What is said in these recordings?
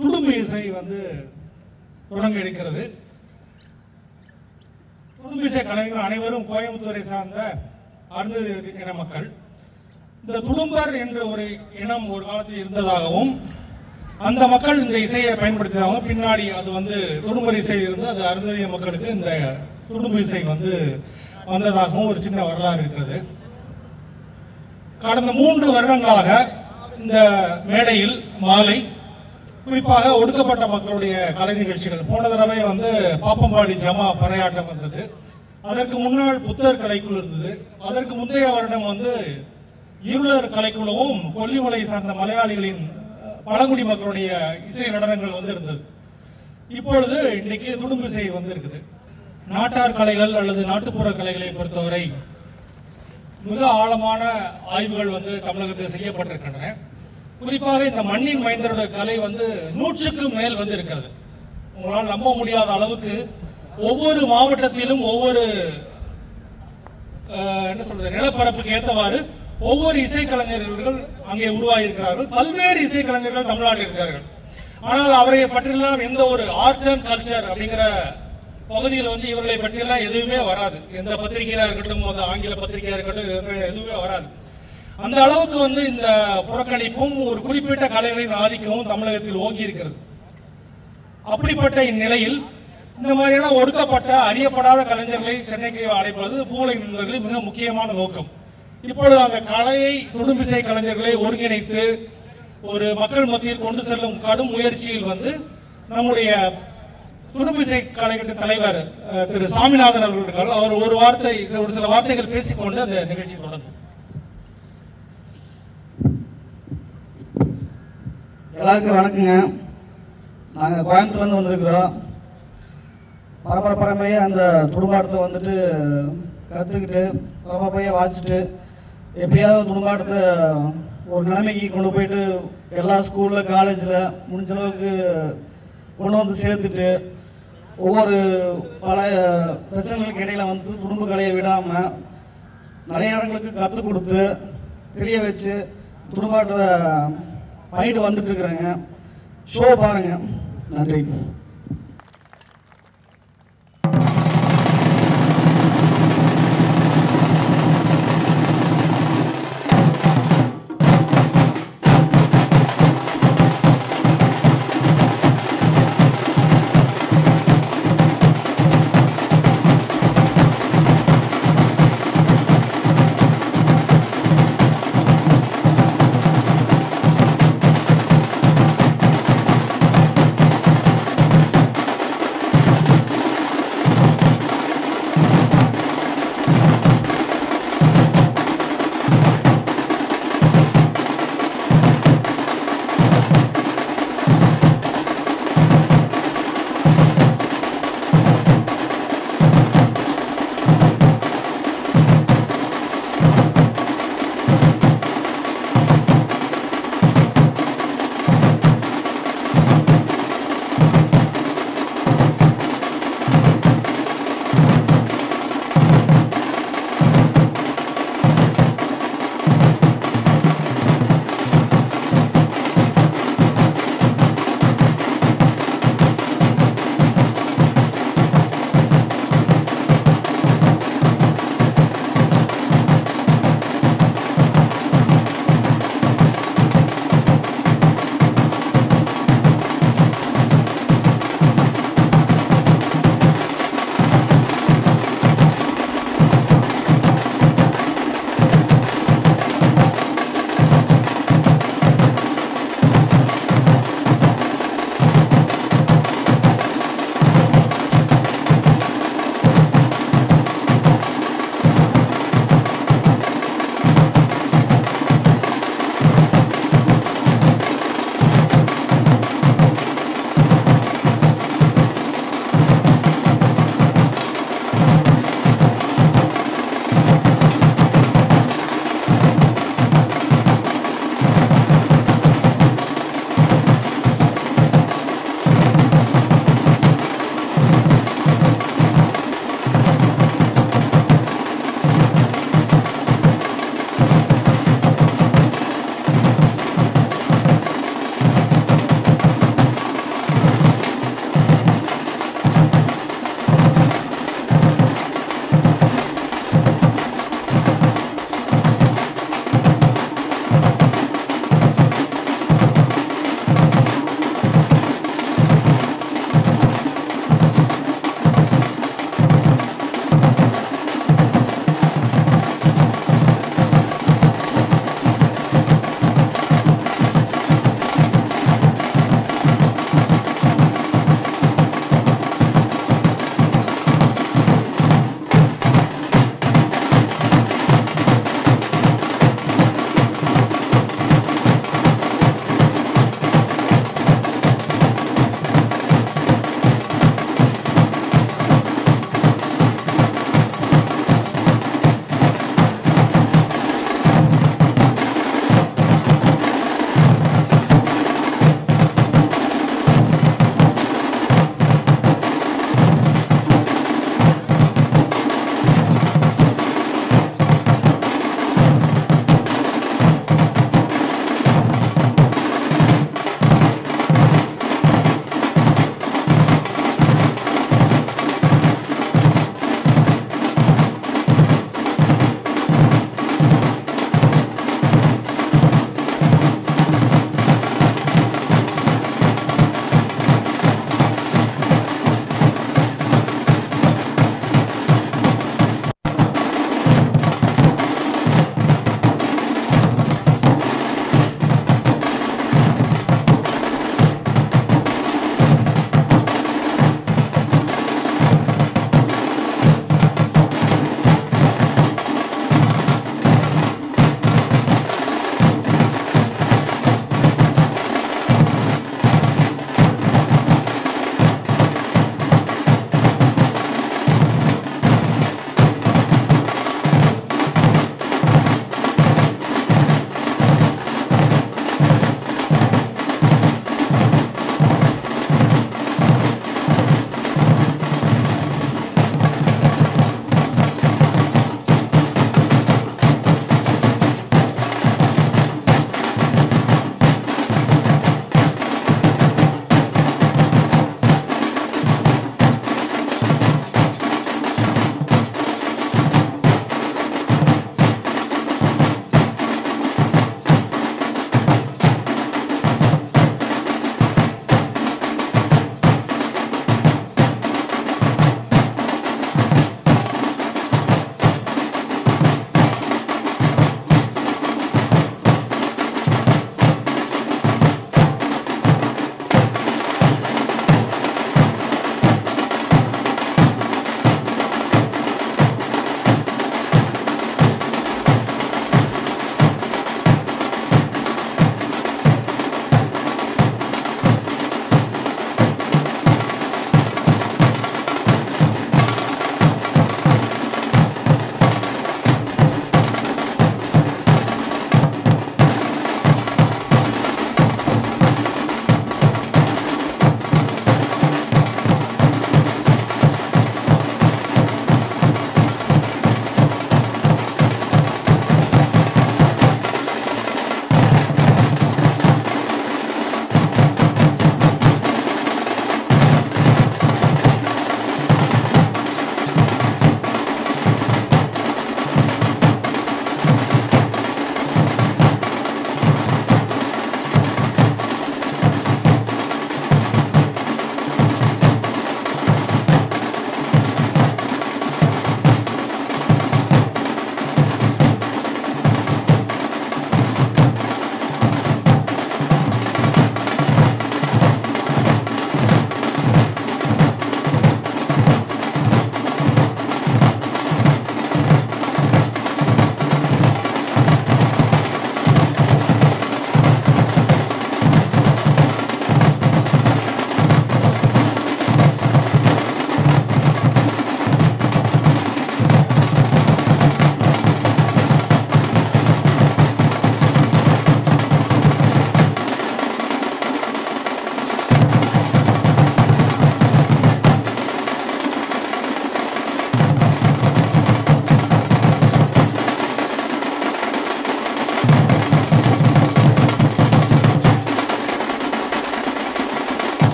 துடும்பு இசை வந்து தொடங்க இருக்கிறது துடும்பு இசை கலைஞர்கள் அனைவரும் கோயம்புத்தூரை சார்ந்த அருந்ததி இன மக்கள் இந்த துடும்பர் என்ற ஒரு இனம் ஒரு காலத்தில் இருந்ததாகவும் அந்த மக்கள் இந்த இசையை பயன்படுத்தியதாகவும் பின்னாடி அது வந்து துடும்பர் இசை இருந்து அது அருந்ததிய மக்களுக்கு இந்த துடும்பு இசை வந்து வந்ததாகவும் ஒரு சின்ன வரலாறு இருக்கிறது கடந்த மூன்று வருடங்களாக இந்த மேடையில் மாலை குறிப்பாக ஒடுக்கப்பட்ட மக்களுடைய கலை நிகழ்ச்சிகள் போன தடவை வந்து பாப்பம்பாடி ஜமா பறையாட்டம் வந்தது அதற்கு முன்னாள் புத்தர் கலைக்குழு இருந்தது அதற்கு முந்தைய வருடம் வந்து இருளர் கலைக்குழுவும் கொல்லிமலை சார்ந்த மலையாளிகளின் அஹ், பழங்குடி மக்களுடைய இசை நடனங்கள் வந்து இருந்தது இப்பொழுது இன்றைக்கு துடும்பு இசை வந்து இருக்குது நாட்டார் கலைகள் அல்லது நாட்டுப்புற கலைகளை பொறுத்தவரை மிக ஆழமான ஆய்வுகள் வந்து தமிழகத்தில் செய்யப்பட்டிருக்கின்றன குறிப்பாக இந்த மண்ணின் மைந்தரோட கலை வந்து நூற்றுக்கும் மேல் வந்து இருக்கிறது உங்களால் நம்ப முடியாத அளவுக்கு ஒவ்வொரு மாவட்டத்திலும் ஒவ்வொரு அஹ், என்ன சொல்றது நிலப்பரப்புக்கு ஏற்றவாறு ஒவ்வொரு இசைக்கலைஞர்கள் அங்கே உருவாகியிருக்கிறார்கள் பல்வேறு இசைக்கலைஞர்கள் தமிழ்நாட்டில் இருக்கிறார்கள் ஆனால் அவரை பற்றியெல்லாம் எந்த ஒரு ஆர்ட் அண்ட் கல்ச்சர் அப்படிங்கிற பகுதியில் வந்து இவர்களை பற்றியெல்லாம் எதுவுமே வராது எந்த பத்திரிகையா இருக்கட்டும் அந்த ஆங்கில பத்திரிகையா இருக்கட்டும் எதுவுமே எதுவுமே வராது அந்த அளவுக்கு வந்து இந்த புறக்கணிப்பும் ஒரு குறிப்பிட்ட கலைகளின் ஆதிக்கமும் தமிழகத்தில் ஓங்கி இருக்கிறது அப்படிப்பட்ட இந்நிலையில் இந்த மாதிரியான ஒடுக்கப்பட்ட அறியப்படாத கலைஞர்களை சென்னைக்கு அழைப்பது பூலை நண்பர்களின் மிக முக்கியமான நோக்கம் இப்பொழுது அந்த கலையை துடும்பிசை கலைஞர்களை ஒருங்கிணைத்து ஒரு மக்கள் மத்தியில் கொண்டு செல்லும் கடும் முயற்சியில் வந்து நம்முடைய துடும்பிசை கலைஞர் தலைவர் அஹ், திரு சாமிநாதன் அவர்கள் அவர் ஒரு வார்த்தை ஒரு சில வார்த்தைகள் பேசிக்கொண்டு அந்த நிகழ்ச்சி தொடங்கும் எல்லாருக்கும் வணக்கங்க நாங்கள் கோயம்புத்தூர்லேருந்து வந்திருக்கிறோம் பரம்பரை பரம்பரையாக அந்த துடும்பாட்டத்தை வந்துட்டு கற்றுக்கிட்டு பரம்பரையாக வாசிச்சுட்டு எப்படியாவது துடும்பாட்டத்தை ஒரு நிலைமைக்கு கொண்டு போயிட்டு எல்லா ஸ்கூலில் காலேஜில் முடிஞ்ச அளவுக்கு கொண்டு வந்து சேர்த்துட்டு ஒவ்வொரு பல பிரச்சனைகளுக்கு இடையில வந்துட்டு துடும்பு கலையை விடாமல் நிறைய இடங்களுக்கு கற்றுக் கொடுத்து தெரிய வச்சு துடும்பாட்டத்தை பண்ணிட்டு வந்துட்டு இருக்கிறேங்க ஷோ பாருங்க நன்றி Thank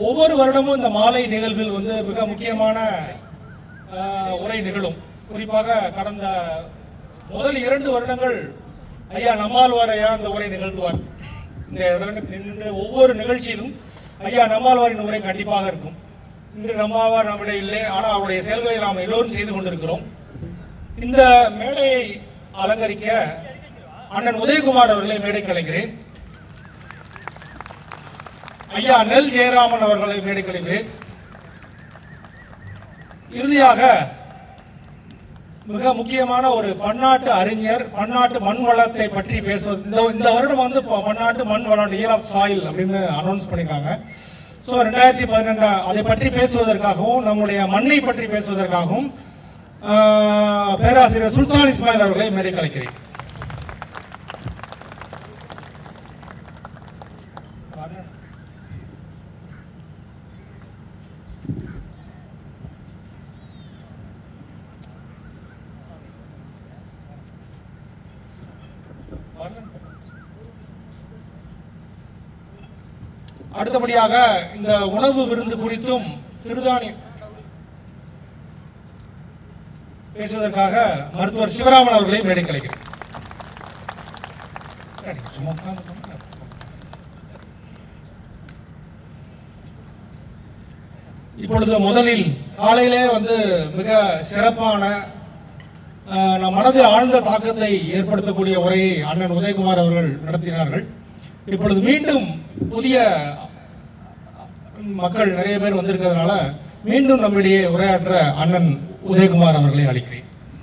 ஒவ்வொரு வருடமும் இந்த மாலை நிகழ்வில் வந்து மிக முக்கியமான ஆஹ், உரை நிகழும் குறிப்பாக கடந்த முதல் இரண்டு வருடங்கள் ஐயா நம்மாழ்வாரையா அந்த உரை நிகழ்த்துவார் இந்த இடத்துல நின்று ஒவ்வொரு நிகழ்ச்சியிலும் ஐயா நம்மாழ்வாரின் உரை கண்டிப்பாக இருக்கும் இன்று நம்மாழ்வார் நம்மிடையே இல்லை ஆனால் அவருடைய செயல்களை நாம் எல்லோரும் செய்து கொண்டிருக்கிறோம் இந்த மேடையை அலங்கரிக்க அண்ணன் உதயகுமார் அவர்களை மேடைக்கு அழைக்கிறேன் ஐயா நெல் ஜெயராமன் அவர்களை மேடைக்கு அழைக்கிறேன் இறுதியாக மிக முக்கியமான ஒரு பன்னாட்டு அறிஞர் பன்னாட்டு மண் வளத்தை பற்றி பேசுவது இந்த இந்த வருடம் வந்து ப- பன்னாட்டு மண் வளம் இயர் ஆஃப் சாயில் அப்படின்னு அனௌன்ஸ் பண்ணியிருக்காங்க ஸோ ரெண்டாயிரத்தி பதினெண்டாம் அதை பற்றி பேசுவதற்காகவும் நம்முடைய மண்ணை பற்றி பேசுவதற்காகவும் ஆஹ், பேராசிரியர் சுல்தான் இஸ்மாயில் அவர்களை மேடைக்கு அழைக்கிறேன் அடுத்தபடியாக இந்த உணவு விருந்து குறித்தும் சிறுதானிய பேசுவதற்காக மருத்துவர் சிவராமன் அவர்களை மேடைக்கு அழைக்கிறேன் சும்மா உட்கார்ந்துக்கோங்க. இப்பொழுது முதலில் காலையிலே வந்து மிக சிறப்பான ஆஹ், நம் மனதில் ஆழ்ந்த தாக்கத்தை ஏற்படுத்தக்கூடிய உரையை அண்ணன் உதயகுமார் அவர்கள் நடத்தினார்கள் இப்பொழுது மீண்டும் புதிய மக்கள் நிறைய பேர் வந்திருக்கிறதுனால மீண்டும் நம்மிடையே உரையாற்ற அண்ணன் உதயகுமார் அவர்களை அழைக்கிறேன்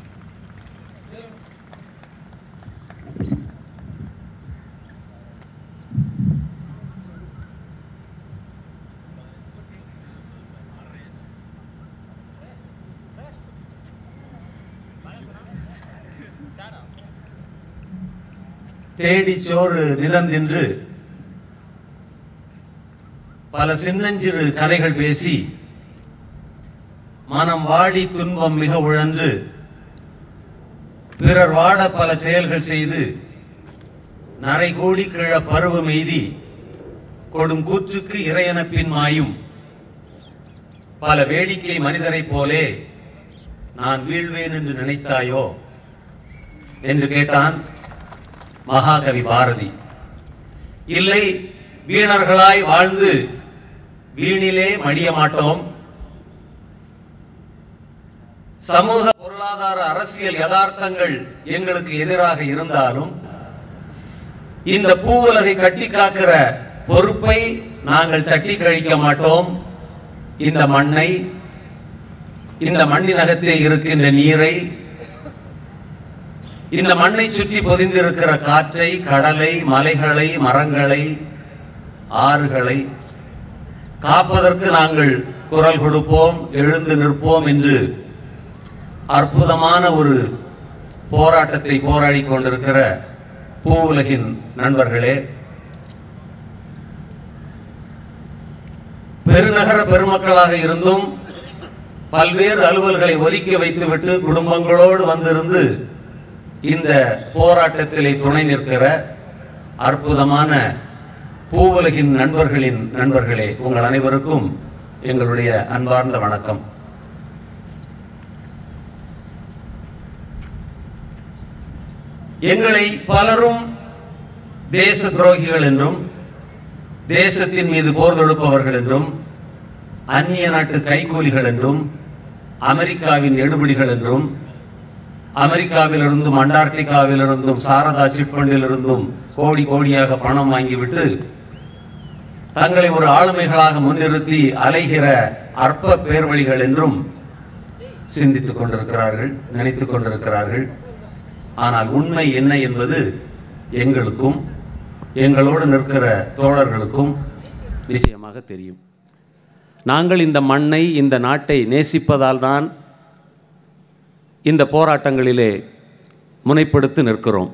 தேடி சோறு நிலந்தின்று பல சின்னஞ்சிறு கதைகள் பேசி மனம் வாடி துன்பம் மிக உழன்று பிறர் வாட பல செயல்கள் செய்து நரை கோடி கிழ பருவம் எய்தி கொடும் கூற்றுக்கு இறையென பின்மாயும் பல வேடிக்கை மனிதரைப் போலே நான் வீழ்வேன் என்று நினைத்தாயோ என்று கேட்டான் மகாகவி பாரதி இல்லை வீணர்களாய் வாழ்ந்து வீணிலே மடிய மாட்டோம் சமூக பொருளாதார அரசியல் யதார்த்தங்கள் எங்களுக்கு எதிராக இருந்தாலும் இந்த பூவுலகை கட்டி காக்கிற பொறுப்பை நாங்கள் தட்டி கழிக்க மாட்டோம் இந்த மண்ணை இந்த மண்ணினகத்தே இருக்கின்ற நீரை இந்த மண்ணை சுற்றி பொதிந்திருக்கிற காற்றை கடலை மலைகளை மரங்களை ஆறுகளை காப்பதற்கு நாங்கள் குரல் கொடுப்போம் எழுந்து நிற்போம் என்று அற்புதமான ஒரு போராட்டத்தை போராடி கொண்டிருக்கிற பூவுலகின் நண்பர்களே பெருநகர பெருமக்களாக இருந்தும் பல்வேறு அலுவல்களை ஒதுக்கி வைத்துவிட்டு குடும்பங்களோடு வந்திருந்து இந்த போராட்டத்திலே துணை நிற்கிற அற்புதமான பூவுலகின் நண்பர்களின் நண்பர்களே உங்கள் அனைவருக்கும் எங்களுடைய அன்பார்ந்த வணக்கம் எங்களை பலரும் தேச துரோகிகள் என்றும் தேசத்தின் மீது போர் தொடுப்பவர்கள் என்றும் அந்நிய நாட்டு கைக்கூலிகள் என்றும் அமெரிக்காவின் எடுபிடிகள் என்றும் அமெரிக்காவிலிருந்தும் அண்டார்டிகாவிலிருந்தும் சாரதா சிட்பண்டிலிருந்தும் கோடி கோடியாக பணம் வாங்கிவிட்டு தங்களை ஒரு ஆளுமைகளாக முன்னிறுத்தி அலைகிற அற்ப பேர்வழிகள் என்றும் சிந்தித்துக் கொண்டிருக்கிறார்கள் நினைத்துக் கொண்டிருக்கிறார்கள் ஆனால் உண்மை என்ன என்பது எங்களுக்கும் எங்களோடு நிற்கிற தோழர்களுக்கும் நிச்சயமாக தெரியும் நாங்கள் இந்த மண்ணை இந்த நாட்டை நேசிப்பதால் தான் இந்த போராட்டங்களிலே முனைப்படுத்தி நிற்கிறோம்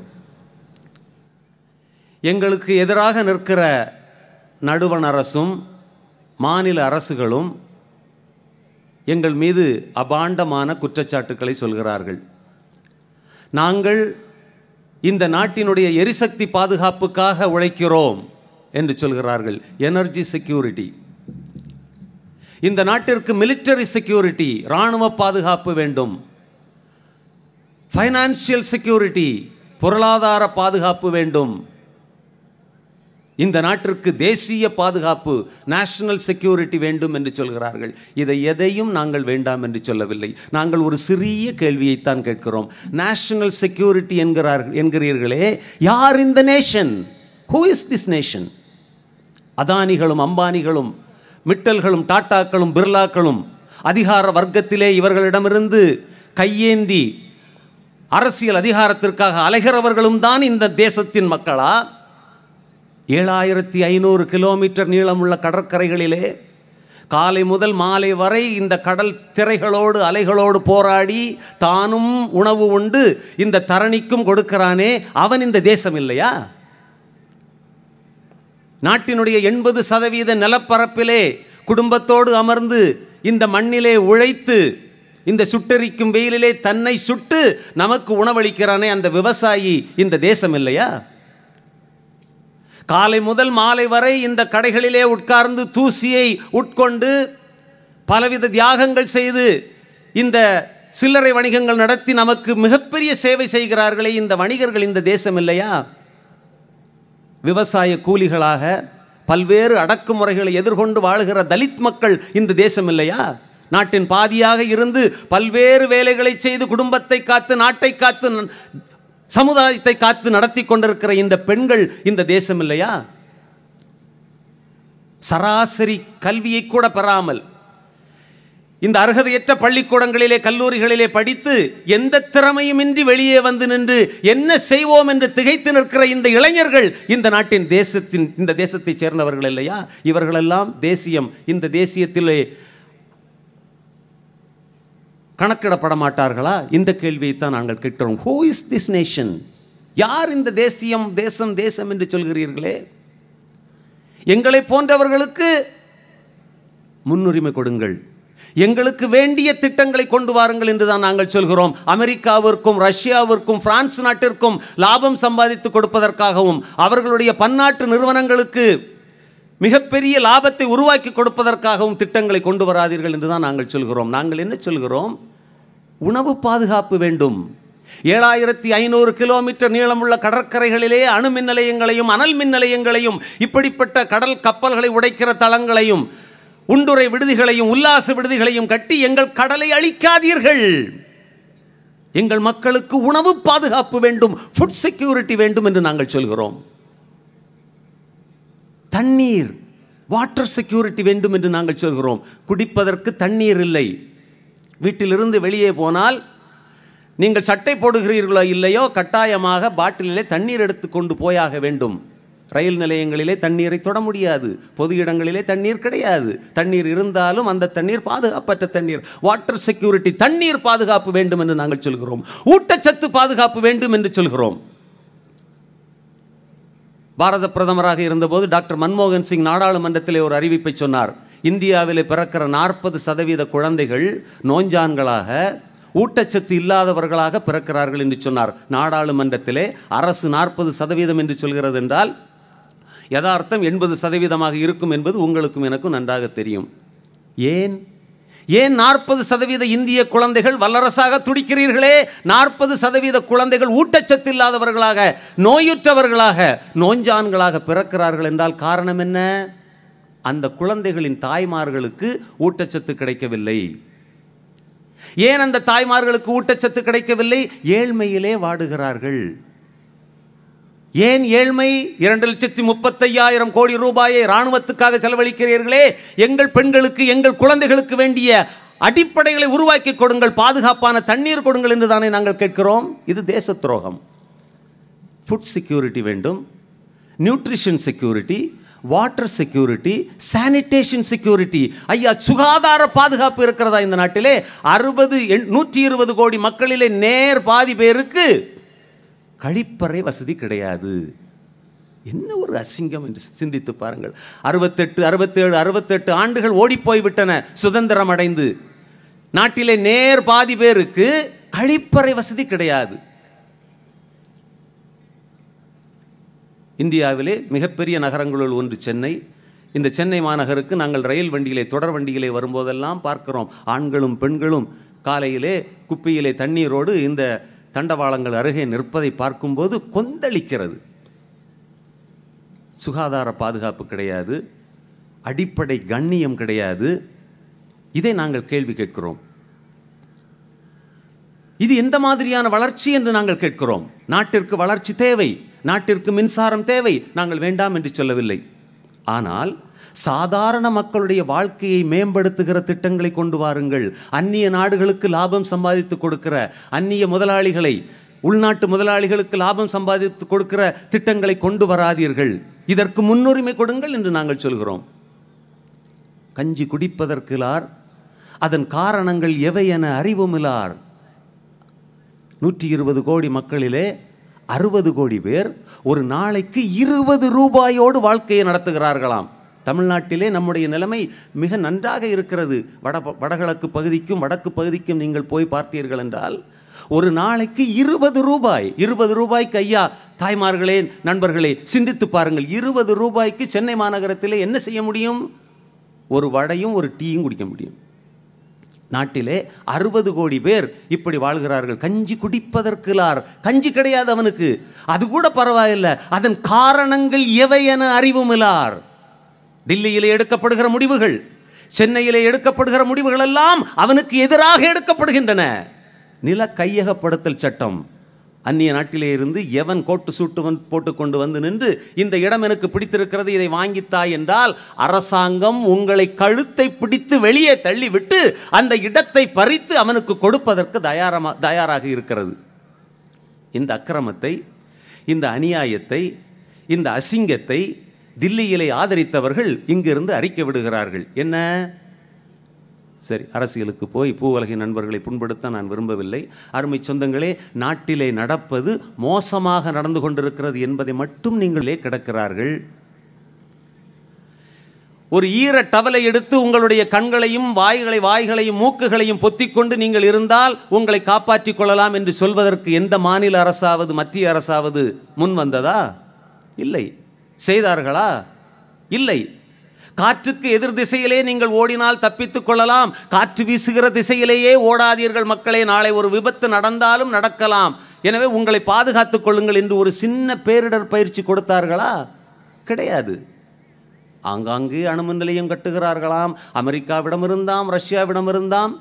எங்களுக்கு எதிராக நிற்கிற நடுவண் அரசும் மாநில அரசுகளும் எங்கள் மீது அபாண்டமான குற்றச்சாட்டுக்களை சொல்கிறார்கள் நாங்கள் இந்த நாட்டினுடைய எரிசக்தி பாதுகாப்புக்காக உழைக்கிறோம் என்று சொல்கிறார்கள் எனர்ஜி செக்யூரிட்டி இந்த நாட்டிற்கு மிலிட்டரி செக்யூரிட்டி இராணுவ பாதுகாப்பு வேண்டும் ஃபைனான்சியல் செக்யூரிட்டி பொருளாதார பாதுகாப்பு வேண்டும் இந்த நாட்டிற்கு தேசிய பாதுகாப்பு நேஷனல் செக்யூரிட்டி வேண்டும் என்று சொல்கிறார்கள் இதை எதையும் நாங்கள் வேண்டாம் என்று சொல்லவில்லை நாங்கள் ஒரு சிறிய கேள்வியைத்தான் கேட்கிறோம் நேஷனல் செக்யூரிட்டி என்கிறார்கள் என்கிறீர்களே யார் இந்த nation who is this nation அதானிகளும் அம்பானிகளும் மிட்டல்களும் டாட்டாக்களும் பிர்லாக்களும் அதிகார வர்க்கத்திலே இவர்களிடமிருந்து கையேந்தி அரசியல் அதிகாரத்திற்காக அலைகிறவர்களும் தான் இந்த தேசத்தின் மக்களா ஏழாயிரத்தி ஐநூறு கிலோமீட்டர் நீளமுள்ள கடற்கரைகளிலே காலை முதல் மாலை வரை இந்த கடல் திரைகளோடு அலைகளோடு போராடி தானும் உணவு உண்டு இந்த தரணிக்கும் கொடுக்கிறானே அவன் இந்த தேசம் இல்லையா நாட்டினுடைய எண்பது சதவீத நிலப்பரப்பிலே குடும்பத்தோடு அமர்ந்து இந்த மண்ணிலே உழைத்து இந்த சுட்டெரிக்கும் வெயிலிலே தன்னை சுட்டு நமக்கு உணவளிக்கிறானே அந்த விவசாயி இந்த தேசம் இல்லையா காலை முதல் மாலை வரை இந்த கடைகளிலே உட்கார்ந்து தூசியை உட்கொண்டு பலவித தியாகங்கள் செய்து இந்த சில்லறை வணிகங்கள் நடத்தி நமக்கு மிகப்பெரிய சேவை செய்கிறார்களே இந்த வணிகர்கள் இந்த தேசம் இல்லையா விவசாய கூலிகளாக பல்வேறு அடக்குமுறைகளை எதிர்கொண்டு வாழுகிற தலித் மக்கள் இந்த தேசம் இல்லையா நாட்டின் பாதியாக இருந்து பல்வேறு வேலைகளை செய்து குடும்பத்தை காத்து நாட்டை காத்து ந- சமுதாயத்தை காத்து நடத்தி கொண்டிருக்கிற இந்த பெண்கள் இந்த தேசம் இல்லையா சராசரி கல்வியை கூட பெறாமல் இந்த அருகதையற்ற பள்ளிக்கூடங்களிலே கல்லூரிகளிலே படித்து எந்த திறமையுமின்றி வெளியே வந்து நின்று என்ன செய்வோம் என்று திகைத்து நிற்கிற இந்த இளைஞர்கள் இந்த நாட்டின் தேசத்தின் இந்த தேசத்தைச் சேர்ந்தவர்கள் இல்லையா இவர்களெல்லாம் தேசியம் இந்த தேசியத்திலே கணக்கிடப்பட மாட்டார்களா இந்த கேள்வியைத்தான் நாங்கள் கேட்கிறோம் ஹூ இஸ் திஸ் நேஷன் யார் இந்த தேசியம் தேசம் தேசம் என்று சொல்கிறீர்களே எங்களை போன்றவர்களுக்கு முன்னுரிமை கொடுங்கள் எங்களுக்கு வேண்டிய திட்டங்களை கொண்டு வாருங்கள் என்று தான் நாங்கள் சொல்கிறோம் அமெரிக்காவிற்கும் ரஷ்யாவிற்கும் பிரான்ஸ் நாட்டிற்கும் லாபம் சம்பாதித்து கொடுப்பதற்காகவும் அவர்களுடைய பன்னாட்டு நிறுவனங்களுக்கு மிகப்பெரிய லாபத்தை உருவாக்கி கொடுப்பதற்காகவும் திட்டங்களை கொண்டு வராதீர்கள் என்று தான் நாங்கள் சொல்கிறோம் நாங்கள் என்ன சொல்கிறோம் உணவு பாதுகாப்பு வேண்டும் ஏழாயிரத்தி ஐநூறு கிலோமீட்டர் நீளமுள்ள கடற்கரைகளிலே அணு மின் நிலையங்களையும் அனல் மின் நிலையங்களையும் இப்படிப்பட்ட கடல் கப்பல்களை உடைக்கிற தளங்களையும் உண்டுரை விடுதிகளையும் உல்லாச விடுதிகளையும் கட்டி எங்கள் கடலை அழிக்காதீர்கள் எங்கள் மக்களுக்கு உணவு பாதுகாப்பு வேண்டும் ஃபுட் செக்யூரிட்டி வேண்டும் என்று நாங்கள் சொல்கிறோம் தண்ணீர் வாட்டர் செக்யூரிட்டி வேண்டும் என்று நாங்கள் சொல்கிறோம் குடிப்பதற்கு தண்ணீர் இல்லை வீட்டிலிருந்து வெளியே போனால் நீங்கள் சட்டை போடுகிறீர்களோ இல்லையோ கட்டாயமாக பாட்டிலிலே தண்ணீர் எடுத்து கொண்டு போயாக வேண்டும் ரயில் நிலையங்களிலே தண்ணீரை தொட முடியாது பொது இடங்களிலே தண்ணீர் கிடையாது தண்ணீர் இருந்தாலும் அந்த தண்ணீர் பாதுகாப்பற்ற தண்ணீர் வாட்டர் செக்யூரிட்டி தண்ணீர் பாதுகாப்பு வேண்டும் என்று நாங்கள் சொல்கிறோம் ஊட்டச்சத்து பாதுகாப்பு வேண்டும் என்று சொல்கிறோம் பாரத பிரதமராக இருந்தபோது டாக்டர் மன்மோகன் சிங் நாடாளுமன்றத்திலே ஒரு அறிவிப்பை சொன்னார் இந்தியாவிலே பிறக்கிற நாற்பது சதவீத குழந்தைகள் நோஞ்சான்களாக ஊட்டச்சத்து இல்லாதவர்களாக பிறக்கிறார்கள் என்று சொன்னார் நாடாளுமன்றத்திலே அரசு நாற்பது சதவீதம் என்று சொல்கிறது என்றால் யதார்த்தம் எண்பது சதவீதமாக இருக்கும் என்பது உங்களுக்கும் எனக்கும் நன்றாக தெரியும் ஏன் ஏன் நாற்பது சதவீத இந்திய குழந்தைகள் வல்லரசாக துடிக்கிறீர்களே நாற்பது சதவீத குழந்தைகள் ஊட்டச்சத்து இல்லாதவர்களாக நோயுற்றவர்களாக நோஞ்சான்களாக பிறக்கிறார்கள் என்றால் காரணம் என்ன அந்த குழந்தைகளின் தாய்மார்களுக்கு ஊட்டச்சத்து கிடைக்கவில்லை ஏன் அந்த தாய்மார்களுக்கு ஊட்டச்சத்து கிடைக்கவில்லை ஏழ்மையிலே வாடுகிறார்கள் ஏன் ஏழ்மை இரண்டு லட்சத்தி முப்பத்தையாயிரம் கோடி ரூபாயை இராணுவத்துக்காக செலவழிக்கிறீர்களே எங்கள் பெண்களுக்கு எங்கள் குழந்தைகளுக்கு வேண்டிய அடிப்படைகளை உருவாக்கி கொடுங்கள் பாதுகாப்பான தண்ணீர் கொடுங்கள் என்று தானே நாங்கள் கேட்கிறோம் இது தேச துரோகம் ஃபுட் செக்யூரிட்டி வேண்டும் nutrition security water security sanitation security ஐயா சுகாதார பாதுகாப்பு இருக்கிறதா இந்த நாட்டிலே அறுபது நூற்றி இருபது கோடி மக்களிலே நேர் பாதி பேருக்கு கழிப்பறை வசதி கிடையாது என்ன ஒரு அசிங்கம் என்று சிந்தித்து பாருங்கள் அறுபத்தெட்டு அறுபத்தேழு அறுபத்தெட்டு ஆண்டுகள் ஓடிப்போய் விட்டன சுதந்திரம் அடைந்து நாட்டிலே நேர் பாதி பேருக்கு கழிப்பறை வசதி கிடையாது இந்தியாவிலே மிகப்பெரிய நகரங்களுள் ஒன்று சென்னை இந்த சென்னை மாநகருக்கு நாங்கள் ரயில் வண்டியிலே தொடர் வண்டியிலே வரும்போதெல்லாம் பார்க்கிறோம் ஆண்களும் பெண்களும் காலையிலே குப்பையிலே தண்ணீரோடு இந்த தண்டவாளங்கள் அருகே நிற்பதை பார்க்கும்போது கொந்தளிக்கிறது சுகாதார பாதுகாப்பு கிடையாது அடிப்படை கண்ணியம் கிடையாது இதை நாங்கள் கேள்வி கேட்கிறோம் இது எந்த மாதிரியான வளர்ச்சி என்று நாங்கள் கேட்கிறோம் நாட்டிற்கு வளர்ச்சி தேவை நாட்டிற்கு மின்சாரம் தேவை நாங்கள் வேண்டாம் என்று சொல்லவில்லை ஆனால் சாதாரண மக்களுடைய வாழ்க்கையை மேம்படுத்துகிற திட்டங்களை கொண்டு வாருங்கள் அந்நிய நாடுகளுக்கு லாபம் சம்பாதித்து கொடுக்கிற அந்நிய முதலாளிகளை உள்நாட்டு முதலாளிகளுக்கு லாபம் சம்பாதித்து கொடுக்கிற திட்டங்களை கொண்டு வராதீர்கள் இதற்கு முன்னுரிமை கொடுங்கள் என்று நாங்கள் சொல்கிறோம் கஞ்சி குடிப்பதற்கிலார் அதன் காரணங்கள் எவை என அறிவுமிலார் நூற்றி இருபது கோடி மக்களிலே அறுபது கோடி பேர் ஒரு நாளைக்கு இருபது ரூபாயோடு வாழ்க்கையை நடத்துகிறார்களாம் தமிழ்நாட்டிலே நம்முடைய நிலைமை மிக நன்றாக இருக்கிறது வட வடகிழக்கு பகுதிக்கும் வடக்கு பகுதிக்கும் நீங்கள் போய் பார்த்தீர்கள் என்றால் ஒரு நாளைக்கு இருபது ரூபாய் இருபது ரூபாய்க்கு ஐயா தாய்மார்களே நண்பர்களே சிந்தித்து பாருங்கள் இருபது ரூபாய்க்கு சென்னை மாநகரத்திலே என்ன செய்ய முடியும் ஒரு வடையும் ஒரு டீயும் குடிக்க முடியும் நாட்டிலே அறுபது கோடி பேர் இப்படி வாழ்கிறார்கள் கஞ்சி குடிப்பதற்குலார் கஞ்சி கிடையாது அவனுக்கு அது கூட பரவாயில்லை அதன் காரணங்கள் எவை என அறிவுமிலார் டில்லியிலே எடுக்கப்படுகிற முடிவுகள் சென்னையிலே எடுக்கப்படுகிற முடிவுகள் எல்லாம் அவனுக்கு எதிராக எடுக்கப்படுகின்றன நில கையகப்படுத்தல் சட்டம் அந்நிய நாட்டிலே இருந்து எவன் கோட்டு சூட்டு வந்து போட்டு கொண்டு வந்து நின்று இந்த இடம் எனக்கு பிடித்திருக்கிறது இதை வாங்கித்தா என்றால் அரசாங்கம் உங்களை கழுத்தை பிடித்து வெளியே தள்ளிவிட்டு அந்த இடத்தை பறித்து அவனுக்கு கொடுப்பதற்கு தயாரமா தயாராக இருக்கிறது இந்த அக்கிரமத்தை இந்த அநியாயத்தை இந்த அசிங்கத்தை தில்லியிலே ஆதரித்தவர்கள் இங்கிருந்து அறிக்கை விடுகிறார்கள் என்ன சரி அரசியலுக்கு போய் பூவலகின் நண்பர்களை புண்படுத்த நான் விரும்பவில்லை அருமை சொந்தங்களே நாட்டிலே நடப்பது மோசமாக நடந்து கொண்டிருக்கிறது என்பதை மட்டும் நீங்களே கிடக்கிறார்கள் ஒரு ஈர டவலை எடுத்து உங்களுடைய கண்களையும் வாய்களை வாய்களையும் மூக்குகளையும் பொத்திக்கொண்டு நீங்கள் இருந்தால் உங்களை காப்பாற்றிக் கொள்ளலாம் என்று சொல்வதற்கு எந்த மாநில அரசாவது மத்திய அரசாவது முன் வந்ததா இல்லை செய்தார்களா இல்லை காற்றுக்கு எதிர் திசையிலே நீங்கள் ஓடினால் தப்பித்துக் கொள்ளலாம் காற்று வீசுகிற திசையிலேயே ஓடாதீர்கள் மக்களே நாளை ஒரு விபத்து நடந்தாலும் நடக்கலாம் எனவே உங்களை பாதுகாத்துக் கொள்ளுங்கள் என்று ஒரு சின்ன பேரிடர் பயிற்சி கொடுத்தார்களா கிடையாது ஆங்காங்கே அணுமின் நிலையம் கட்டுகிறார்களாம் அமெரிக்காவிடம் இருந்தாம் ரஷ்யாவிடம் இருந்தாம்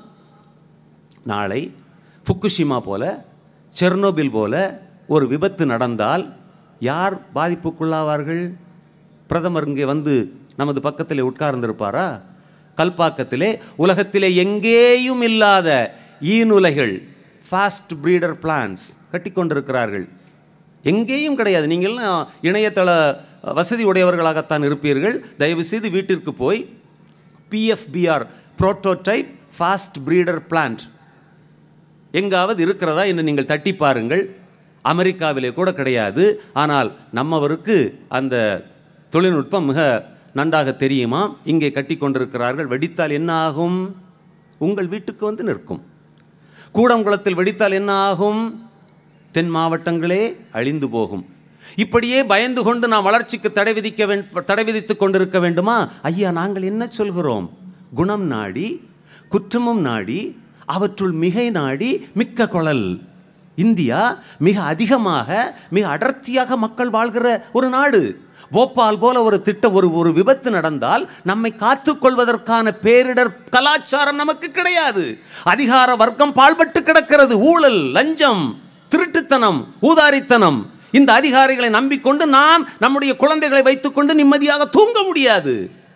நாளை ஃபுக்குஷிமா போல செர்னோபில் போல ஒரு விபத்து நடந்தால் யார் பாதிப்புக்குள்ளாவார்கள் பிரதமர் இங்கே வந்து நமது பக்கத்திலே உட்கார்ந்திருப்பாரா கல்பாக்கத்திலே உலகத்திலே எங்கேயும் இல்லாத ஈனுலைகள் ஃபாஸ்ட் பிரீடர் பிளான்ஸ் கட்டிக்கொண்டிருக்கிறார்கள் எங்கேயும் கிடையாது நீங்கள்லாம் இணையதள வசதி உடையவர்களாகத்தான் இருப்பீர்கள் தயவுசெய்து வீட்டிற்கு போய் PFBR prototype fast breeder plant எங்காவது இருக்கிறதா என்று நீங்கள் தட்டி பாருங்கள் அமெரிக்காவிலே கூட கிடையாது ஆனால் நம்மவருக்கு அந்த தொழில்நுட்பம் மிக நன்றாக தெரியுமா இங்கே கட்டி கொண்டிருக்கிறார்கள் வெடித்தால் என்ன ஆகும் உங்கள் வீட்டுக்கு வந்து நிற்கும் கூடங்குளத்தில் வெடித்தால் என்ன ஆகும் தென் மாவட்டங்களே அழிந்து போகும் இப்படியே பயந்து கொண்டு நாம் வளர்ச்சிக்கு தடை விதிக்க வேண்டும் தடை விதித்துக் கொண்டிருக்க வேண்டுமா ஐயா நாங்கள் என்ன சொல்கிறோம் குணம் நாடி குற்றமும் நாடி அவற்றுள் மிகை நாடி மிக்க குழல் இந்தியா மிக அதிகமாக மிக அடர்த்தியாக மக்கள் வாழ்கிற ஒரு நாடு போபால் போல ஒரு திட்ட ஒரு ஒரு விபத்து நடந்தால் நம்மை காத்துக்கொள்வதற்கான பேரிடர் கலாச்சாரம் நமக்கு கிடையாது அதிகார வர்க்கம் பாழ்பட்டு கிடக்கிறது ஊழல் லஞ்சம் திருட்டுத்தனம் ஊதாரித்தனம் இந்த அதிகாரிகளை நம்பிக்கொண்டு நாம் நம்முடைய குழந்தைகளை வைத்துக்கொண்டு நிம்மதியாக தூங்க முடியாது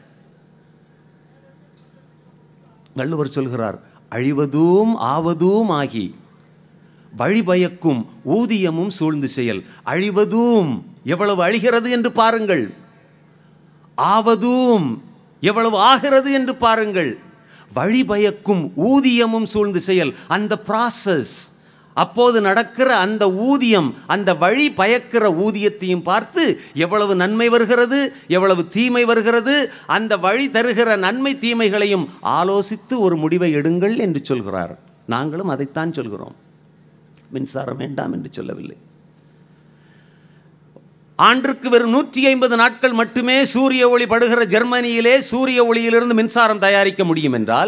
வள்ளுவர் சொல்கிறார் அழிவதும் ஆவதும் ஆகி வழிபயக்கும் ஊதியமும் சூழ்ந்து செயல் அழிவதும் எவ்வளவு அழிகிறது என்று பாருங்கள் ஆவதும் எவ்வளவு ஆகிறது என்று பாருங்கள் வழிபயக்கும் ஊதியமும் சூழ்ந்து செயல் அந்த ப்ராசஸ் அப்போது நடக்கிற அந்த ஊதியம் அந்த வழி பயக்கிற ஊதியத்தையும் பார்த்து எவ்வளவு நன்மை வருகிறது எவ்வளவு தீமை வருகிறது அந்த வழி தருகிற நன்மை தீமைகளையும் ஆலோசித்து ஒரு முடிவை எடுங்கள் என்று சொல்கிறார் நாங்களும் அதைத்தான் சொல்கிறோம் மின்சாரம் வேண்டாம் என்று சொல்லவில்லை ஆண்டுக்கு வெறும் நூற்றி ஐம்பது நாட்கள் மட்டுமே சூரிய ஒளி படுகிற ஜெர்மனியிலே சூரிய ஒளியிலிருந்து மின்சாரம் தயாரிக்க முடியும் என்றால்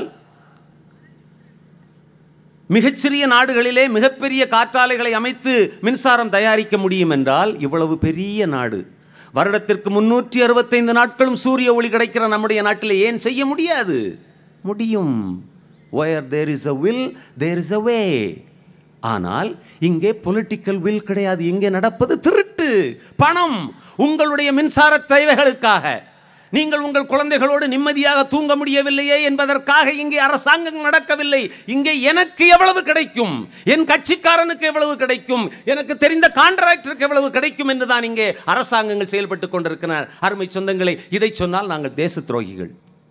மிகச்சிறிய நாடுகளிலே மிகப்பெரிய காற்றாலைகளை அமைத்து மின்சாரம் தயாரிக்க முடியும் என்றால் இவ்வளவு பெரிய நாடு வருடத்திற்கு முன்னூற்றி அறுபத்தைந்து நாட்களும் சூரிய ஒளி கிடைக்கிற நம்முடைய நாட்டில் ஏன் செய்ய முடியாது முடியும் where there is a will there is a way ஆனால் இங்கே பொலிட்டிக்கல் வில் கிடையாது இங்கே நடப்பது திருட்டு பணம் உங்களுடைய மின்சார தேவைகளுக்காக நீங்கள் உங்கள் குழந்தைகளோடு நிம்மதியாக தூங்க முடியவில்லையே என்பதற்காக இங்கே அரசாங்கம் நடக்கவில்லை இங்கே எனக்கு எவ்வளவு கிடைக்கும் என் கட்சிக்காரனுக்கு எவ்வளவு கிடைக்கும் எனக்கு தெரிந்த கான்ட்ராக்டருக்கு எவ்வளவு கிடைக்கும் என்றுதான் இங்கே அரசாங்கங்கள் செயல்பட்டு கொண்டிருக்கிறார் அருமை சொந்தங்களை இதை சொன்னால் நாங்கள் தேச துரோகிகள்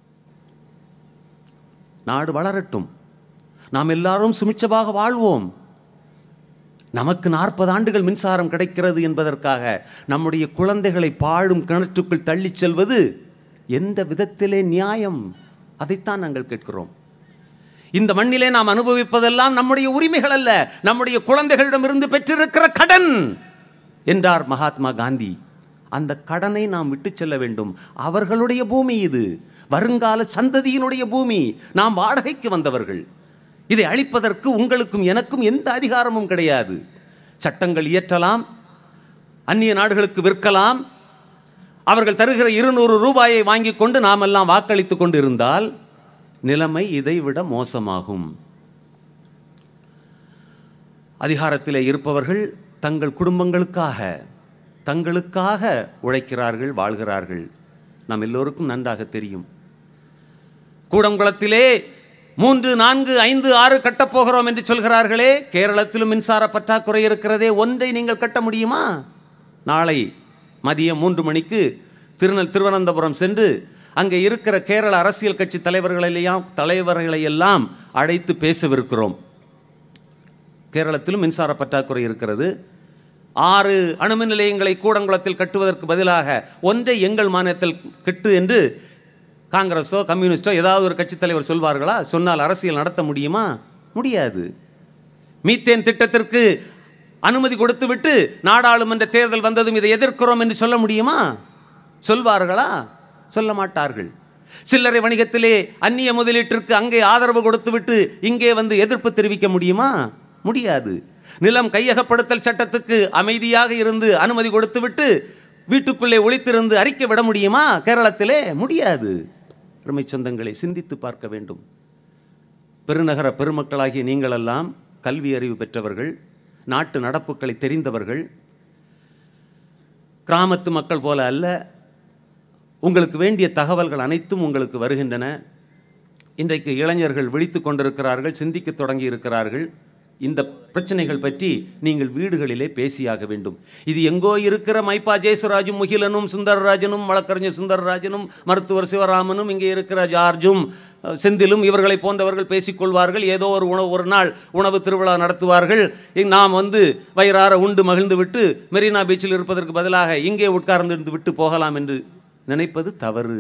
நாடு வளரட்டும் நாம் எல்லாரும் சுமிச்சமாக வாழ்வோம் நமக்கு நாற்பது ஆண்டுகள் மின்சாரம் கிடைக்கிறது என்பதற்காக நம்முடைய குழந்தைகளை பாழும் கிணற்றுக்குள் தள்ளிச் செல்வது எந்த விதத்திலே நியாயம் அதைத்தான் நாங்கள் கேட்கிறோம் இந்த மண்ணிலே நாம் அனுபவிப்பதெல்லாம் நம்முடைய உரிமைகள் அல்ல நம்முடைய குழந்தைகளிடமிருந்து பெற்றிருக்கிற கடன் என்றார் மகாத்மா காந்தி அந்த கடனை நாம் விட்டு செல்ல வேண்டும் அவர்களுடைய பூமி இது வருங்கால சந்ததியினுடைய பூமி நாம் வாடகைக்கு வந்தவர்கள் இதை அழிப்பதற்கு உங்களுக்கும் எனக்கும் எந்த அதிகாரமும் கிடையாது சட்டங்கள் இயற்றலாம் அந்நிய நாடுகளுக்கு விற்கலாம் அவர்கள் தருகிற இருநூறு ரூபாயை வாங்கி கொண்டு நாமெல்லாம் வாக்களித்து கொண்டு இருந்தால் நிலைமை இதைவிட மோசமாகும் அதிகாரத்தில் இருப்பவர்கள் தங்கள் குடும்பங்களுக்காக தங்களுக்காக உழைக்கிறார்கள் வாழ்கிறார்கள் நாம் எல்லோருக்கும் நன்றாக தெரியும் கூடங்குளத்திலே மூன்று நான்கு ஐந்து ஆறு கட்டப்போகிறோம் என்று சொல்கிறார்களே கேரளத்திலும் மின்சார பற்றாக்குறை இருக்கிறதே ஒன்றை நீங்கள் கட்ட முடியுமா நாளை மதியம் மூன்று மணிக்கு திருநெல் திருவனந்தபுரம் சென்று அங்கே இருக்கிற கேரள அரசியல் கட்சி தலைவர்களையெல்லாம் தலைவர்களை எல்லாம் அழைத்து பேசவிருக்கிறோம் கேரளத்திலும் மின்சார பற்றாக்குறை இருக்கிறது ஆறு அணுமின் நிலையங்களை கூடங்குளத்தில் கட்டுவதற்கு பதிலாக ஒன்றை எங்கள் மாநிலத்தில் கட்டு என்று காங்கிரஸோ கம்யூனிஸ்டோ ஏதாவது ஒரு கட்சித் தலைவர் சொல்வார்களா சொன்னால் அரசியல் நடத்த முடியுமா முடியாது மீத்தேன் திட்டத்திற்கு அனுமதி கொடுத்துவிட்டு நாடாளுமன்ற தேர்தல் வந்ததும் இதை எதிர்க்கிறோம் என்று சொல்ல முடியுமா சொல்வார்களா சொல்ல மாட்டார்கள் சில்லறை வணிகத்திலே அந்நிய முதலீட்டிற்கு அங்கே ஆதரவு கொடுத்துவிட்டு இங்கே வந்து எதிர்ப்பு தெரிவிக்க முடியுமா முடியாது நிலம் கையகப்படுத்தல் சட்டத்துக்கு அமைதியாக இருந்து அனுமதி கொடுத்துவிட்டு வீட்டுக்குள்ளே ஒளித்திருந்து அறிக்கை விட முடியுமா கேரளத்திலே முடியாது அருமை சொந்தங்களை சிந்தித்து பார்க்க வேண்டும் பெருநகர பெருமக்களாகிய நீங்களெல்லாம் கல்வி அறிவு பெற்றவர்கள் நாட்டு நடப்புகளை தெரிந்தவர்கள் கிராமத்து மக்கள் போல அல்ல உங்களுக்கு வேண்டிய தகவல்கள் அனைத்தும் உங்களுக்கு வருகின்றன இன்றைக்கு இளைஞர்கள் விழித்து கொண்டிருக்கிறார்கள் சிந்திக்க தொடங்கி இருக்கிறார்கள் இந்த பிரச்சனைகள் பற்றி நீங்கள் வீடுகளிலே பேசியாக வேண்டும் இது எங்கோ இருக்கிற மைப்பா ஜெயசுராஜும் முகிலனும் சுந்தரராஜனும் வழக்கறிஞர் சுந்தரராஜனும் மருத்துவர் சிவராமனும் இங்கே இருக்கிற ஜார்ஜும் அஹ், செந்திலும் இவர்களை போன்றவர்கள் பேசிக்கொள்வார்கள் ஏதோ ஒரு உணவு ஒரு நாள் உணவு திருவிழா நடத்துவார்கள் இ- நாம் வந்து வயிறார உண்டு மகிழ்ந்து விட்டு மெரினா பீச்சில் இருப்பதற்கு பதிலாக இங்கே உட்கார்ந்து விட்டு போகலாம் என்று நினைப்பது தவறு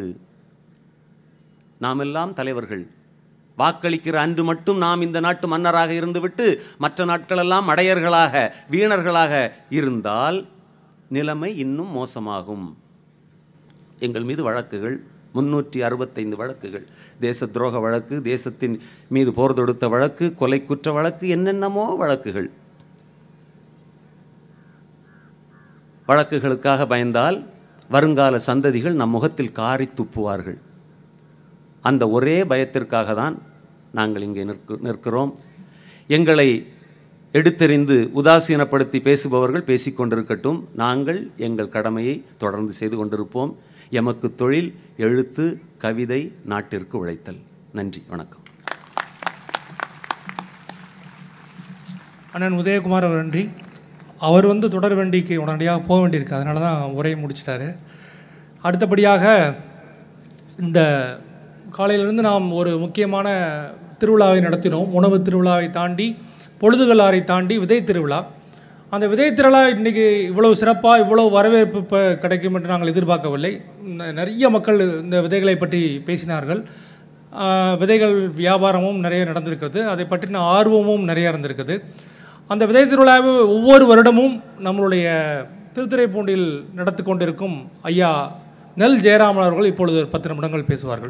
நாமெல்லாம் தலைவர்கள் வாக்களிக்கிற அன்று மட்டும் நாம் இந்த நாட்டு மன்னராக இருந்துவிட்டு மற்ற நாட்களெல்லாம் அடையர்களாக வீணர்களாக இருந்தால் நிலைமை இன்னும் மோசமாகும் எங்கள் மீது வழக்குகள் முன்னூற்றி அறுபத்தைந்து வழக்குகள் தேச துரோக வழக்கு தேசத்தின் மீது போர் தொடுத்த வழக்கு கொலை குற்ற வழக்கு என்னென்னமோ வழக்குகள் வழக்குகளுக்காக பயந்தால் வருங்கால சந்ததிகள் நம் முகத்தில் காரி துப்புவார்கள் அந்த ஒரே பயத்திற்காக தான் நாங்கள் இங்கே நிற்கு நிற்கிறோம் எங்களை எடுத்தெறிந்து உதாசீனப்படுத்தி பேசுபவர்கள் பேசிக்கொண்டிருக்கட்டும் நாங்கள் எங்கள் கடமையை தொடர்ந்து செய்து கொண்டிருப்போம் எமக்கு தொழில் எழுத்து கவிதை நாட்டிற்கு உழைத்தல் நன்றி வணக்கம் அண்ணன் உதயகுமார் அவர் நன்றி அவர் வந்து தொடர் வண்டிக்கு உடனடியாக போக வேண்டியிருக்கு அதனால தான் உரையை முடிச்சிட்டாரு அடுத்தபடியாக இந்த காலையிலிருந்து நாம் ஒரு முக்கியமான திருவிழாவை நடத்தினோம் உணவு திருவிழாவை தாண்டி பொழுதுகளாரை தாண்டி விதை திருவிழா அந்த விதை திருவிழா இன்றைக்கி இவ்வளவு சிறப்பாக இவ்வளவு வரவேற்பு இப்போ கிடைக்கும் என்று நாங்கள் எதிர்பார்க்கவில்லை ந- நிறைய மக்கள் இந்த விதைகளை பற்றி பேசினார்கள் ஆஹ், விதைகள் வியாபாரமும் நிறைய நடந்திருக்கிறது அதை பற்றின ஆர்வமும் நிறைய இருந்திருக்குது அந்த விதை திருவிழாவை ஒவ்வொரு வருடமும் நம்மளுடைய திருத்துறைப்பூண்டில் நடத்தி கொண்டிருக்கும் ஐயா நெல் ஜெயராமன் அவர்கள் இப்பொழுது ஒரு பத்து நிமிடங்கள் பேசுவார்கள்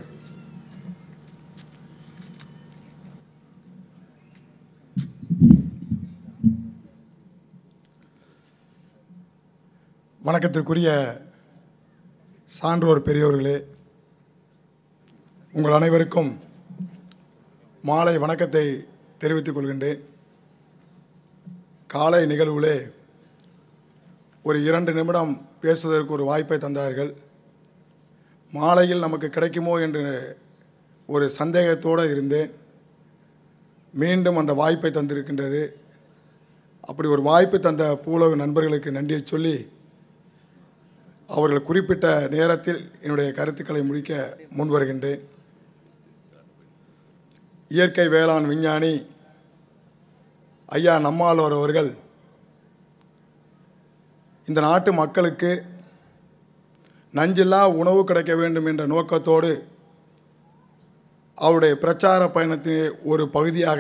வணக்கத்திற்குரிய சான்றோர் பெரியோர்களே உங்கள் அனைவருக்கும் மாலை வணக்கத்தை தெரிவித்துக் கொள்கின்றேன் காலை நிகழ்வுகளே ஒரு இரண்டு நிமிடம் பேசுவதற்கு ஒரு வாய்ப்பை தந்தார்கள் மாலையில் நமக்கு கிடைக்குமோ என்று ஒரு சந்தேகத்தோடு இருந்தேன் மீண்டும் அந்த வாய்ப்பை தந்திருக்கின்றது அப்படி ஒரு வாய்ப்பு தந்த பூலோக நண்பர்களுக்கு நன்றியை சொல்லி அவர்கள் குறிப்பிட்ட நேரத்தில் என்னுடைய கருத்துக்களை முடிக்க முன் வருகின்றேன் இயற்கை வேளாண் விஞ்ஞானி ஐயா நம்மாழ்வார் அவர்கள் இந்த நாட்டு மக்களுக்கு நஞ்சில்லா உணவு கிடைக்க வேண்டும் என்ற நோக்கத்தோடு அவருடைய பிரச்சார பயணத்தின் ஒரு பகுதியாக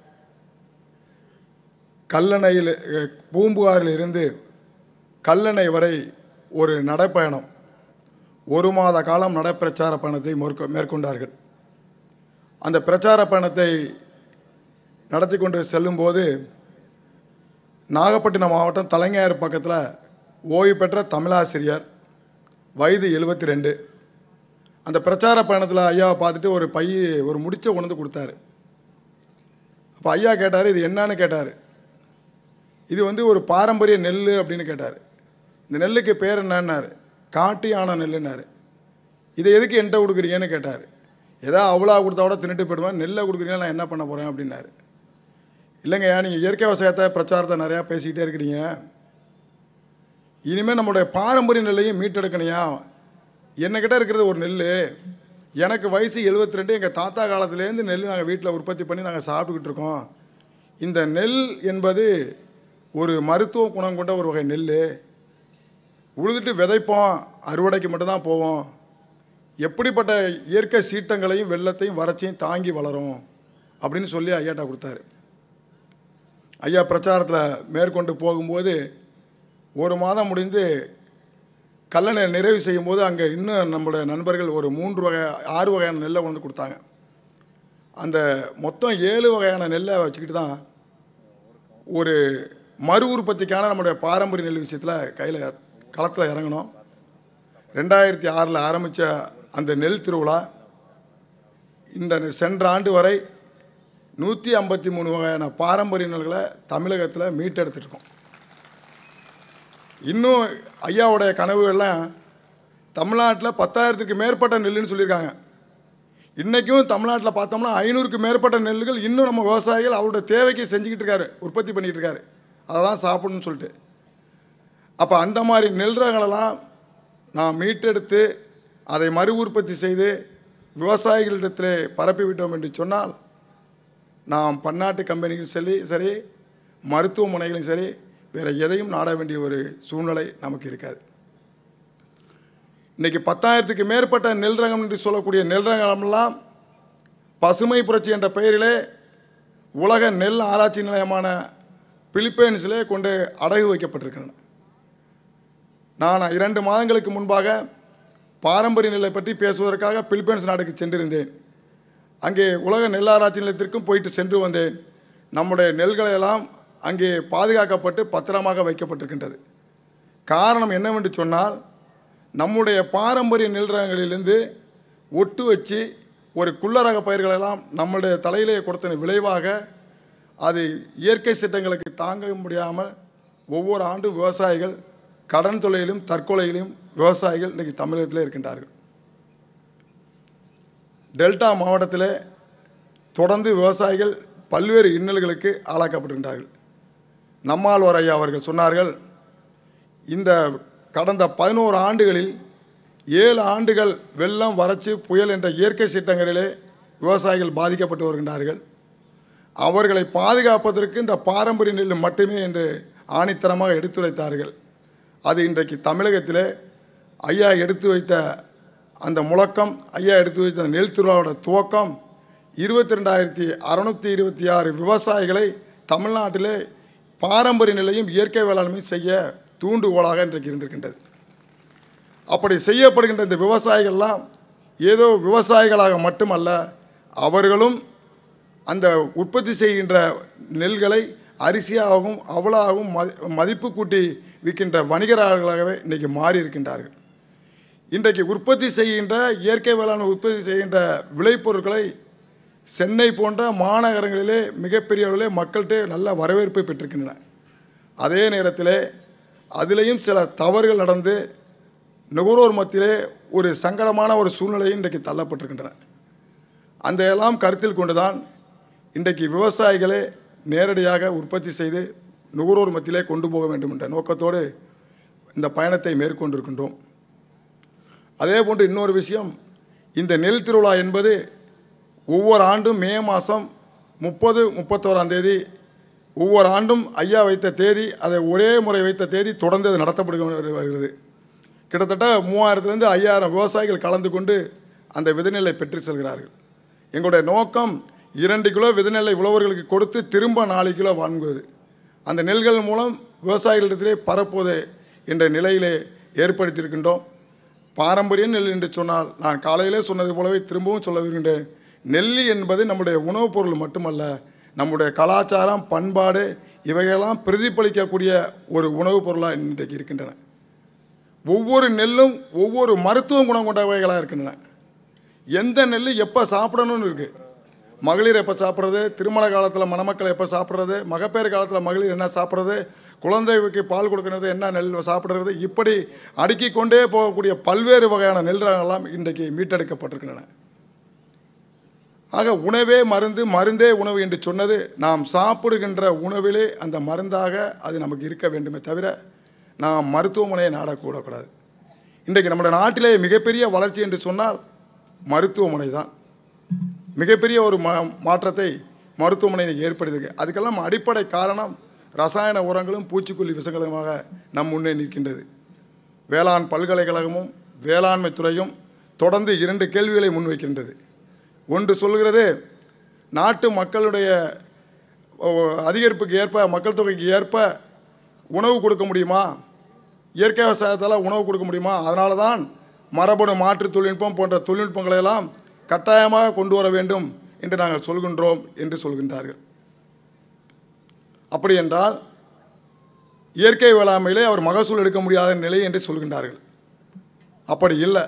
கல்லணையில் அஹ், பூம்புகாரில் இருந்து கல்லணை வரை ஒரு நடைப்பயணம் ஒரு மாத காலம் நடைப்பிரச்சார பயணத்தை மேற்கொ- மேற்கொண்டார்கள் அந்த பிரச்சார பயணத்தை நடத்தி கொண்டு செல்லும்போது நாகப்பட்டினம் மாவட்டம் தலைஞாயிறு பக்கத்தில் ஓய்வு பெற்ற தமிழாசிரியர் வயது எழுபத்தி ரெண்டு அந்த பிரச்சார பயணத்தில் ஐயாவை பார்த்துட்டு ஒரு பை ஒரு முடிச்ச உணர்ந்து கொடுத்தாரு அப்போ ஐயா கேட்டார் இது என்னன்னு கேட்டார் இது வந்து ஒரு பாரம்பரிய நெல் அப்படின்னு கேட்டார் இந்த நெல்லுக்கு பேர் என்னன்னாரு காட்டு யானை நெல்லுன்னாரு இதை எதுக்கு என்கிட்ட கொடுக்குறீங்கன்னு கேட்டார் ஏதோ அவ்வளோ கொடுத்தா கூட தின்னுட்டு போயிடுவேன் நெல்லை கொடுக்குறீங்க நான் என்ன பண்ண போகிறேன் அப்படின்னாரு இல்லைங்கய்யா நீங்கள் இயற்கை விவசாயத்தை பிரச்சாரத்தை நிறையா பேசிக்கிட்டே இருக்கிறீங்க இனிமேல் நம்மளுடைய பாரம்பரிய நெல்லையும் மீட்டெடுக்கணையா என்னக்கிட்ட இருக்கிறது ஒரு நெல் எனக்கு வயசு 72 ரெண்டு எங்கள் தாத்தா காலத்துலேருந்து நெல் நாங்கள் வீட்டில் உற்பத்தி பண்ணி நாங்கள் சாப்பிட்டுக்கிட்டு இருக்கோம் இந்த நெல் என்பது ஒரு மருத்துவ குணம் கொண்ட ஒரு வகை நெல் உழுதுட்டு விதைப்போம் அறுவடைக்கு மட்டும்தான் போவோம் எப்படிப்பட்ட இயற்கை சீட்டங்களையும் வெள்ளத்தையும் வறட்சியும் தாங்கி வளரும் அப்படின்னு சொல்லி ஐயாட்டா கொடுத்தாரு ஐயா பிரச்சாரத்தில் மேற்கொண்டு போகும்போது ஒரு மாதம் முடிந்து கல்லணை நிறைவு செய்யும்போது அங்கே இன்னும் நம்மளுடைய நண்பர்கள் ஒரு மூன்று வகை ஆறு வகையான நெல்லை கொண்டு வந்து கொடுத்தாங்க அந்த மொத்தம் ஏழு வகையான நெல்லை வச்சுக்கிட்டு தான் ஒரு மறு உற்பத்திக்கான நம்முடைய பாரம்பரிய நெல் விஷயத்தில் கையில் களத்தில் இறங்கணும் ரெண்டாயிரத்தி ஆறில் ஆரம்பித்த அந்த நெல் திருவிழா இந்த சென்ற ஆண்டு வரை நூற்றி ஐம்பத்தி மூணு வகையான பாரம்பரிய நெல்களை தமிழகத்தில் மீட்டெடுத்துருக்கோம் இன்னும் ஐயாவுடைய கனவுகள்லாம் தமிழ்நாட்டில் பத்தாயிரத்துக்கு மேற்பட்ட நெல்லுன்னு சொல்லியிருக்காங்க இன்றைக்கும் தமிழ்நாட்டில் பார்த்தோம்னா ஐநூறுக்கு மேற்பட்ட நெல்லுகள் இன்னும் நம்ம விவசாயிகள் அவருடைய தேவைக்கு செஞ்சுக்கிட்டு இருக்காரு உற்பத்தி பண்ணிக்கிட்டு இருக்காரு அதை தான் சாப்பிடணும்னு சொல்லிட்டு அப்போ அந்த மாதிரி நெல் ரகங்களெல்லாம் நாம் மீட்டெடுத்து அதை மறு உற்பத்தி செய்து விவசாயிகளிடத்திலே பரப்பி விட்டோம் என்று சொன்னால் நாம் பன்னாட்டு கம்பெனிகள் சரி சரி மருத்துவமனைகளும் சரி வேறு எதையும் நாட வேண்டிய ஒரு சூழ்நிலை நமக்கு இருக்காது இன்றைக்கி பத்தாயிரத்துக்கு மேற்பட்ட நெல் ரகம் என்று சொல்லக்கூடிய நெல் ரகமெல்லாம் பசுமை புரட்சி என்ற பெயரிலே உலக நெல் ஆராய்ச்சி நிலையமான பிலிப்பைன்ஸிலே கொண்டு அடகு வைக்கப்பட்டிருக்கின்றன நான் இரண்டு மாதங்களுக்கு முன்பாக பாரம்பரிய நெல்லை பற்றி பேசுவதற்காக பிலிப்பைன்ஸ் நாட்டுக்கு சென்றிருந்தேன் அங்கே உலக நெல் ஆராய்ச்சி நிலையத்திற்கும் போயிட்டு சென்று வந்தேன் நம்முடைய நெல்களை எல்லாம் அங்கே பாதுகாக்கப்பட்டு பத்திரமாக வைக்கப்பட்டிருக்கின்றது காரணம் என்னவென்று சொன்னால் நம்முடைய பாரம்பரிய நெல் ரகங்களிலிருந்து ஒட்டு வச்சு ஒரு குள்ளரக பயிர்களெல்லாம் நம்முடைய தலையிலே கொடுத்த விளைவாக அது இயற்கை சட்டங்களுக்கு தாங்க முடியாமல் ஒவ்வொரு ஆண்டும் விவசாயிகள் கடன் தொழிலும் தற்கொலையிலும் விவசாயிகள் இன்றைக்கி தமிழகத்தில் இருக்கின்றார்கள் டெல்டா மாவட்டத்தில் தொடர்ந்து விவசாயிகள் பல்வேறு இன்னல்களுக்கு ஆளாக்கப்பட்டிருக்கின்றார்கள் நம்மாழ்வார் ஐயா அவர்கள் சொன்னார்கள் இந்த கடந்த பதினோரு ஆண்டுகளில் ஏழு ஆண்டுகள் வெள்ளம் வறட்சி புயல் என்ற இயற்கை சீட்டங்களிலே விவசாயிகள் பாதிக்கப்பட்டு வருகின்றார்கள் அவர்களை பாதுகாப்பதற்கு இந்த பாரம்பரிய நெல் மட்டுமே என்று ஆணித்தரமாக எடுத்துரைத்தார்கள் அது இன்றைக்கு தமிழகத்திலே ஐயா எடுத்து வைத்த அந்த முழக்கம் ஐயா எடுத்து வைத்த நெல் திருவிழாவோட துவக்கம் இருபத்தி ரெண்டாயிரத்தி அறநூற்றி இருபத்தி ஆறு விவசாயிகளை தமிழ்நாட்டிலே பாரம்பரிய நிலையும் இயற்கை வேளாண்மையும் செய்ய தூண்டுகோலாக இன்றைக்கு இருந்திருக்கின்றது அப்படி செய்யப்படுகின்ற இந்த விவசாயிகள்லாம் ஏதோ விவசாயிகளாக மட்டுமல்ல அவர்களும் அந்த உற்பத்தி செய்கின்ற நெல்களை அரிசியாகவும் அவலாகவும் மதி மதிப்பு கூட்டி விற்கின்ற வணிகர்களாகவே இன்றைக்கி மாறி இருக்கின்றார்கள் இன்றைக்கு உற்பத்தி செய்கின்ற இயற்கை வேளாண் உற்பத்தி செய்கின்ற விளைபொருட்களை சென்னை போன்ற மாநகரங்களிலே மிகப்பெரிய அளவிலே மக்கள்கிட்ட நல்ல வரவேற்பை பெற்றிருக்கின்றன அதே நேரத்திலே அதிலேயும் சில தவறுகள் நடந்து நுகர்வோர் மத்தியிலே ஒரு சங்கடமான ஒரு சூழ்நிலை இன்றைக்கு தள்ளப்பட்டிருக்கின்றன அந்த எல்லாம் கருத்தில் கொண்டுதான் இன்றைக்கு விவசாயிகளே நேரடியாக உற்பத்தி செய்து நுகர்வோர் மத்தியிலே கொண்டு போக வேண்டும் என்ற நோக்கத்தோடு இந்த பயணத்தை மேற்கொண்டிருக்கின்றோம் அதே போன்று இன்னொரு விஷயம் இந்த நெல் திருவிழா என்பது ஒவ்வொரு ஆண்டும் மே மாதம் முப்பது முப்பத்தோராம் தேதி ஒவ்வொரு ஆண்டும் ஐயா வைத்த தேதி அதை ஒரே முறை வைத்த தேதி தொடர்ந்து அது நடத்தப்பட்டு வருகிறது கிட்டத்தட்ட மூவாயிரத்துலேருந்து ஐயாயிரம் விவசாயிகள் கலந்து கொண்டு அந்த விதைநெல்லை பெற்று செல்கிறார்கள் எங்களுடைய நோக்கம் இரண்டு கிலோ விதைநெல்லை உழவர்களுக்கு கொடுத்து திரும்ப நாலு கிலோ வாங்குவது அந்த நெல்கள் மூலம் விவசாயிகளிடத்திலே பரப்புவது என்ற நிலையிலே ஏற்படுத்தியிருக்கின்றோம் பாரம்பரிய நெல் என்று சொன்னால் நான் காலையிலே சொன்னது போலவே திரும்பவும் சொல்ல விரும்புகின்றேன் நெல்லி என்பது நம்முடைய உணவுப் பொருள் மட்டுமல்ல நம்முடைய கலாச்சாரம் பண்பாடு இவையெல்லாம் பிரதிபலிக்கக்கூடிய ஒரு உணவுப் பொருளாக இன்றைக்கு இருக்கின்றன ஒவ்வொரு நெல்லும் ஒவ்வொரு மருத்துவ குணம் கொண்டவைகளாக இருக்கின்றன எந்த நெல் எப்போ சாப்பிடணும்னு இருக்குது மகளிர் எப்போ சாப்பிட்றது திருமண காலத்தில் மணமக்கள் எப்போ சாப்பிட்றது மகப்பேறு காலத்தில் மகளிர் என்ன சாப்பிட்றது குழந்தைக்கு பால் கொடுக்கறது என்ன நெல் சாப்பிட்றது இப்படி அடுக்கிக் கொண்டே போகக்கூடிய பல்வேறு வகையான நெல் ரகங்கள்லாம் இன்றைக்கு மீட்டெடுக்கப்பட்டிருக்கின்றன ஆக உணவே மருந்து மருந்தே உணவு என்று சொன்னது நாம் சாப்பிடுகின்ற உணவிலே அந்த மருந்தாக அது நமக்கு இருக்க வேண்டுமே தவிர நாம் மருத்துவமனையை நாடக்கூடக்கூடாது இன்றைக்கு நம்முடைய நாட்டிலே மிகப்பெரிய வளர்ச்சி என்று சொன்னால் மருத்துவமனை தான் மிகப்பெரிய ஒரு மா மாற்றத்தை மருத்துவமனை ஏற்படுத்தியிருக்கு அதுக்கெல்லாம் அடிப்படை காரணம் ரசாயன உரங்களும் பூச்சிக்கொல்லி விஷங்களுமாக நம் முன்னே நிற்கின்றது வேளாண் பல்கலைக்கழகமும் வேளாண்மை துறையும் தொடர்ந்து இரண்டு கேள்விகளை முன்வைக்கின்றது ஒன்று சொல்கிறது நாட்டு மக்களுடைய ஓ, அதிகரிப்புக்கு ஏற்ப மக்கள் தொகைக்கு ஏற்ப உணவு கொடுக்க முடியுமா இயற்கை விவசாயத்தால் உணவு கொடுக்க முடியுமா அதனால தான் மரபணு மாற்று தொழில்நுட்பம் போன்ற தொழில்நுட்பங்களை எல்லாம் கட்டாயமாக கொண்டு வர வேண்டும் என்று நாங்கள் சொல்கின்றோம் என்று சொல்கின்றார்கள் அப்படி என்றால் இயற்கை வேளாண்மையிலே அவர் மகசூல் எடுக்க முடியாத நிலை என்று சொல்கின்றார்கள் அப்படி இல்லை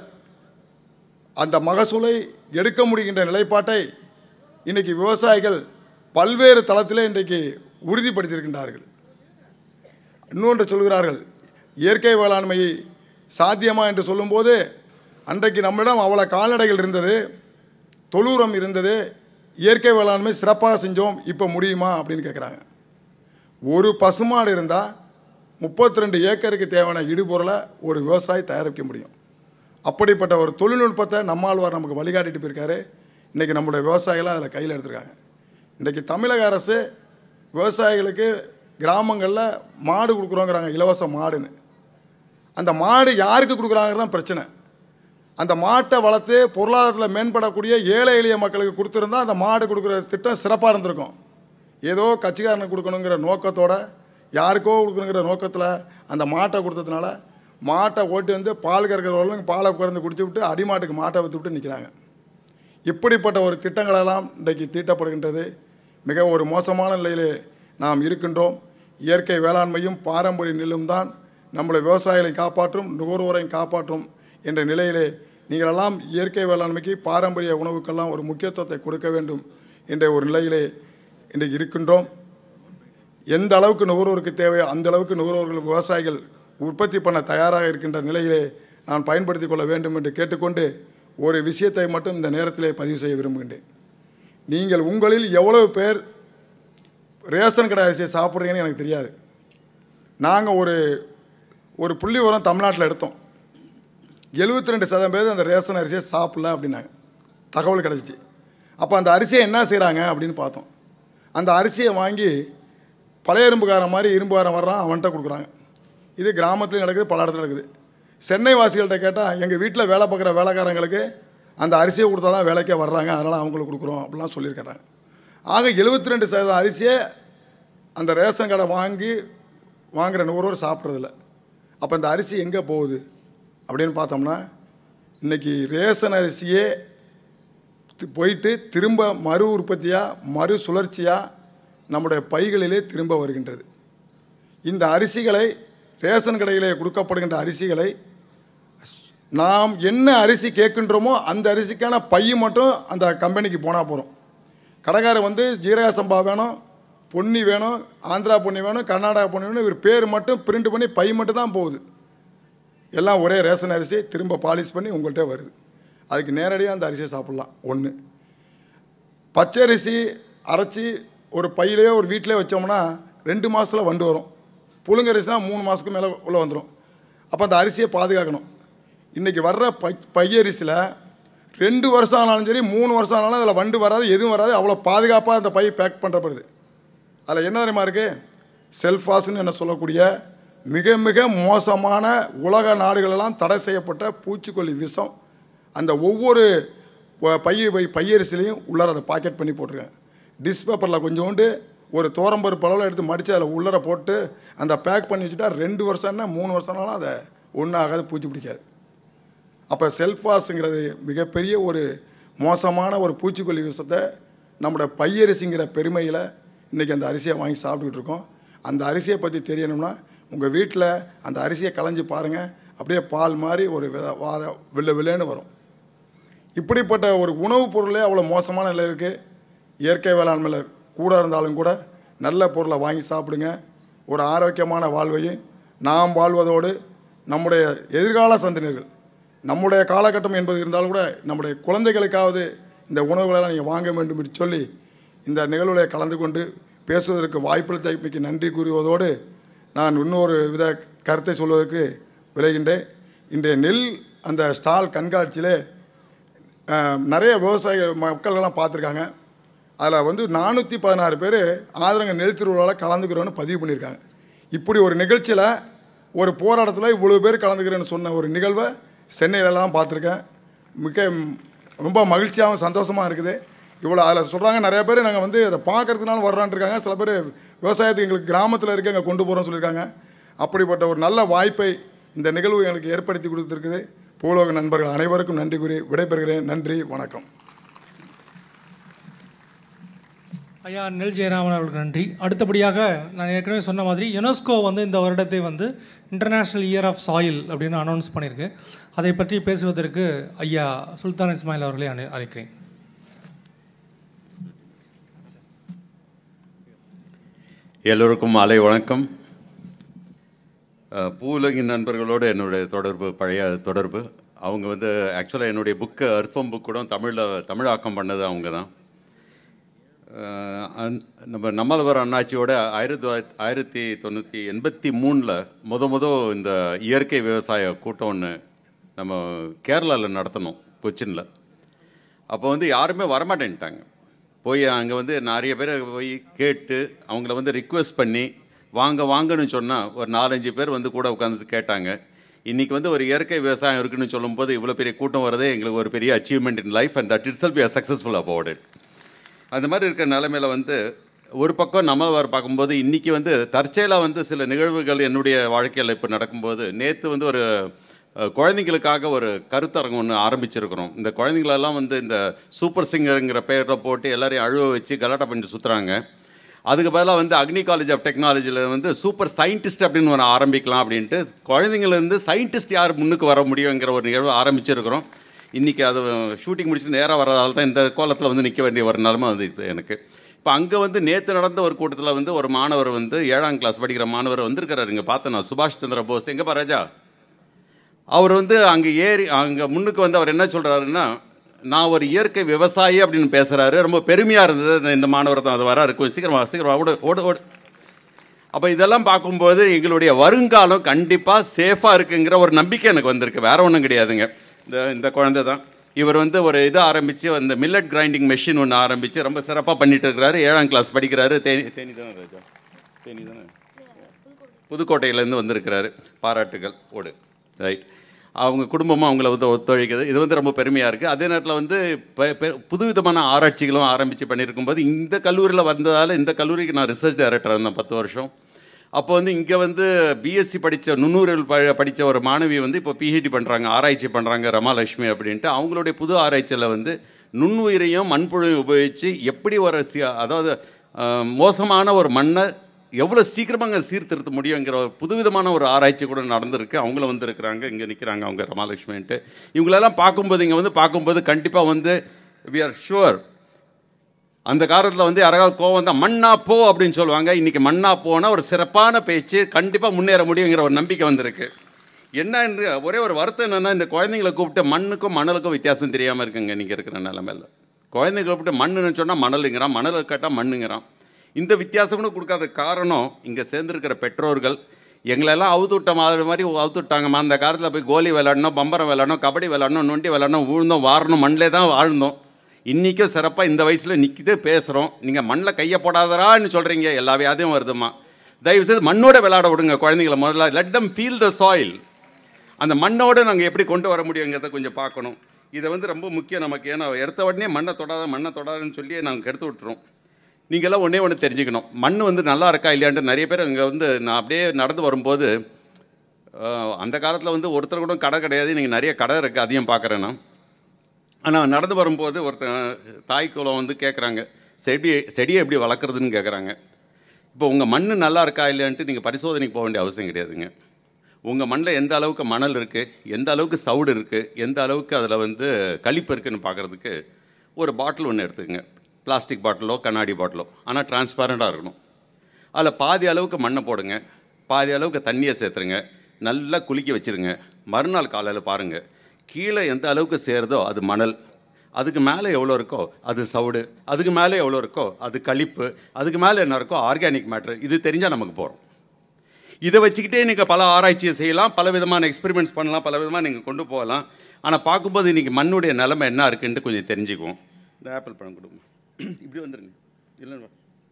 அந்த மகசூலை எடுக்க முடிகின்ற நிலைப்பாட்டை இன்றைக்கி விவசாயிகள் பல்வேறு தளத்திலே இன்றைக்கு உறுதிப்படுத்தியிருக்கின்றார்கள் இன்னொன்று சொல்கிறார்கள் இயற்கை வேளாண்மை சாத்தியமா என்று சொல்லும்போது அன்றைக்கு நம்மிடம் அவ்வளோ கால்நடைகள் இருந்தது தொழுவுரம் இருந்தது இயற்கை வேளாண்மை சிறப்பாக செஞ்சோம் இப்போ முடியுமா அப்படின்னு கேட்குறாங்க ஒரு பசுமாடு இருந்தால் முப்பத்தி ரெண்டு ஏக்கருக்கு தேவையான இடுபொருளை ஒரு விவசாயி தயாரிக்க முடியும் அப்படிப்பட்ட ஒரு தொழில்நுட்பத்தை நம்மாழ்வார் நமக்கு வழிகாட்டிட்டு போயிருக்காரு இன்றைக்கி நம்முடைய விவசாயிகளாம் அதில் கையில் எடுத்திருக்காங்க இன்றைக்கி தமிழக அரசு விவசாயிகளுக்கு கிராமங்களில் மாடு கொடுக்குறோங்கிறாங்க இலவச மாடுன்னு அந்த மாடு யாருக்கு கொடுக்குறாங்கிறது தான் பிரச்சனை அந்த மாட்டை வளர்த்து பொருளாதாரத்தில் மேம்படக்கூடிய ஏழை எளிய மக்களுக்கு கொடுத்துருந்தா அந்த மாடு கொடுக்குற திட்டம் சிறப்பாக இருந்திருக்கும் ஏதோ கட்சிக்காரனுக்கு கொடுக்கணுங்கிற நோக்கத்தோட யாருக்கோ கொடுக்கணுங்கிற நோக்கத்தில் அந்த மாட்டை கொடுத்ததுனால மாட்டை ஓட்டி வந்து பால் கறக்கிறவர்களும் பாலை கறந்து குடிச்சு விட்டு அடிமாட்டுக்கு மாட்டை விற்று விட்டு நிற்கிறாங்க இப்படிப்பட்ட ஒரு திட்டங்களெல்லாம் இன்றைக்கு தீட்டப்படுகின்றது மிக ஒரு மோசமான நிலையிலே நாம் இருக்கின்றோம் இயற்கை வேளாண்மையும் பாரம்பரிய நெல்லும் தான் நம்முடைய விவசாயிகளை காப்பாற்றும் நுகர்வோரையும் காப்பாற்றும் என்ற நிலையிலே நீங்களெல்லாம் இயற்கை வேளாண்மைக்கு பாரம்பரிய உணவுக்கெல்லாம் ஒரு முக்கியத்துவத்தை கொடுக்க வேண்டும் என்ற ஒரு நிலையிலே இன்றைக்கு இருக்கின்றோம் எந்த அளவுக்கு நுகர்வோருக்கு தேவையோ அந்த அளவுக்கு நுகர்வோர்கள் விவசாயிகள் உற்பத்தி பண்ண தயாராக இருக்கின்ற நிலையிலே நான் பயன்படுத்திக் கொள்ள வேண்டும் என்று கேட்டுக்கொண்டு ஒரு விஷயத்தை மட்டும் இந்த நேரத்திலே பதிவு செய்ய விரும்புகின்றேன் நீங்கள் உங்களில் எவ்வளவு பேர் ரேஷன் கடை அரிசியை சாப்பிட்றீங்கன்னு எனக்கு தெரியாது நாங்கள் ஒரு ஒரு புள்ளி உரம் தமிழ்நாட்டில் எடுத்தோம் எழுபத்தி ரெண்டு சதவீதம் பேர் அந்த ரேஷன் அரிசியை சாப்பிடல அப்படின்னாங்க தகவல் கிடச்சிச்சு அப்போ அந்த அரிசியை என்ன செய்கிறாங்க அப்படின்னு பார்த்தோம் அந்த அரிசியை வாங்கி பழைய இரும்புக்காரன் மாதிரி இரும்புக்காரன் வர்றான் அவன்கிட்ட கொடுக்குறாங்க இது கிராமத்துலையும் நடக்குது பல இடத்துல நடக்குது சென்னை வாசிகள்கிட்ட கேட்டால் எங்கள் வீட்டில் வேலை பார்க்குற வேலைக்காரங்களுக்கு அந்த அரிசியை கொடுத்தா தான் வேலைக்கே வர்றாங்க அதனால் அவங்களுக்கு கொடுக்குறோம் அப்படிலாம் சொல்லியிருக்கிறாங்க ஆக எழுபத்தி ரெண்டு சதவீதம் அரிசியை அந்த ரேஷன் கடை வாங்கி வாங்குற நுகர்வோர் சாப்பிட்றதில்ல அப்போ இந்த அரிசி எங்கே போகுது அப்படின்னு பார்த்தோம்னா இன்றைக்கி ரேஷன் அரிசியே தி- போயிட்டு திரும்ப மறு உற்பத்தியாக மறு சுழற்சியாக நம்முடைய பைகளிலே திரும்ப வருகின்றது இந்த அரிசிகளை ரேஷன் கடையிலே கொடுக்கப்படுகின்ற அரிசிகளை நாம் என்ன அரிசி கேட்கின்றோமோ அந்த அரிசிக்கான பை மட்டும் அந்த கம்பெனிக்கு போனால் போகிறோம் கடைக்காரர் வந்து ஜீரக சம்பா வேணும் பொன்னி வேணும் ஆந்திரா பொன்னி வேணும் கர்நாடகா பொன்னி வேணும் இவர் பேர் மட்டும் பிரிண்ட் பண்ணி பை மட்டும் தான் போகுது எல்லாம் ஒரே ரேஷன் அரிசி திரும்ப பாலிஷ் பண்ணி உங்கள்கிட்ட வருது அதுக்கு நேரடியாக அந்த அரிசியை சாப்பிட்லாம் ஒன்று பச்சை அரிசி அரைச்சி ஒரு பையிலையோ ஒரு வீட்டிலே வச்சோம்னா ரெண்டு மாதத்தில் வண்டு வரும் புழுங்க அரிசினா மூணு மாதத்துக்கு மேலே உள்ளே வந்துடும் அப்போ அந்த அரிசியை பாதுகாக்கணும் இன்றைக்கி வர்ற பை பையரிசியில் ரெண்டு வருஷம் ஆனாலும் சரி மூணு வருஷம் ஆனாலும் அதில் வண்டு வராது எதுவும் வராது அவ்வளோ பாதுகாப்பாக அந்த பை பேக் பண்ணுறப்படுது அதில் என்ன தெரியுமா இருக்குது செல்ஃபாஸ்ன்னு என்ன சொல்லக்கூடிய மிக மிக மோசமான உலக நாடுகளெல்லாம் தடை செய்யப்பட்ட பூச்சிக்கொல்லி விஷம் அந்த ஒவ்வொரு ப- பை பை பையரிசிலையும் உள்ளார அதை பாக்கெட் பண்ணி போட்டிருக்கேன் டிஷ் பேப்பரில் கொஞ்சோண்டு ஒரு தோரம்பருப்பு அளவில் எடுத்து மடித்து அதில் உள்ளர போட்டு அந்த பேக் பண்ணி வச்சுட்டா ரெண்டு வருஷம்னா மூணு வருஷம்னாலும் அதை ஒன்றும் ஆகாது பூச்சி பிடிக்காது அப்போ செல்ஃபாஸுங்கிறது மிகப்பெரிய ஒரு மோசமான ஒரு பூச்சிக்கொல்லி விஷத்தை நம்முடைய பையரிசிங்கிற பெருமையில் இன்றைக்கி அந்த அரிசியை வாங்கி சாப்பிட்டுக்கிட்டு இருக்கோம் அந்த அரிசியை பற்றி தெரியணும்னா உங்கள் வீட்டில் அந்த அரிசியை களைஞ்சி பாருங்கள் அப்படியே பால் மாதிரி ஒரு வித வாத வில்ல வில்லுன்னு வரும் இப்படிப்பட்ட ஒரு உணவுப் பொருளே அவ்வளோ மோசமான நிலை இருக்குது இயற்கை வேளாண்மையில் கூட இருந்தாலும் கூட நல்ல பொருளை வாங்கி சாப்பிடுங்க ஒரு ஆரோக்கியமான வாழ்வையும் நாம் வாழ்வதோடு நம்முடைய எதிர்கால சந்ததியினர்கள் நம்முடைய காலகட்டம் என்பது இருந்தாலும் கூட நம்முடைய குழந்தைகளுக்காவது இந்த உணவுகளெல்லாம் நீங்கள் வாங்க வேண்டும் என்று சொல்லி இந்த நிகழ்வில் கலந்து கொண்டு பேசுவதற்கு வாய்ப்பளித்த மிக்க நன்றி கூறுவதோடு நான் இன்னொரு வித கருத்தை சொல்வதற்கு விளைகின்றேன் இன்றைய நெல் அந்த ஸ்டால் கண்காட்சியிலே அஹ், நிறைய விவசாய மக்கள்லாம் பார்த்துருக்காங்க அதில் வந்து நானூற்றி பதினாறு பேர் ஆதரங்க நெல் திருவிழாவில் கலந்துக்கிறோன்னு பதிவு பண்ணியிருக்காங்க இப்படி ஒரு நிகழ்ச்சியில் ஒரு போராட்டத்தில் இவ்வளோ பேர் கலந்துக்கிறேன்னு சொன்ன ஒரு நிகழ்வை சென்னையிலலாம் பார்த்துருக்கேன் மிக ம், ரொம்ப மகிழ்ச்சியாகவும் சந்தோஷமாக இருக்குது இவ்வளோ அதில் சொல்கிறாங்க நிறைய பேர் நாங்கள் வந்து அதை பார்க்கறதுனால வர்றான்ட்டு இருக்காங்க சில பேர் விவசாயத்துக்கு எங்களுக்கு கிராமத்தில் இருக்க எங்கள் கொண்டு போகிறோம்னு சொல்லியிருக்காங்க அப்படிப்பட்ட ஒரு நல்ல வாய்ப்பை இந்த நிகழ்வு எங்களுக்கு ஏற்படுத்தி கொடுத்துருக்குது பூலோக நண்பர்கள் அனைவருக்கும் நன்றி கூறி விடைபெறுகிறேன் நன்றி வணக்கம் ஐயா நெல் ஜெயராமன் அவர்களுக்கு நன்றி அடுத்தபடியாக நான் ஏற்கனவே சொன்ன மாதிரி யுனெஸ்கோ வந்து இந்த வருடத்தை வந்து இன்டர்நேஷ்னல் இயர் ஆஃப் சாயில் அப்படின்னு அனௌன்ஸ் பண்ணியிருக்கு அதை பற்றி பேசுவதற்கு ஐயா சுல்தான் இஸ்மாயில் அவர்களை அழை- அழைக்கிறேன் எல்லோருக்கும் மாலை வணக்கம் அஹ், பூவுலகின் நண்பர்களோடு என்னுடைய தொடர்பு பழைய தொடர்பு அவங்க வந்து ஆக்சுவலாக என்னுடைய புக்கு அர்த்தம் புக் கூட தமிழில் தமிழாக்கம் பண்ணது அவங்க தான் அஹ், அன்- நம்ம நம்மளவர் அண்ணாச்சியோட ஆயிரத்தி தொள்ளாயிரத்தி ஆயிரத்தி தொண்ணூற்றி எண்பத்தி மூணில் முத முத இந்த இயற்கை விவசாய கூட்டம் ஒன்று நம்ம கேரளாவில் நடத்தினோம் கொச்சினில் அப்போ வந்து யாருமே வரமாட்டேன்ட்டாங்க போய் அங்கே வந்து நிறைய பேரை போய் கேட்டு அவங்கள வந்து ரிக்வெஸ்ட் பண்ணி வாங்க வாங்கன்னு சொன்னால் ஒரு நாலஞ்சு பேர் வந்து கூட உட்காந்து கேட்டாங்க இன்றைக்கி வந்து ஒரு இயற்கை விவசாயம் இருக்குன்னு சொல்லும்போது இவ்வளோ பெரிய கூட்டம் வரதே எங்களுக்கு ஒரு பெரிய achievement in life and that itself are successful about it அந்த மாதிரி இருக்கிற நிலமையில வந்து ஒரு பக்கம் நம்ம வர பார்க்கும்போது இன்றைக்கி வந்து தற்செயலாக வந்து சில நிகழ்வுகள் என்னுடைய வாழ்க்கையில் இப்போ நடக்கும்போது நேற்று வந்து ஒரு அஹ், குழந்தைங்களுக்காக ஒரு கருத்தரங்கம் ஒன்று ஆரம்பிச்சிருக்கிறோம் இந்த குழந்தைங்களெல்லாம் வந்து இந்த சூப்பர் சிங்கருங்கிற பெயரில் போட்டு எல்லாரையும் அழுவ வச்சு கலாட்டா பண்ணி சுற்றுறாங்க அதுக்கு பதிலாக வந்து அக்னி காலேஜ் ஆஃப் டெக்னாலஜியில் வந்து சூப்பர் சயின்டிஸ்ட் அப்படின்னு ஒன்று ஆரம்பிக்கலாம் அப்படின்ட்டு குழந்தைங்கள்லேருந்து சயின்டிஸ்ட் யார் முன்னுக்கு வர முடியுங்கிற ஒரு நிகழ்வு ஆரம்பிச்சிருக்கிறோம் இன்றைக்கி அது ஷூட்டிங் முடிச்சுட்டு நேராக வர்றதால தான் இந்த கோலத்தில் வந்து நிற்க வேண்டிய ஒரு நிலமை வந்து இது எனக்கு இப்போ அங்கே வந்து நேற்று நடந்த ஒரு கூட்டத்தில் வந்து ஒரு மாணவர் வந்து ஏழாம் கிளாஸ் படிக்கிற மாணவர் வந்திருக்கிறாரு இங்கே பார்த்தேன் நான் சுபாஷ் சந்திர போஸ் எங்கேப்பா ராஜா அவர் வந்து அங்கே ஏறி அங்கே முன்னுக்கு வந்து அவர் என்ன சொல்கிறாருன்னா நான் ஒரு இயற்கை விவசாயி அப்படின்னு பேசுகிறாரு ரொம்ப பெருமையாக இருந்தது இந்த- இந்த மாணவர் தான் அது வர இருக்கும் சீக்கிரமா சீக்கிரமா ஓடு ஓடு ஓடு அப்போ இதெல்லாம் பார்க்கும்போது எங்களுடைய வருங்காலம் கண்டிப்பாக சேஃபாக இருக்குங்கிற ஒரு நம்பிக்கை எனக்கு வந்திருக்கு வேற ஒன்றும் கிடையாதுங்க இந்த இந்த குழந்தை தான் இவர் வந்து ஒரு இது ஆரம்பித்து அந்த மில்லட் கிரைண்டிங் மெஷின் ஒன்று ஆரம்பித்து ரொம்ப சிறப்பாக பண்ணிட்டு இருக்கிறாரு ஏழாம் கிளாஸ் படிக்கிறாரு தேனி தேனி தானே ராஜா தேனி தானே புதுக்கோட்டையிலேருந்து வந்திருக்கிறாரு பாராட்டுகள் ஓடு ரைட் அவங்க குடும்பமும் அவங்கள வந்து ஒத்துழைக்குது இது வந்து ரொம்ப பெருமையாக இருக்குது அதே நேரத்தில் வந்து பெ- பெ- புதுவிதமான ஆராய்ச்சிகளும் ஆரம்பித்து பண்ணியிருக்கும்போது இந்த கல்லூரியில் வந்ததால் இந்த கல்லூரிக்கு நான் ரிசர்ச் டைரக்டர் இருந்தேன் பத்து வருஷம் அப்போ வந்து இங்கே வந்து பிஎஸ்சி படித்த நுண்ணூரில் ப படித்த ஒரு மாணவி வந்து இப்போ பிஹெச்டி பண்ணுறாங்க ஆராய்ச்சி பண்ணுறாங்க ரமாலட்சுமி அப்படின்ட்டு அவங்களுடைய புது ஆராய்ச்சியில் வந்து நுண்ணுயிரையும் மண்புழையும் உபயோகித்து எப்படி ஒரு சி அதாவது அஹ், மோசமான ஒரு மண்ணை எவ்வளோ சீக்கிரமாக சீர்திருத்த முடியுங்கிற ஒரு புதுவிதமான ஒரு ஆராய்ச்சி கூட நடந்திருக்கு அவங்களும் வந்திருக்கிறாங்க இங்கே நிற்கிறாங்க அவங்க ரமாலட்சுமின்ட்டு இவங்களெல்லாம் பார்க்கும்போது இங்கே வந்து பார்க்கும்போது கண்டிப்பாக வந்து வி ஆர் ஷுவர் அந்த காலத்தில் வந்து யாராவது கோவம் தான் மண்ணா போ அப்படின்னு சொல்லுவாங்க இன்றைக்கி மண்ணா போனால் ஒரு சிறப்பான பேச்சு கண்டிப்பாக முன்னேற முடியுங்கிற ஒரு நம்பிக்கை வந்திருக்கு என்ன என்று ஒரே ஒரு வருத்தம் என்னென்னா இந்த குழந்தைங்களை கூப்பிட்டு மண்ணுக்கும் மணலுக்கும் வித்தியாசம் தெரியாமல் இருக்குங்க இன்றைக்கி இருக்கிற நிலமையில் குழந்தைங்களை கூப்பிட்டு மண்ணுன்னு சொன்னால் மணலுங்கிறான் மணலை கேட்டால் மண்ணுங்கிறான் இந்த வித்தியாசம் கூட கொடுக்காத காரணம் இங்கே சேர்ந்துருக்கிற பெற்றோர்கள் எங்களெல்லாம் அவுத்து விட்ட மாதிரி மாதிரி அவுத்து விட்டாங்கம்மா அந்த காலத்தில் போய் கோலி விளாடணும் பம்பரம் விளாடணும் கபடி விளாடணும் நொண்டி விளாடணும் விழுந்தோம் வாரணும் மண்ணிலே தான் வாழ்ந்தோம் இன்றைக்கும் சிறப்பாக இந்த வயசில் நிற்கிதே பேசுகிறோம் நீங்கள் மண்ணில் கையை போடாதரான்னு சொல்கிறீங்க எல்லா வியாதியும் வருதுமா தயவுசெய்து மண்ணோட விளையாட விடுங்க குழந்தைங்களை முதல்ல let them feel the soil அந்த மண்ணோட நாங்கள் எப்படி கொண்டு வர முடியுங்கிறத கொஞ்சம் பார்க்கணும் இதை வந்து ரொம்ப முக்கியம் நமக்கு ஏன்னா எடுத்த உடனே மண்ணை தொடாத மண்ணை தொடாதுன்னு சொல்லி நாங்கள் கெடுத்து விட்டுறோம் நீங்கள்லாம் ஒன்றே ஒன்று தெரிஞ்சுக்கணும் மண் வந்து நல்லா இருக்கா இல்லையான்ட்டு நிறைய பேர் இங்கே வந்து நான் அப்படியே நடந்து வரும்போது ஆஹ், அந்த காலத்தில் வந்து ஒருத்தர் கூட கடை கிடையாது நீங்கள் நிறைய கடை இருக்குது அதையும் பார்க்குறேன் நான் ஆனால் நடந்து வரும்போது ஒருத்தன் தாய் குலம் வந்து கேட்குறாங்க செடி செடியை எப்படி வளர்க்குறதுன்னு கேட்குறாங்க இப்போ உங்கள் மண் நல்லா இருக்கா இல்லையான்ட்டு நீங்கள் பரிசோதனைக்கு போக வேண்டிய அவசியம் கிடையாதுங்க உங்கள் மண்ணில் எந்த அளவுக்கு மணல் இருக்குது எந்த அளவுக்கு சவுடு இருக்குது எந்த அளவுக்கு அதில் வந்து களிப்பு இருக்குன்னு பார்க்குறதுக்கு ஒரு பாட்டில் ஒன்று எடுத்துக்கங்க பிளாஸ்டிக் பாட்டிலோ கண்ணாடி பாட்டிலோ ஆனால் டிரான்ஸ்பரண்ட்டாக இருக்கணும் அதில் பாதி அளவுக்கு மண்ணை போடுங்க பாதி அளவுக்கு தண்ணியை சேர்த்துருங்க நல்லா குலுக்கி வச்சிருங்க மறுநாள் காலையில் பாருங்கள் கீழே எந்த அளவுக்கு சேருதோ அது மணல் அதுக்கு மேலே எவ்வளோ இருக்கோ அது சவுடு அதுக்கு மேலே எவ்வளோ இருக்கோ அது களிப்பு அதுக்கு மேலே என்ன இருக்கோ ஆர்கானிக் மேட்ரு இது தெரிஞ்சால் நமக்கு போகிறோம் இதை வச்சுக்கிட்டே நீங்கள் பல ஆராய்ச்சியை செய்யலாம் பல விதமான எக்ஸ்பெரிமெண்ட்ஸ் பண்ணலாம் பல விதமாக நீங்கள் கொண்டு போகலாம் ஆனால் பார்க்கும்போது இன்றைக்கி மண்ணுடைய நிலைமை என்ன இருக்குன்ட்டு கொஞ்சம் தெரிஞ்சுக்குவோம் இந்த ஆப்பிள் பழம் கொடுங்க இப்படி வந்துருங்க இல்லை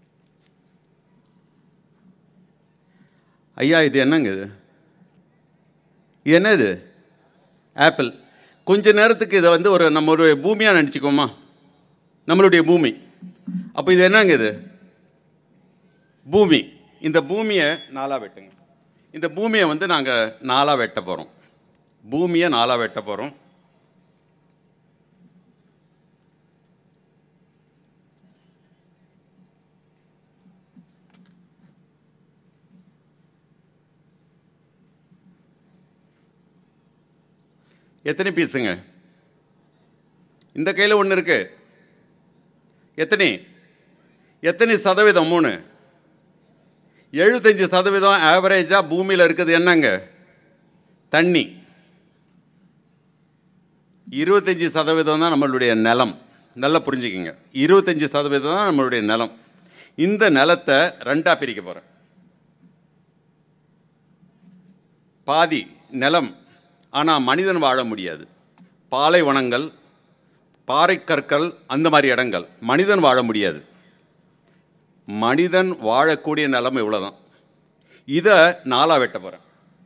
ஐயா இது என்னங்க இது இது என்ன இது ஆப்பிள் கொஞ்ச நேரத்துக்கு இதை வந்து ஒரு நம்ம ஒரு பூமியாக நினச்சிக்கோமா நம்மளுடைய பூமி அப்போ இது என்னங்க இது பூமி இந்த பூமியை நாலாக வெட்டுங்க இந்த பூமியை வந்து நாங்கள் நாலாக வெட்ட போகிறோம் பூமியை நாலாக வெட்ட போகிறோம் எத்தனை பீஸுங்க இந்த கையில் ஒன்று இருக்கு எத்தனை எத்தனை சதவீதம் மூணு எழுபத்தஞ்சு சதவீதம் ஆவரேஜாக பூமியில் இருக்குது என்னங்க தண்ணி இருபத்தஞ்சி சதவீதம் தான் நம்மளுடைய நிலம் நல்லா புரிஞ்சுக்கிங்க இருபத்தஞ்சி சதவீதம் தான் நம்மளுடைய நிலம் இந்த நிலத்தை ரெண்டாக பிரிக்க போகிறேன் பாதி நிலம் ஆனால் மனிதன் வாழ முடியாது பாலைவனங்கள் பாறைக்கற்கள் அந்த மாதிரி இடங்கள் மனிதன் வாழ முடியாது மனிதன் வாழக்கூடிய நிலம் இவ்வளோதான் இதை நாலாக வெட்ட போகிறேன்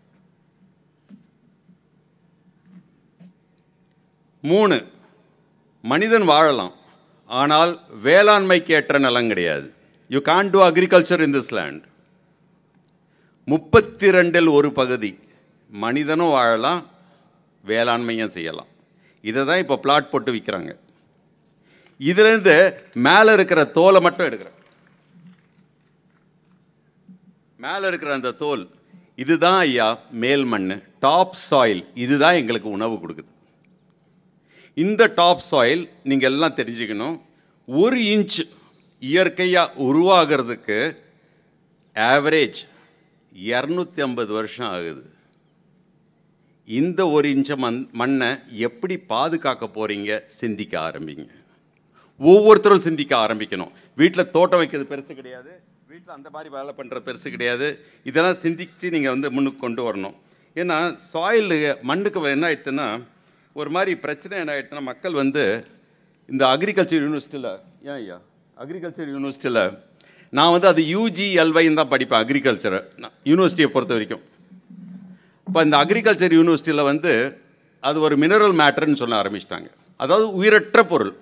மூணு மனிதன் வாழலாம் ஆனால் வேளாண்மைக்கு ஏற்ற நிலம் கிடையாது you can do agriculture in this land முப்பத்தி ரெண்டில் ஒரு பகுதி மனிதனும் வாழலாம் வேளாண்மையும் செய்யலாம் இதை தான் இப்போ பிளாட் போட்டு விற்கிறாங்க இதுலேருந்து மேலே இருக்கிற தோலை மட்டும் எடுக்கிறேன் மேலே இருக்கிற அந்த தோல் இதுதான் ஐயா மேல் மண் டாப் சாயில் இதுதான் எங்களுக்கு உணவு கொடுக்குது இந்த டாப் சாயில் நீங்கள் எல்லாம் தெரிஞ்சுக்கணும் ஒரு இன்ச் இயற்கையாக உருவாகிறதுக்கு ஆவரேஜ் இரநூத்தி ஐம்பது வருஷம் ஆகுது இந்த ஒரு இன்ச்ச மண் மண்ணை எப்படி பாதுகாக்க போகிறீங்க சிந்திக்க ஆரம்பிங்க ஒவ்வொருத்தரும் சிந்திக்க ஆரம்பிக்கணும் வீட்டில் தோட்டம் வைக்கிறது பெருசு கிடையாது வீட்டில் அந்த மாதிரி வேலை பண்ணுறது பெருசு கிடையாது இதெல்லாம் சிந்திச்சு நீங்கள் வந்து முன்னுக்கு கொண்டு வரணும் ஏன்னா சாயில் மண்ணுக்கு என்ன ஆயிடுச்சுன்னா ஒரு மாதிரி பிரச்சனை என்ன ஆயிடுச்சுன்னா மக்கள் வந்து இந்த அக்ரிகல்ச்சர் யூனிவர்சிட்டியில் ஏன் ஐயா அக்ரிகல்ச்சர் யூனிவர்சிட்டியில் நான் வந்து அது யூஜிஎல்வைன்னு தான் படிப்பேன் அக்ரிகல்ச்சரை யூனிவர்சிட்டியை பொறுத்த வரைக்கும் இப்போ இந்த அக்ரிகல்ச்சர் யூனிவர்சிட்டியில் வந்து அது ஒரு மினரல் மேட்டர்னு சொல்ல ஆரம்பிச்சிட்டாங்க அதாவது உயிரற்ற பொருள்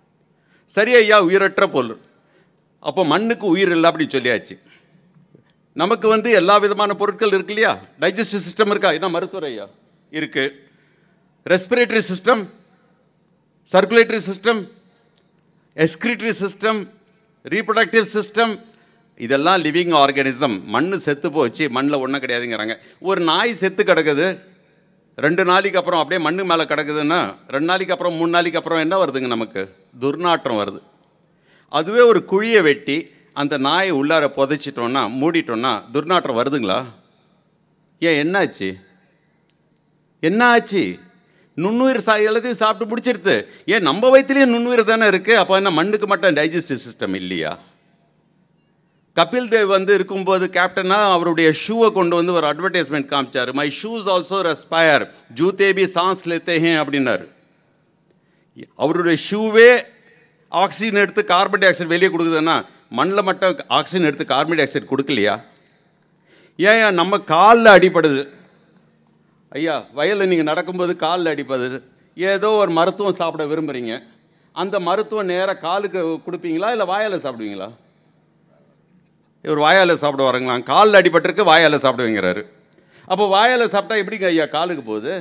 சரி ஐயா உயிரற்ற பொருள் அப்போ மண்ணுக்கு உயிர் இல்லை அப்படின்னு சொல்லியாச்சு நமக்கு வந்து எல்லா விதமான பொருட்கள் இருக்கு இல்லையா டைஜஸ்டிவ் சிஸ்டம் இருக்கா என்ன மருத்துவர் ஐயா இருக்கு respiratory system circulatory system excretory system reproductive system இதெல்லாம் லிவிங் ஆர்கானிசம் மண் செத்து போச்சு மண்ணில் ஒன்றும் கிடையாதுங்கிறாங்க ஒரு நாய் செத்து கிடக்குது ரெண்டு நாளைக்கு அப்புறம் அப்படியே மண்ணு மேலே கிடக்குதுன்னா ரெண்டு நாளைக்கு அப்புறம் மூணு நாளைக்கு அப்புறம் என்ன வருதுங்க நமக்கு துர்நாற்றம் வருது அதுவே ஒரு குழியை வெட்டி அந்த நாயை உள்ளார புதைச்சிட்டோன்னா மூடிட்டோன்னா துர்நாற்றம் வருதுங்களா ஏன் என்னாச்சு என்ன ஆச்சு நுண்ணுயிர் சா எல்லாத்தையும் சாப்பிட்டு முடிச்சிடுது ஏன் நம்ம வயிற்றுலேயே நுண்ணுயிர் தானே இருக்குது அப்போ என்ன மண்ணுக்கு மட்டும் டைஜஸ்டிவ் சிஸ்டம் இல்லையா கபில் தேவ் வந்து இருக்கும்போது கேப்டனா அவருடைய ஷூவை கொண்டு வந்து ஒரு அட்வர்டைஸ்மெண்ட் காமிச்சார் மை ஷூஸ் ஆல்சோ ரெஸ்பயர் ஜூத்தே பி சான்ஸ் லேத்தே ஹே அப்படின்னாரு அவருடைய ஷூவே ஆக்சிஜன் எடுத்து கார்பன் டை ஆக்சைடு வெளியே கொடுக்குதுன்னா மண்ணில் மட்டும் ஆக்சிஜன் எடுத்து கார்பன் டை ஆக்சைடு கொடுக்கலையா ஏன் ஏன் நம்ம காலில் அடிப்படுது ஐயா வயலில் நீங்கள் நடக்கும்போது காலில் அடிப்படுது ஏதோ ஒரு மருத்துவம் சாப்பிட விரும்புகிறீங்க அந்த மருத்துவம் நேராக காலுக்கு கொடுப்பீங்களா இல்லை வாயால் சாப்பிடுவீங்களா இவர் வாயால் சாப்பிட வரங்களா காலில் அடிபட்டிருக்கு வாயால் சாப்பிடுவீங்கிறாரு அப்போ வாயால் சாப்பிட்டா எப்படிங்க ஐயா காலுக்கு போகுது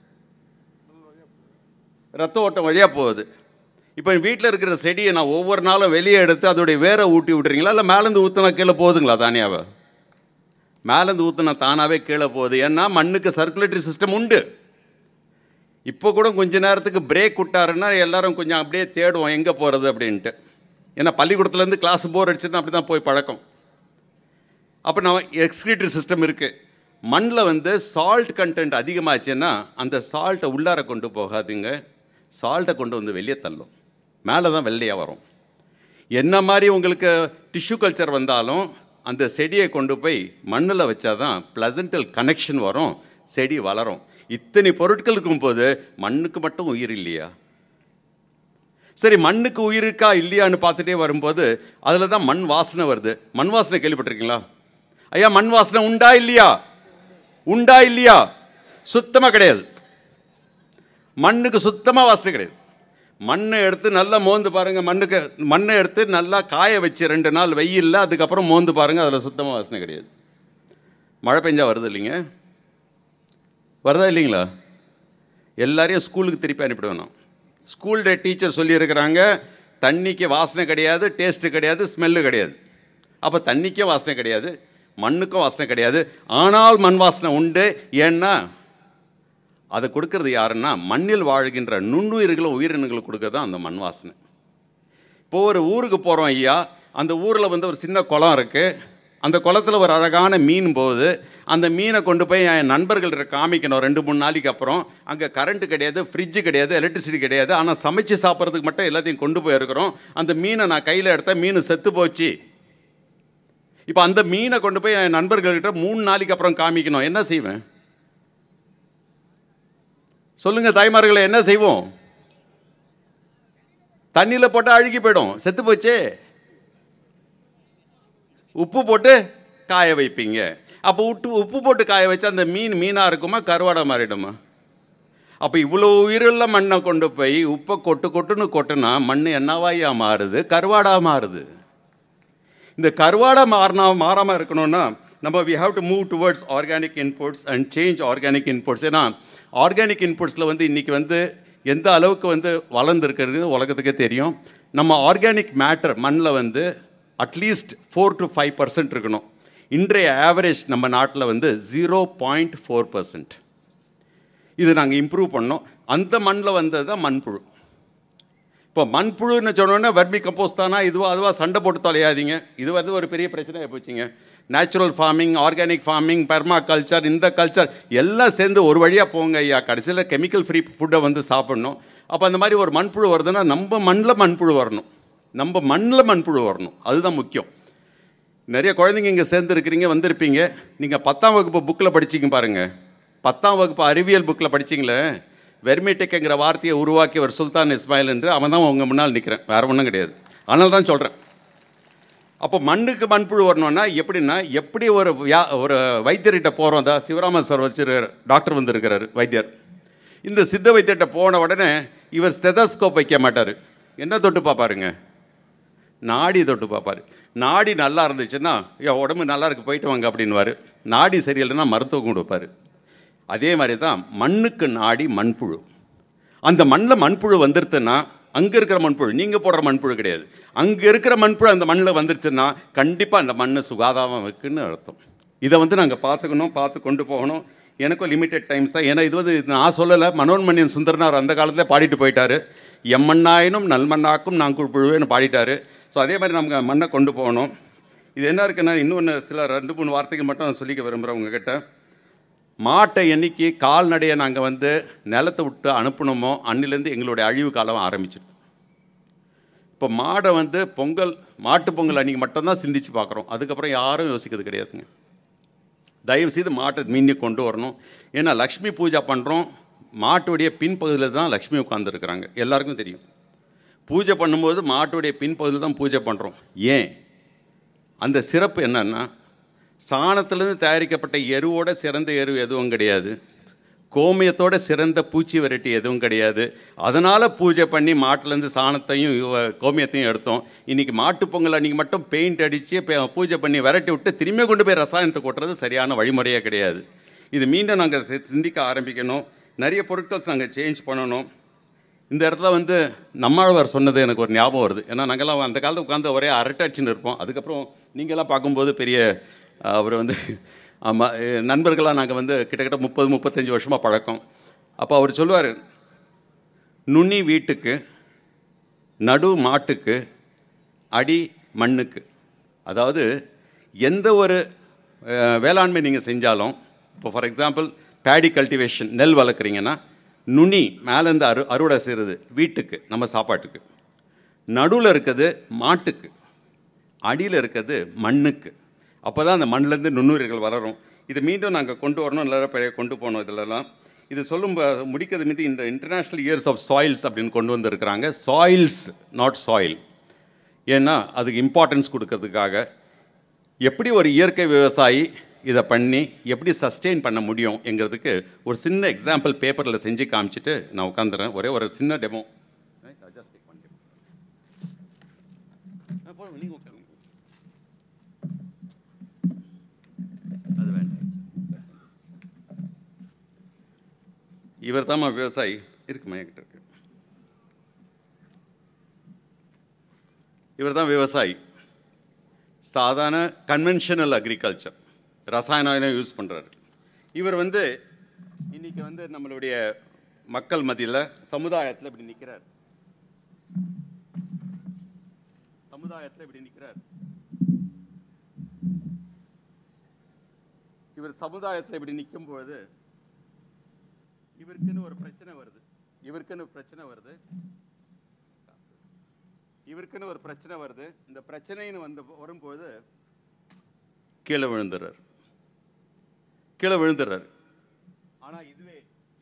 ரத்த ஓட்டம் வழியாக போகுது இப்போ வீட்டில் இருக்கிற செடியை நான் ஒவ்வொரு நாளும் வெளியே எடுத்து அதோடைய வேரை ஊட்டி விட்றீங்களா இல்லை மேலேருந்து ஊற்றினா கீழே போகுதுங்களா தானியாவை மேலேருந்து ஊற்றினா தானாகவே கீழே போகுது ஏன்னா மண்ணுக்கு சர்க்குலேட்டரி சிஸ்டம் உண்டு இப்போ கூட கொஞ்ச நேரத்துக்கு பிரேக் விட்டாருன்னா எல்லாரும் கொஞ்சம் அப்படியே தேடுவோம் எங்கே போகிறது அப்படின்ட்டு ஏன்னா பள்ளிக்கூடத்துலேருந்து கிளாஸ் போர் அடிச்சுன்னா அப்படி தான் போய் பழக்கம் அப்போ நான் எக்ஸ்கிரீட்டரி சிஸ்டம் இருக்குது மண்ணில் வந்து சால்ட் கண்டென்ட் அதிகமாச்சுன்னா அந்த சால்ட்டை உள்ளார கொண்டு போகாதுங்க சால்ட்டை கொண்டு வந்து வெளியே தள்ளும் மேலே தான் வெள்ளையாக வரும் என்ன மாதிரி உங்களுக்கு டிஷ்யூ கல்ச்சர் வந்தாலும் அந்த செடியை கொண்டு போய் மண்ணில் வச்சாதான் பிளசன்டல் கனெக்ஷன் வரும் செடி வளரும் இத்தனை பொருட்கள் இருக்கும்போது மண்ணுக்கு மட்டும் உயிர் இல்லையா சரி மண்ணுக்கு உயிர் இருக்கா இல்லையான்னு பார்த்துட்டே வரும்போது அதில் தான் மண் வாசனை வருது மண் வாசனை கேள்விப்பட்டிருக்கீங்களா ஐயா மண் வாசனை உண்டா இல்லையா உண்டா இல்லையா சுத்தமாக கிடையாது மண்ணுக்கு சுத்தமாக வாசனை கிடையாது மண்ணை எடுத்து நல்லா மோந்து பாருங்கள் மண்ணுக்கு மண்ணை எடுத்து நல்லா காய வச்சு ரெண்டு நாள் வெயில்ல அதுக்கப்புறம் மோந்து பாருங்கள் அதில் சுத்தமாக வாசனை கிடையாது மழை பெஞ்சா வருது இல்லைங்க வருதா இல்லைங்களா எல்லாரையும் ஸ்கூலுக்கு திருப்பி அனுப்பிடுவேன் நான் ஸ்கூல் டே டீச்சர் சொல்லியிருக்கிறாங்க தண்ணிக்கு வாசனை கிடையாது டேஸ்ட்டு கிடையாது ஸ்மெல்லு கிடையாது அப்போ தண்ணிக்கும் வாசனை கிடையாது மண்ணுக்கும் வாசனை கிடையாது ஆனால் மண் வாசனை உண்டு ஏன்னா அதை கொடுக்கறது யாருன்னா மண்ணில் வாழ்கின்ற நுண்ணுயிர்களும் உயிரினங்களும் கொடுக்கறது தான் அந்த மண் வாசனை இப்போ ஒரு ஊருக்கு போகிறோம் ஐயா அந்த ஊரில் வந்து ஒரு சின்ன குளம் இருக்குது அந்த குளத்தில் ஒரு அழகான மீன் போகுது அந்த மீனை கொண்டு போய் என் நண்பர்கள்ட்ட காமிக்கணும் ரெண்டு மூணு நாளைக்கு அப்புறம் அங்கே கரண்ட்டு கிடையாது ஃப்ரிட்ஜு கிடையாது எலக்ட்ரிசிட்டி கிடையாது ஆனால் சமைச்சு சாப்பிட்றதுக்கு மட்டும் எல்லாத்தையும் கொண்டு போயிருக்கிறோம் அந்த மீனை நான் கையில் எடுத்தேன் மீன் செத்து போச்சு இப்போ அந்த மீனை கொண்டு போய் என் நண்பர்கள்கிட்ட மூணு நாளைக்கு அப்புறம் காமிக்கணும் என்ன செய்வேன் சொல்லுங்க தாய்மார்களை என்ன செய்வோம் தண்ணியில் போட்டால் அழுகி போயிடும் செத்து போச்சே உப்பு போட்டு காய வைப்பீங்க அப்போ உட்டு உப்பு போட்டு காய வச்சா அந்த மீன் மீனாக இருக்குமா கருவாடை மாறிடுமா அப்போ இவ்வளோ உயிருள்ள மண்ணை கொண்டு போய் உப்பை கொட்டு கொட்டுன்னு கொட்டுனா மண் என்னவாயா மாறுது கருவாடா மாறுது இந்த கருவாடை மாறினா மாறாமல் இருக்கணும்னா நம்ம we have to move towards organic inputs and change organic inputs ஏன்னா ஆர்கானிக் இன்புட்ஸில் வந்து இன்றைக்கி வந்து எந்த அளவுக்கு வந்து வளர்ந்துருக்கிறது உலகத்துக்கே தெரியும் நம்ம ஆர்கானிக் மேட்டர் மண்ணில் வந்து at least four to five percent இருக்கணும் இன்றைய ஆவரேஜ் நம்ம நாட்டில் வந்து ஜீரோ பாயிண்ட் ஃபோர் பர்சன்ட் இது நாங்கள் இம்ப்ரூவ் பண்ணோம் அந்த மண்ணில் வந்தது தான் மண்புழு இப்போ மண்புழுன்னு சொன்னோன்னே வர்மி கம்போஸ்ட் தானா இதுவா அதுவா சண்டை போட்டு தொலையாதீங்க இது வந்து ஒரு பெரிய பிரச்சனையாக போச்சுங்க natural farming organic farming permaculture இந்த கல்ச்சர் எல்லாம் சேர்ந்து ஒரு வழியாக போங்க ஐயா கடைசியில் கெமிக்கல் ஃப்ரீ ஃபுட்டை வந்து சாப்பிடணும் அப்போ அந்த மாதிரி ஒரு மண்புழு வருதுன்னா நம்ம மண்ணில் மண்புழு வரணும் நம்ம மண்ணில் மண்புழு வரணும் அதுதான் முக்கியம் நிறைய குழந்தைங்க இங்கே சேர்ந்துருக்கிறீங்க வந்திருப்பீங்க நீங்கள் பத்தாம் வகுப்பு புக்கில் படிச்சிங்க பாருங்கள் பத்தாம் வகுப்பு அறிவியல் புக்கில் படிச்சிங்களே வெர்மிடெக்ங்கிற வார்த்தையை உருவாக்கி ஒரு சுல்தான் இஸ்மாயில் என்று அவன் தான் உங்கள் முன்னால் நிற்கிறேன் வேறு ஒன்றும் கிடையாது அதனால தான் சொல்கிறேன் அப்போ மண்ணுக்கு மண்புழு வரணும்னா எப்படின்னா எப்படி ஒரு வியா ஒரு வைத்தியர்கிட்ட போகிறோம் தான் சிவராம சார் வச்சிருக்கார் டாக்டர் வந்திருக்கிறாரு வைத்தியர் இந்த சித்த வைத்தியர்கிட்ட போன உடனே இவர் ஸ்டெதஸ்கோப் வைக்க மாட்டார் என்ன தொட்டு பார்ப்பாருங்க நாடி தொட்டு பார்ப்பார் நாடி நல்லா இருந்துச்சுன்னா என் உடம்பு நல்லா இருக்கு போயிட்டு வாங்க அப்படின்வாரு நாடி சரியில்லைன்னா மருத்துவம் கொடுப்பாரு அதே மாதிரி தான் மண்ணுக்கு நாடி மண்புழு அந்த மண்ணில் மண்புழு வந்துருச்சுன்னா அங்கே இருக்கிற மண்புழு நீங்கள் போடுற மண்புழு கிடையாது அங்கே இருக்கிற மண்புழு அந்த மண்ணில் வந்துருச்சுன்னா கண்டிப்பாக அந்த மண் சுகாதாரம் இருக்குன்னு அர்த்தம் இதை வந்து நாங்கள் பார்த்துக்கணும் பார்த்து கொண்டு போகணும் எனக்கும் லிமிட்டெட் டைம்ஸ் தான் ஏன்னா இது வந்து நான் சொல்லலை மனோன்மணியன் சுந்தரனார் அந்த காலத்தில் பாடிட்டு போயிட்டாரு எம்மண்ணாயினும் நல்மண்ணாக்கும் நாங்கள் புழுவேன்னு பாடிட்டாரு ஸோ அதே மாதிரி நமக்கு மண்ணை கொண்டு போகணும் இது என்ன இருக்குன்னா இன்னொன்று சில ரெண்டு மூணு வார்த்தைகள் மட்டும் நான் சொல்லிக்க விரும்புகிறேன் உங்ககிட்ட மாட்டை என்னைக்கு கால்நடையை நாங்கள் வந்து நிலத்தை விட்டு அனுப்பணுமோ அன்னிலேருந்து எங்களுடைய அழிவு காலம் ஆரம்பிச்சிடுது இப்போ மாடை வந்து பொங்கல் மாட்டு பொங்கல் அன்றைக்கி மட்டும்தான் சிந்திச்சு பார்க்குறோம் அதுக்கப்புறம் யாரும் யோசிக்கிறது கிடையாதுங்க தயவு செய்து மாட்டை மீண்டும் கொண்டு வரணும் ஏன்னா லக்ஷ்மி பூஜை பண்ணுறோம் மாட்டுடைய பின்பகுதியில் தான் லக்ஷ்மி உட்காந்துருக்குறாங்க எல்லாருக்கும் தெரியும் பூஜை பண்ணும்போது மாட்டுடைய பின்பகுதியில் தான் பூஜை பண்ணுறோம் ஏன் அந்த சிறப்பு என்னன்னா சாணத்திலேருந்து தயாரிக்கப்பட்ட எருவோட சிறந்த எரு எதுவும் கிடையாது கோமியத்தோட சிறந்த பூச்சி விரட்டி எதுவும் கிடையாது அதனால் பூஜை பண்ணி மாட்டிலேருந்து சாணத்தையும் இவ- கோமியத்தையும் எடுத்தோம் இன்றைக்கி மாட்டுப் பொங்கல் அன்றைக்கி மட்டும் பெயிண்ட் அடித்து பூஜை பண்ணி விரட்டி விட்டு திரும்பி கொண்டு போய் ரசாயனத்தை கொட்டுறது சரியான வழிமுறையே கிடையாது இது மீண்டும் நாங்கள் சிந்திக்க ஆரம்பிக்கணும் நிறைய பொருட்கள் நாங்கள் சேஞ்ச் பண்ணணும் இந்த இடத்துல வந்து நம்மாழ்வார் சொன்னது எனக்கு ஒரு ஞாபகம் வருது ஏன்னா நாங்கள்லாம் அந்த காலத்தில் உட்காந்து ஒரே அரட்டை அடிச்சுன்னு இருப்போம் அதுக்கப்புறம் நீங்கள்லாம் பார்க்கும்போது பெரிய அஹ், அவர் வந்து ஆமாம் நண்பர்களாக நாங்கள் வந்து கிட்டத்தட்ட முப்பது முப்பத்தஞ்சு வருஷமாக பழக்கம் அப்போ அவர் சொல்லுவார் நுனி வீட்டுக்கு நடு மாட்டுக்கு அடி மண்ணுக்கு அதாவது எந்த ஒரு அஹ், வேளாண்மை நீங்கள் செஞ்சாலும் இப்போ ஃபார் எக்ஸாம்பிள் பேடி கல்டிவேஷன் நெல் வளர்க்குறீங்கன்னா நுனி மேலேருந்து அறு அறுவடை செய்கிறது வீட்டுக்கு நம்ம சாப்பாட்டுக்கு நடுவில் இருக்கிறது மாட்டுக்கு அடியில் இருக்கிறது மண்ணுக்கு அப்போ தான் அந்த மண்ணிலேருந்து நுண்ணுயிர்கள் வளரும் இதை மீண்டும் நாங்கள் கொண்டு வரணும் நல்ல பெரிய கொண்டு போகணும் இதிலலாம் இது சொல்லும் ப- முடிக்கிறது மீது இந்த இன்டர்நேஷ்னல் இயர்ஸ் ஆஃப் சாயில்ஸ் அப்படின்னு கொண்டு வந்திருக்கிறாங்க சாயில்ஸ் நாட் சாயில் ஏன்னா அதுக்கு இம்பார்ட்டன்ஸ் கொடுக்கறதுக்காக எப்படி ஒரு இயற்கை விவசாயி இதை பண்ணி எப்படி சஸ்டெயின் பண்ண முடியும் என்கிறதுக்கு ஒரு சின்ன எக்ஸாம்பிள் பேப்பரில் செஞ்சு காமிச்சிட்டு நான் உட்காந்துறேன் ஒரே ஒரு சின்ன டெமோ நீங்கள் உட்காருங்க அது வேண்டாம் இவர் தாம்மா விவசாயி இருக்குமா என்கிட்ட இருக்கு இவர் தான் விவசாயி சாதாரண கன்வென்ஷனல் அக்ரிகல்ச்சர் ரசாயனம் யூஸ் பண்ணுறாரு இவர் வந்து இன்னைக்கு வந்து நம்மளுடைய மக்கள் மத்தியில் சமுதாயத்தில் இப்படி நிற்கிறார் சமுதாயத்தில் இப்படி நிற்கிறார் இவர் சமுதாயத்தில் இப்படி நிற்கும் பொழுது இவருக்குன்னு ஒரு பிரச்சனை வருது இவருக்குன்னு ஒரு பிரச்சனை வருது இவருக்குன்னு ஒரு பிரச்சனை வருது இந்த பிரச்சனைன்னு வந்து வரும்போது கீழே விழுந்துடுறார் கீழே விழுந்துடுறார் ஆனா இதுவே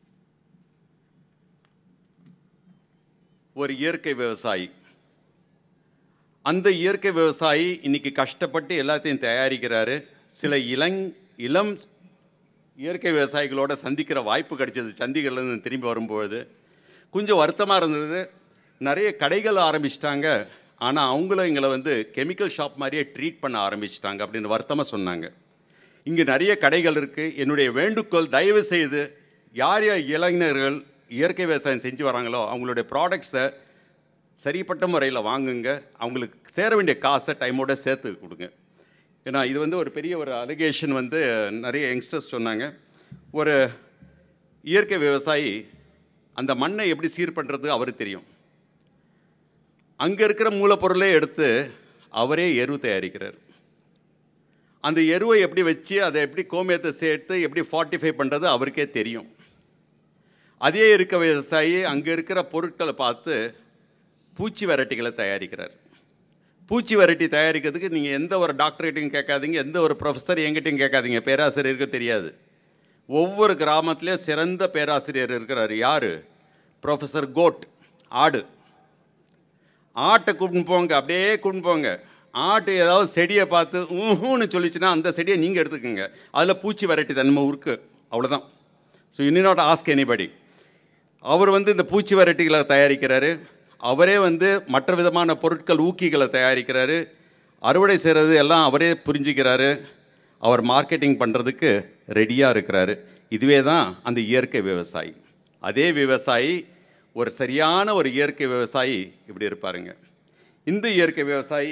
ஒரு இயற்கை விவசாயி அந்த இயற்கை விவசாயி இன்னைக்கு கஷ்டப்பட்டு எல்லாத்தையும் தயாரிக்கிறாரு சில இளங் இளம் இயற்கை விவசாயிகளோட சந்திக்கிற வாய்ப்பு கிடைச்சது சண்டிகர்லேருந்து திரும்பி வரும்பொழுது கொஞ்சம் வருத்தமாக இருந்தது நிறைய கடைகள் ஆரம்பிச்சிட்டாங்க ஆனால் அவங்களும் எங்களை வந்து கெமிக்கல் ஷாப் மாதிரியே ட்ரீட் பண்ண ஆரம்பிச்சிட்டாங்க அப்படின்னு வருத்தமாக சொன்னாங்க இங்கே நிறைய கடைகள் இருக்குது என்னுடைய வேண்டுகோள் தயவு செய்து யார் யார் இளைஞர்கள் இயற்கை விவசாயம் செஞ்சு வராங்களோ அவங்களுடைய ப்ராடக்ட்ஸை சரிப்பட்ட முறையில் வாங்குங்க அவங்களுக்கு சேர வேண்டிய காசை டைமோட சேர்த்து கொடுங்க ஏன்னா இது வந்து ஒரு பெரிய ஒரு அலிகேஷன் வந்து நிறைய யங்ஸ்டர்ஸ் சொன்னாங்க ஒரு இயற்கை விவசாயி அந்த மண்ணை எப்படி சீர் பண்ணுறது அவருக்கு தெரியும் அங்கே இருக்கிற மூலப்பொருளே எடுத்து அவரே எரு தயாரிக்கிறார் அந்த எருவை எப்படி வச்சு அதை எப்படி கோமியத்தை சேர்த்து எப்படி ஃபார்ட்டிஃபை பண்ணுறது அவருக்கே தெரியும் அதே இருக்க விவசாயி அங்கே இருக்கிற பொருட்களை பார்த்து பூச்சி வெரைட்டிகளை தயாரிக்கிறார் பூச்சி வெரைட்டி தயாரிக்கிறதுக்கு நீங்கள் எந்த ஒரு டாக்டர்கிட்டையும் கேட்காதீங்க எந்த ஒரு ப்ரொஃபஸர் எங்கிட்டையும் கேட்காதீங்க பேராசிரியருக்கு தெரியாது ஒவ்வொரு கிராமத்துலேயும் சிறந்த பேராசிரியர் இருக்கிறார் யார் ப்ரொஃபஸர் கோட் ஆடு ஆட்டை கூட்டின்னு போங்க அப்படியே கூட்டின்னு போங்க ஆட்டு ஏதாவது செடியை பார்த்து ஊஹூன்னு சொல்லிச்சுன்னா அந்த செடியை நீங்கள் எடுத்துக்கோங்க அதில் பூச்சி வெரைட்டி தன்மை இருக்கு அவ்வளோதான் so you not ask anybody அவர் வந்து இந்த பூச்சி வெரைட்டிகளை தயாரிக்கிறாரு அவரே வந்து மற்ற விதமான பொருட்கள் ஊக்கிகளை தயாரிக்கிறாரு அறுவடை செய்கிறது எல்லாம் அவரே புரிஞ்சுக்கிறாரு அவர் மார்க்கெட்டிங் பண்ணுறதுக்கு ரெடியாக இருக்கிறாரு இதுவே தான் அந்த இயற்கை விவசாயி அதே விவசாயி ஒரு சரியான ஒரு இயற்கை விவசாயி இப்படி இருப்பாருங்க இந்த இயற்கை விவசாயி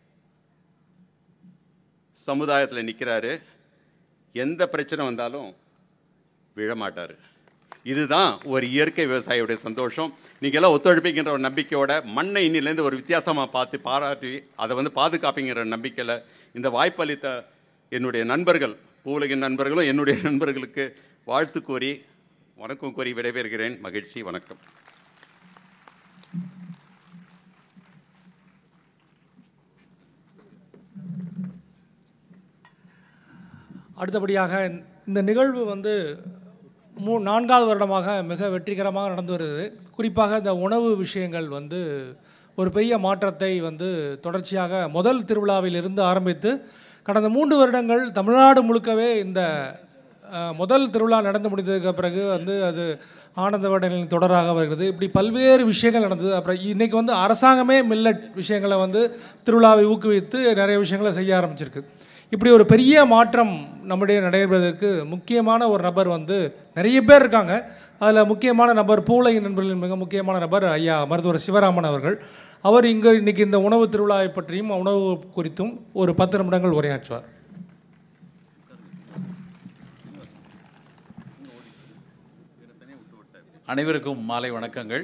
சமுதாயத்தில் நிற்கிறாரு எந்த பிரச்சனை வந்தாலும் விழமாட்டார் இதுதான் ஒரு இயற்கை விவசாயியுடைய சந்தோஷம் நீங்கள் எல்லாம் ஒத்துழைப்பீங்கன்ற ஒரு நம்பிக்கையோட மண்ணை இன்னிலேருந்து ஒரு வித்தியாசமாக பார்த்து பாராட்டி அதை வந்து பாதுகாப்பீங்கிற நம்பிக்கையில் இந்த வாய்ப்பளித்த என்னுடைய நண்பர்கள் பூவுலகின் நண்பர்களும் என்னுடைய நண்பர்களுக்கு வாழ்த்து கூறி வணக்கம் கூறி விடைபெறுகிறேன் மகிழ்ச்சி வணக்கம் அடுத்தபடியாக இந்த நிகழ்வு வந்து மூ நான்காவது வருடமாக மிக வெற்றிகரமாக நடந்து வருது குறிப்பாக இந்த உணவு விஷயங்கள் வந்து ஒரு பெரிய மாற்றத்தை வந்து தொடர்ச்சியாக முதல் திருவிழாவிலிருந்து ஆரம்பித்து கடந்த மூன்று வருடங்கள் தமிழ்நாடு முழுக்கவே இந்த அஹ், முதல் திருவிழா நடந்து முடிந்ததுக்கு பிறகு வந்து அது ஆனந்த வடலின் தொடராக வருகிறது இப்படி பல்வேறு விஷயங்கள் நடந்தது அப்புறம் இன்றைக்கி வந்து அரசாங்கமே மில்லட் விஷயங்களை வந்து திருவிழாவை ஊக்குவித்து நிறைய விஷயங்களை செய்ய ஆரம்பிச்சிருக்கு இப்படி ஒரு பெரிய மாற்றம் நம்முடைய நடைபெறுவதற்கு முக்கியமான ஒரு நபர் வந்து நிறைய பேர் இருக்காங்க அதில் முக்கியமான நபர் பூவுலகின் நண்பர்களின் மிக முக்கியமான நபர் ஐயா மருத்துவர் சிவராமன் அவர்கள் அவர் இங்கே இன்னைக்கு இந்த உணவு திருவிழாவை பற்றியும் உணவு குறித்தும் ஒரு பத்து நிமிடங்கள் உரையாற்றுவார் அனைவருக்கும் மாலை வணக்கங்கள்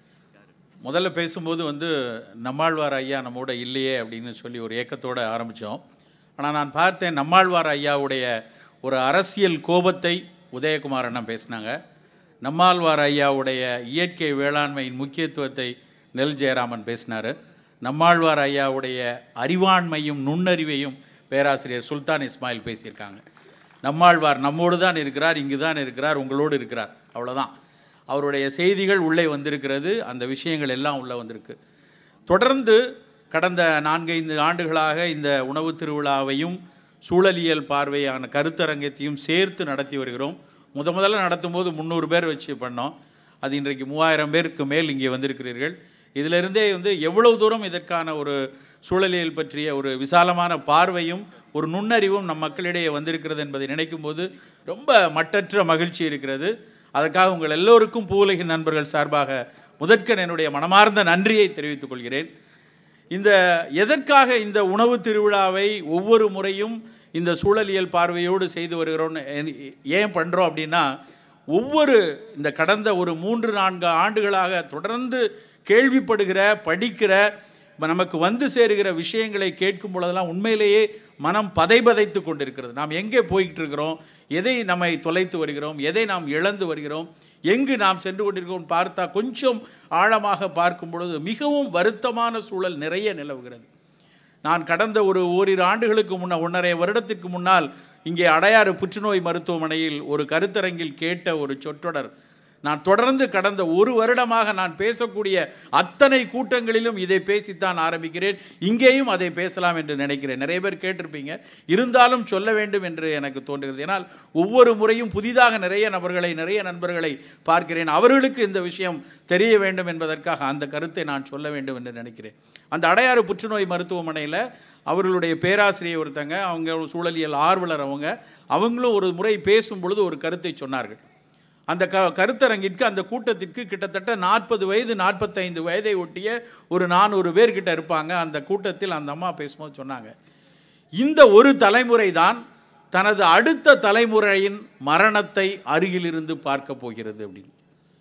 முதல்ல பேசும்போது வந்து நம்மாழ்வார் ஐயா நம்மோட இல்லையே அப்படின்னு சொல்லி ஒரு ஏக்கத்தோடு ஆரம்பித்தோம் ஆனால் நான் பார்த்தேன் நம்மாழ்வார் ஐயாவுடைய ஒரு அரசியல் கோபத்தை உதயகுமார் அண்ணன் பேசினாங்க நம்மாழ்வார் ஐயாவுடைய இயற்கை வேளாண்மையின் முக்கியத்துவத்தை நெல் ஜெயராமன் பேசினார் நம்மாழ்வார் ஐயாவுடைய அறிவாண்மையும் நுண்ணறிவையும் பேராசிரியர் சுல்தான் இஸ்மாயில் பேசியிருக்காங்க நம்மாழ்வார் நம்மோடு தான் இருக்கிறார் இங்கு தான் இருக்கிறார் உங்களோடு இருக்கிறார் அவ்வளோதான் அவருடைய செய்திகள் உள்ளே வந்திருக்கிறது அந்த விஷயங்கள் எல்லாம் உள்ளே வந்திருக்கு தொடர்ந்து கடந்த நான்கைந்து ஆண்டுகளாக இந்த உணவு திருவிழாவையும் சூழலியல் பார்வையான கருத்தரங்கத்தையும் சேர்த்து நடத்தி வருகிறோம் முத முதல்ல நடத்தும்போது முந்நூறு பேர் வச்சு பண்ணோம் அது இன்றைக்கு மூவாயிரம் பேருக்கு மேல் இங்கே வந்திருக்கிறீர்கள் இதிலிருந்தே வந்து எவ்வளவு தூரம் இதற்கான ஒரு சூழலியல் பற்றிய ஒரு விசாலமான பார்வையும் ஒரு நுண்ணறிவும் நம் மக்களிடையே வந்திருக்கிறது என்பதை நினைக்கும் போது ரொம்ப மட்டற்ற மகிழ்ச்சி இருக்கிறது அதற்காக உங்கள் எல்லோருக்கும் பூவுலகின் நண்பர்கள் சார்பாக முதற்கன் என்னுடைய மனமார்ந்த நன்றியை தெரிவித்துக் கொள்கிறேன் இந்த எதற்காக இந்த உணவு திருவிழாவை ஒவ்வொரு முறையும் இந்த சூழலியல் பார்வையோடு செய்து வருகிறோம்னு ஏன்- ஏன் பண்ணுறோம் அப்படின்னா ஒவ்வொரு இந்த கடந்த ஒரு மூன்று நான்கு ஆண்டுகளாக தொடர்ந்து கேள்விப்படுகிற படிக்கிற இப்ப நமக்கு வந்து சேருகிற விஷயங்களை கேட்கும் பொழுதெல்லாம் உண்மையிலேயே மனம் பதைபதைத்து கொண்டிருக்கிறது நாம் எங்கே போய்கிட்டு இருக்கிறோம் எதை நம்மை தொலைத்து வருகிறோம் எதை நாம் இழந்து வருகிறோம் எங்கு நாம் சென்று கொண்டிருக்கிறோம் பார்த்தா கொஞ்சம் ஆழமாக பார்க்கும் பொழுது மிகவும் வருத்தமான சூழல் நிறைய நிலவுகிறது நான் கடந்த ஒரு ஓரிரு ஆண்டுகளுக்கு முன்ன ஒன்றரை வருடத்திற்கு முன்னால் இங்கே அடையாறு புற்றுநோய் மருத்துவமனையில் ஒரு கருத்தரங்கில் கேட்ட ஒரு சொற்றொடர் நான் தொடர்ந்து கடந்த ஒரு வருடமாக நான் பேசக்கூடிய அத்தனை கூட்டங்களிலும் இதை பேசித்தான் ஆரம்பிக்கிறேன் இங்கேயும் அதை பேசலாம் என்று நினைக்கிறேன் நிறைய பேர் கேட்டிருப்பீங்க இருந்தாலும் சொல்ல வேண்டும் என்று எனக்கு தோன்றுகிறது ஏன்னால் ஒவ்வொரு முறையும் புதிதாக நிறைய நபர்களை நிறைய நண்பர்களை பார்க்கிறேன் அவர்களுக்கு இந்த விஷயம் தெரிய வேண்டும் என்பதற்காக அந்த கருத்தை நான் சொல்ல வேண்டும் என்று நினைக்கிறேன் அந்த அடையாறு புற்றுநோய் மருத்துவமனையில் அவர்களுடைய பேராசிரியர் ஒருத்தங்க அவங்க ஒரு சூழலியல் ஆர்வலர் அவங்க அவங்களும் ஒரு முறை பேசும் பொழுது ஒரு கருத்தை சொன்னார்கள் அந்த க கருத்தரங்கிற்கு அந்த கூட்டத்திற்கு கிட்டத்தட்ட நாற்பது வயது நாற்பத்தைந்து வயதை ஒட்டிய ஒரு நானூறு பேர்கிட்ட இருப்பாங்க அந்த கூட்டத்தில் அந்த அம்மா பேசும்போது சொன்னாங்க இந்த ஒரு தலைமுறை தான் தனது அடுத்த தலைமுறையின் மரணத்தை அருகிலிருந்து பார்க்க போகிறது அப்படின்னு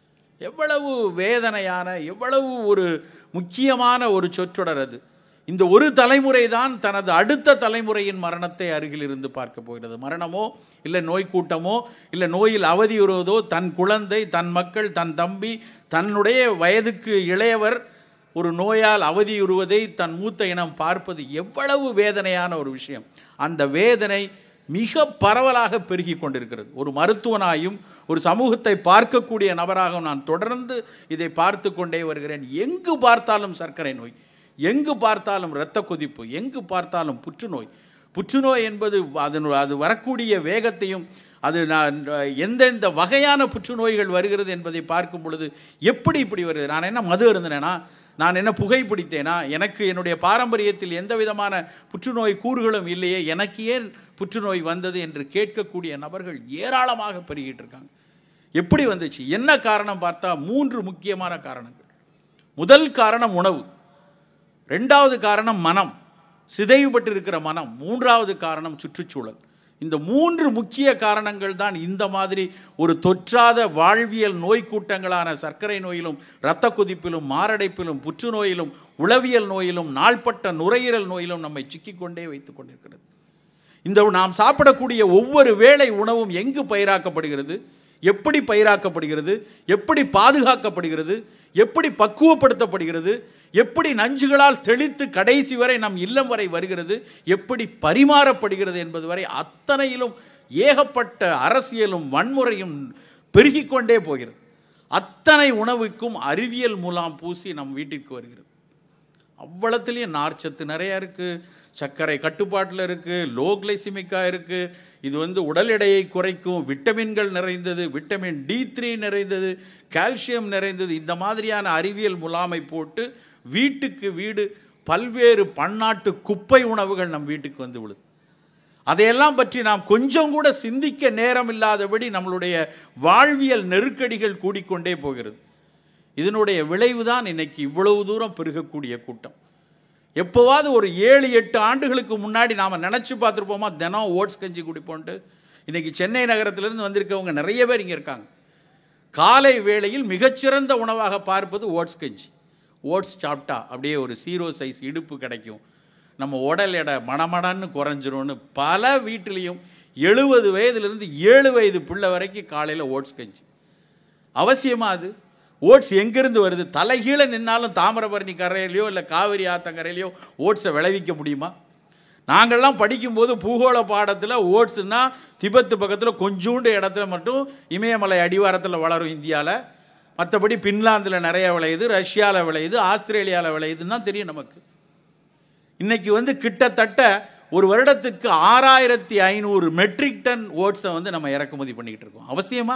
எவ்வளவு வேதனையான எவ்வளவு ஒரு முக்கியமான ஒரு சொற்றொடர் அது இந்த ஒரு தலைமுறை தான் தனது அடுத்த தலைமுறையின் மரணத்தை அருகில் இருந்து பார்க்க போகிறது மரணமோ இல்லை நோய் கூட்டமோ இல்லை நோயில் அவதியுறுவதோ தன் குழந்தை தன் மக்கள் தன் தம்பி தன்னுடைய வயதுக்கு இளையவர் ஒரு நோயால் அவதியுறுவதை தன் மூத்த இனம் பார்ப்பது எவ்வளவு வேதனையான ஒரு விஷயம் அந்த வேதனை மிக பரவலாக பெருகி கொண்டிருக்கிறது ஒரு மருத்துவனாயும் ஒரு சமூகத்தை பார்க்கக்கூடிய நபராகவும் நான் தொடர்ந்து இதை பார்த்து கொண்டே வருகிறேன் எங்கு பார்த்தாலும் சர்க்கரை நோய் எங்கு பார்த்தாலும் இரத்த கொதிப்பு எங்கு பார்த்தாலும் புற்றுநோய் புற்றுநோய் என்பது அதன் அது வரக்கூடிய வேகத்தையும் அது நான் எந்தெந்த வகையான புற்றுநோய்கள் வருகிறது என்பதை பார்க்கும் பொழுது எப்படி இப்படி வருது நான் என்ன மது இருந்தேன்னா நான் என்ன புகைப்பிடித்தேனா எனக்கு என்னுடைய பாரம்பரியத்தில் எந்த விதமான புற்றுநோய் கூறுகளும் இல்லையே எனக்கு ஏன் புற்றுநோய் வந்தது என்று கேட்கக்கூடிய நபர்கள் ஏராளமாக பெருகிட்டு இருக்காங்க எப்படி வந்துச்சு என்ன காரணம் பார்த்தா மூன்று முக்கியமான காரணங்கள் முதல் காரணம் உணவு ரெண்டாவது காரணம் மனம் சிதைவுபட்டு இருக்கிற மனம் மூன்றாவது காரணம் சுற்றுச்சூழல் இந்த மூன்று முக்கிய காரணங்கள் தான் இந்த மாதிரி ஒரு தொற்றாத வாழ்வியல் நோய் கூட்டங்களான சர்க்கரை நோயிலும் இரத்த கொதிப்பிலும் மாரடைப்பிலும் புற்றுநோயிலும் உளவியல் நோயிலும் நாள்பட்ட நுரையீரல் நோயிலும் நம்மை சிக்கிக்கொண்டே வைத்துக் கொண்டிருக்கிறது இந்த நாம் சாப்பிடக்கூடிய ஒவ்வொரு வேளை உணவும் எங்கு பயிராக்கப்படுகிறது எப்படி பயிராக்கப்படுகிறது எப்படி பாதுகாக்கப்படுகிறது எப்படி பக்குவப்படுத்தப்படுகிறது எப்படி நஞ்சுகளால் தெளித்து கடைசி வரை நம் இல்லம் வரை வருகிறது எப்படி பரிமாறப்படுகிறது என்பது வரை அத்தனையிலும் ஏகப்பட்ட அரசியலும் வன்முறையும் பெருகிக் கொண்டே போகிறது அத்தனை உணவுக்கும் அறிவியல் முலாம் பூசி நம் வீட்டிற்கு வருகிறது அவ்வளத்துலேயும் நார்ச்சத்து நிறையா இருக்குது சர்க்கரை கட்டுப்பாட்டில் இருக்குது லோ கிளைசிமிக்காக இருக்குது இது வந்து உடல் எடையை குறைக்கும் விட்டமின்கள் நிறைந்தது விட்டமின் டி த்ரீ நிறைந்தது கால்சியம் நிறைந்தது இந்த மாதிரியான அறிவியல் முலாமை போட்டு வீட்டுக்கு வீடு பல்வேறு பன்னாட்டு குப்பை உணவுகள் நம் வீட்டுக்கு வந்து விழுது அதையெல்லாம் பற்றி நாம் கொஞ்சம் கூட சிந்திக்க நேரம் இல்லாதபடி நம்மளுடைய வாழ்வியல் நெருக்கடிகள் கூடிக்கொண்டே போகிறது இதனுடைய விளைவு தான் இன்னைக்கு இவ்வளவு தூரம் பெருகக்கூடிய கூட்டம் எப்போவாவது ஒரு ஏழு எட்டு ஆண்டுகளுக்கு முன்னாடி நாம் நினச்சி பார்த்துருப்போமா தினம் ஓட்ஸ் கஞ்சி குடிப்போன்ட்டு இன்றைக்கி சென்னை நகரத்திலேருந்து வந்திருக்கவங்க நிறைய பேர் இங்கே இருக்காங்க காலை வேளையில் மிகச்சிறந்த உணவாக பார்ப்பது ஓட்ஸ் கஞ்சி ஓட்ஸ் சாப்பிட்டா அப்படியே ஒரு சீரோ சைஸ் இடுப்பு கிடைக்கும் நம்ம உடல் எடை மடமடன்னு குறைஞ்சிரும்னு பல வீட்டிலையும் எழுபது வயதுலேருந்து ஏழு வயது பிள்ளை வரைக்கும் காலையில் ஓட்ஸ் கஞ்சி அவசியமா அது ஓட்ஸ் எங்கேருந்து வருது தலைகீழ நின்னாலும் தாமிரபரணி கரையிலையோ இல்லை காவிரி ஆத்தங்கரையிலையோ ஓட்ஸை விளைவிக்க முடியுமா நாங்கள்லாம் படிக்கும்போது பூகோள பாடத்தில் ஓட்ஸ்னா திபெத்து பக்கத்தில் கொஞ்சூண்டு இடத்துல மட்டும் இமயமலை அடிவாரத்தில் வளரும் இந்தியாவில் மற்றபடி பின்லாந்தில் நிறைய விளையுது ரஷ்யாவில் விளையுது ஆஸ்திரேலியாவில் விளையுதுன்னு தான் தெரியும் நமக்கு இன்னைக்கு வந்து கிட்டத்தட்ட ஒரு வருடத்துக்கு ஆறாயிரத்தி ஐநூறு மெட்ரிக் டன் ஓட்ஸை வந்து நம்ம இறக்குமதி பண்ணிக்கிட்டு இருக்கோம் அவசியமா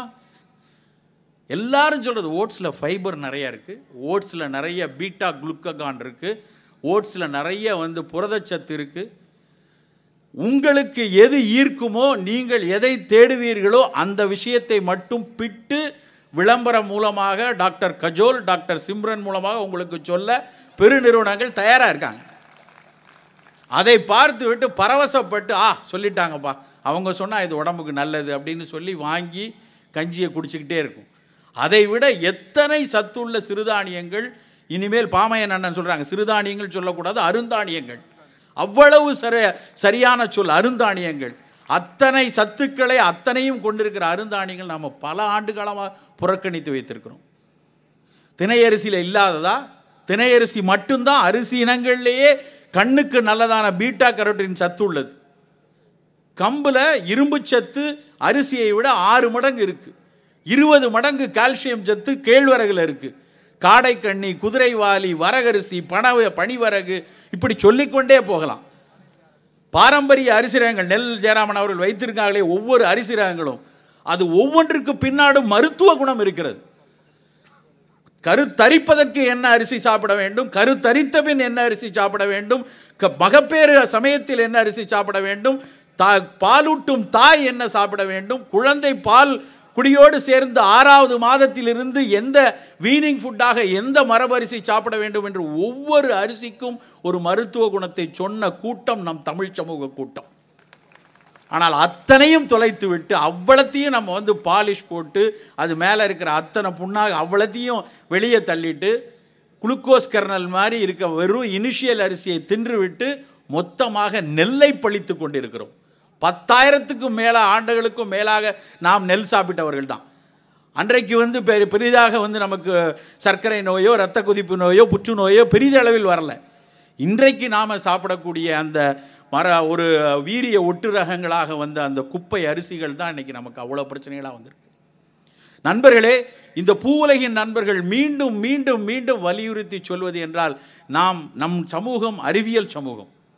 எல்லாரும் சொல்கிறது ஓட்ஸில் ஃபைபர் நிறையா இருக்குது ஓட்ஸில் நிறைய பீட்டா குளுக்ககான் இருக்குது ஓட்ஸில் நிறைய வந்து புரதச்சத்து இருக்குது உங்களுக்கு எது ஈர்க்குமோ நீங்கள் எதை தேடுவீர்களோ அந்த விஷயத்தை மட்டும் பிட்டு விளம்பரம் மூலமாக டாக்டர் கஜோல் டாக்டர் சிம்ரன் மூலமாக உங்களுக்கு சொல்ல பெருநிறுவனங்கள் தயாராக இருக்காங்க அதை பார்த்து விட்டு பரவசப்பட்டு ஆ சொல்லிட்டாங்கப்பா அவங்க சொன்னால் இது உடம்புக்கு நல்லது அப்படின்னு சொல்லி வாங்கி கஞ்சியை குடிச்சிக்கிட்டே இருக்கும் அதை விட எத்தனை சத்துள்ள சிறுதானியங்கள் இனிமேல் பாமையன் அண்ணன் சொல்கிறாங்க சிறுதானியங்கள் சொல்லக்கூடாது அருந்தானியங்கள் அவ்வளவு சரி சரியான சொல் அருந்தானியங்கள் அத்தனை சத்துக்களை அத்தனையும் கொண்டிருக்கிற அருந்தானியங்கள் நாம் பல ஆண்டு காலமாக புறக்கணித்து வைத்திருக்கிறோம் திணையரிசியில் இல்லாததா திணையரிசி மட்டும்தான் அரிசி இனங்கள்லேயே கண்ணுக்கு நல்லதான பீட்டா கரோட்டின் சத்து உள்ளது கம்பில் இரும்பு சத்து அரிசியை விட ஆறு மடங்கு இருக்குது இருபது மடங்கு கால்சியம் சத்து கேழ்வரகுல இருக்குது காடைக்கண்ணி குதிரைவாலி வரகரிசி பணவ பனிவரகு இப்படி சொல்லிக்கொண்டே போகலாம் பாரம்பரிய அரிசி ரகங்கள் நெல் ஜெயராமன் அவர்கள் வைத்திருக்காங்களே ஒவ்வொரு அரிசி ரகங்களும் அது ஒவ்வொன்றுக்கு பின்னாடும் மருத்துவ குணம் இருக்கிறது கருத்தரிப்பதற்கு என்ன அரிசி சாப்பிட வேண்டும் கருத்தரித்த பின் என்ன அரிசி சாப்பிட வேண்டும் க மகப்பேறு சமயத்தில் என்ன அரிசி சாப்பிட வேண்டும் தா பாலூட்டும் தாய் என்ன சாப்பிட வேண்டும் குழந்தை பால் குடியோடு சேர்ந்து ஆறாவது மாதத்திலிருந்து எந்த வீனிங் ஃபுட்டாக எந்த மரபரிசி சாப்பிட வேண்டும் என்று ஒவ்வொரு அரிசிக்கும் ஒரு மருத்துவ குணத்தை சொன்ன கூட்டம் நம் தமிழ் சமூக கூட்டம் ஆனால் அத்தனையும் தொலைத்து விட்டு அவ்வளத்தையும் நம்ம வந்து பாலிஷ் போட்டு அது மேலே இருக்கிற அத்தனை புண்ணாக அவ்வளத்தையும் வெளியே தள்ளிட்டு குளுக்கோஸ் கர்னல் மாதிரி இருக்க வெறும் இனிஷியல் அரிசியை தின்று விட்டு மொத்தமாக நெல்லை பழித்து கொண்டிருக்கிறோம் பத்தாயிரத்துக்கும் மேல ஆண்டுகளுக்கும் மேலாக நாம் நெல் சாப்பிட்டவர்கள் தான் அன்றைக்கு வந்து பெரி பெரிதாக வந்து நமக்கு சர்க்கரை நோயோ இரத்த கொதிப்பு நோயோ புற்றுநோயோ பெரிதளவில் வரல இன்றைக்கு நாம் சாப்பிடக்கூடிய அந்த மர ஒரு வீரிய ஒட்டு ரகங்களாக வந்த அந்த குப்பை அரிசிகள் தான் இன்றைக்கி நமக்கு அவ்வளோ பிரச்சனைகளாக வந்திருக்கு நண்பர்களே இந்த பூவுலகின் நண்பர்கள் மீண்டும் மீண்டும் மீண்டும் வலியுறுத்தி சொல்வது என்றால் நாம் நம் சமூகம் அறிவியல் சமூகம்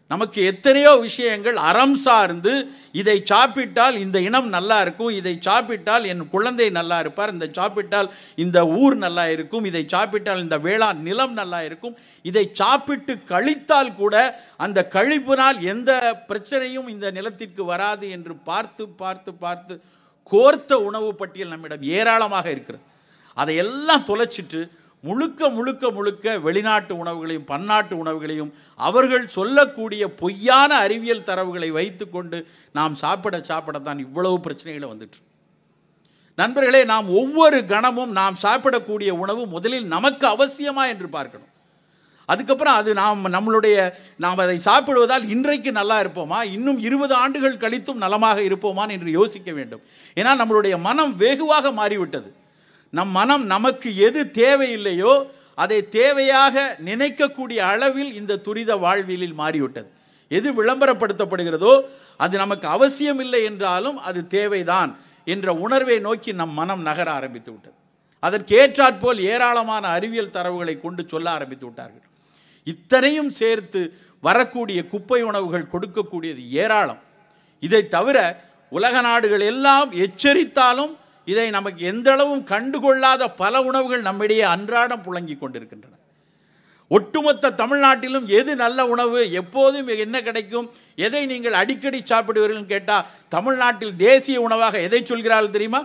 நமக்கு எத்தனையோ விஷயங்கள் அறம் சார்ந்து இதை சாப்பிட்டால் இந்த இனம் நல்லா இருக்கும் இதை சாப்பிட்டால் என் குழந்தை நல்லா இருப்பார் இந்த சாப்பிட்டால் இந்த ஊர் நல்லா இருக்கும் இதை சாப்பிட்டால் இந்த வேளாண் நிலம் நல்லா இருக்கும் இதை சாப்பிட்டு கழித்தால் கூட அந்த கழிப்பினால் எந்த பிரச்சனையும் இந்த நிலத்திற்கு வராது என்று பார்த்து பார்த்து பார்த்து கோர்த்த உணவு பட்டியல் நம்மிடம் ஏராளமாக இருக்கிறது அதையெல்லாம் தொலைச்சிட்டு முழுக்க முழுக்க முழுக்க வெளிநாட்டு உணவுகளையும் பன்னாட்டு உணவுகளையும் அவர்கள் சொல்லக்கூடிய பொய்யான அறிவியல் தரவுகளை வைத்துக்கொண்டு நாம் சாப்பிட சாப்பிடத்தான் இவ்வளவு பிரச்சனைகளை வந்துட்டு நண்பர்களே நாம் ஒவ்வொரு கணமும் நாம் சாப்பிடக்கூடிய உணவு முதலில் நமக்கு அவசியமா என்று பார்க்கணும் அதுக்கப்புறம் அது நாம் நம்மளுடைய நாம் அதை சாப்பிடுவதால் இன்றைக்கு நல்லா இருப்போமா இன்னும் இருபது ஆண்டுகள் கழித்தும் நலமாக இருப்போமா என்று யோசிக்க வேண்டும் ஏன்னா நம்மளுடைய மனம் வெகுவாக மாறிவிட்டது நம் மனம் நமக்கு எது தேவையில்லையோ அதை தேவையாக நினைக்கக்கூடிய அளவில் இந்த துரித வாழ்வியலில் மாறிவிட்டது எது விளம்பரப்படுத்தப்படுகிறதோ அது நமக்கு அவசியமில்லை என்றாலும் அது தேவைதான் என்ற உணர்வை நோக்கி நம் மனம் நகர ஆரம்பித்து விட்டது அதற்கேற்றாற்போல் ஏராளமான அறிவியல் தரவுகளை கொண்டு சொல்ல ஆரம்பித்து விட்டார்கள் இத்தனையும் சேர்த்து வரக்கூடிய குப்பை உணவுகள் கொடுக்கக்கூடியது ஏராளம் இதை தவிர உலக நாடுகள் எல்லாம் எச்சரித்தாலும் இதை நமக்கு எந்தளவும் கண்டுகொள்ளாத பல உணவுகள் நம்மிடையே அன்றாடம் புழங்கி கொண்டிருக்கின்றன ஒட்டுமொத்த தமிழ்நாட்டிலும் எது நல்ல உணவு எப்போதும் என்ன கிடைக்கும் எதை நீங்கள் அடிக்கடி சாப்பிடுவீர்கள் கேட்டால் தமிழ்நாட்டில் தேசிய உணவாக எதை சொல்கிறார்கள் தெரியுமா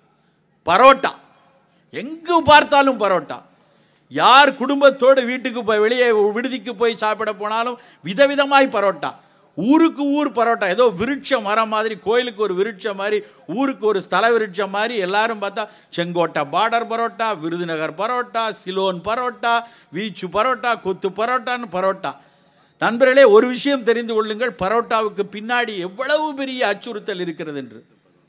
பரோட்டா எங்கு பார்த்தாலும் பரோட்டா யார் குடும்பத்தோடு வீட்டுக்கு போய் வெளியே விடுதிக்கு போய் சாப்பிட போனாலும் விதவிதமாய் பரோட்டா ஊருக்கு ஊர் பரோட்டா ஏதோ விருட்ச மரம் மாதிரி கோயிலுக்கு ஒரு விருட்சம் மாதிரி ஊருக்கு ஒரு ஸ்தல விருட்சம் மாதிரி எல்லாரும் பார்த்தா செங்கோட்டை பார்டர் பரோட்டா விருதுநகர் பரோட்டா சிலோன் பரோட்டா வீச்சு பரோட்டா கொத்து பரோட்டான்னு பரோட்டா நண்பர்களே ஒரு விஷயம் தெரிந்து கொள்ளுங்கள் பரோட்டாவுக்கு பின்னாடி எவ்வளவு பெரிய அச்சுறுத்தல் இருக்கிறது என்று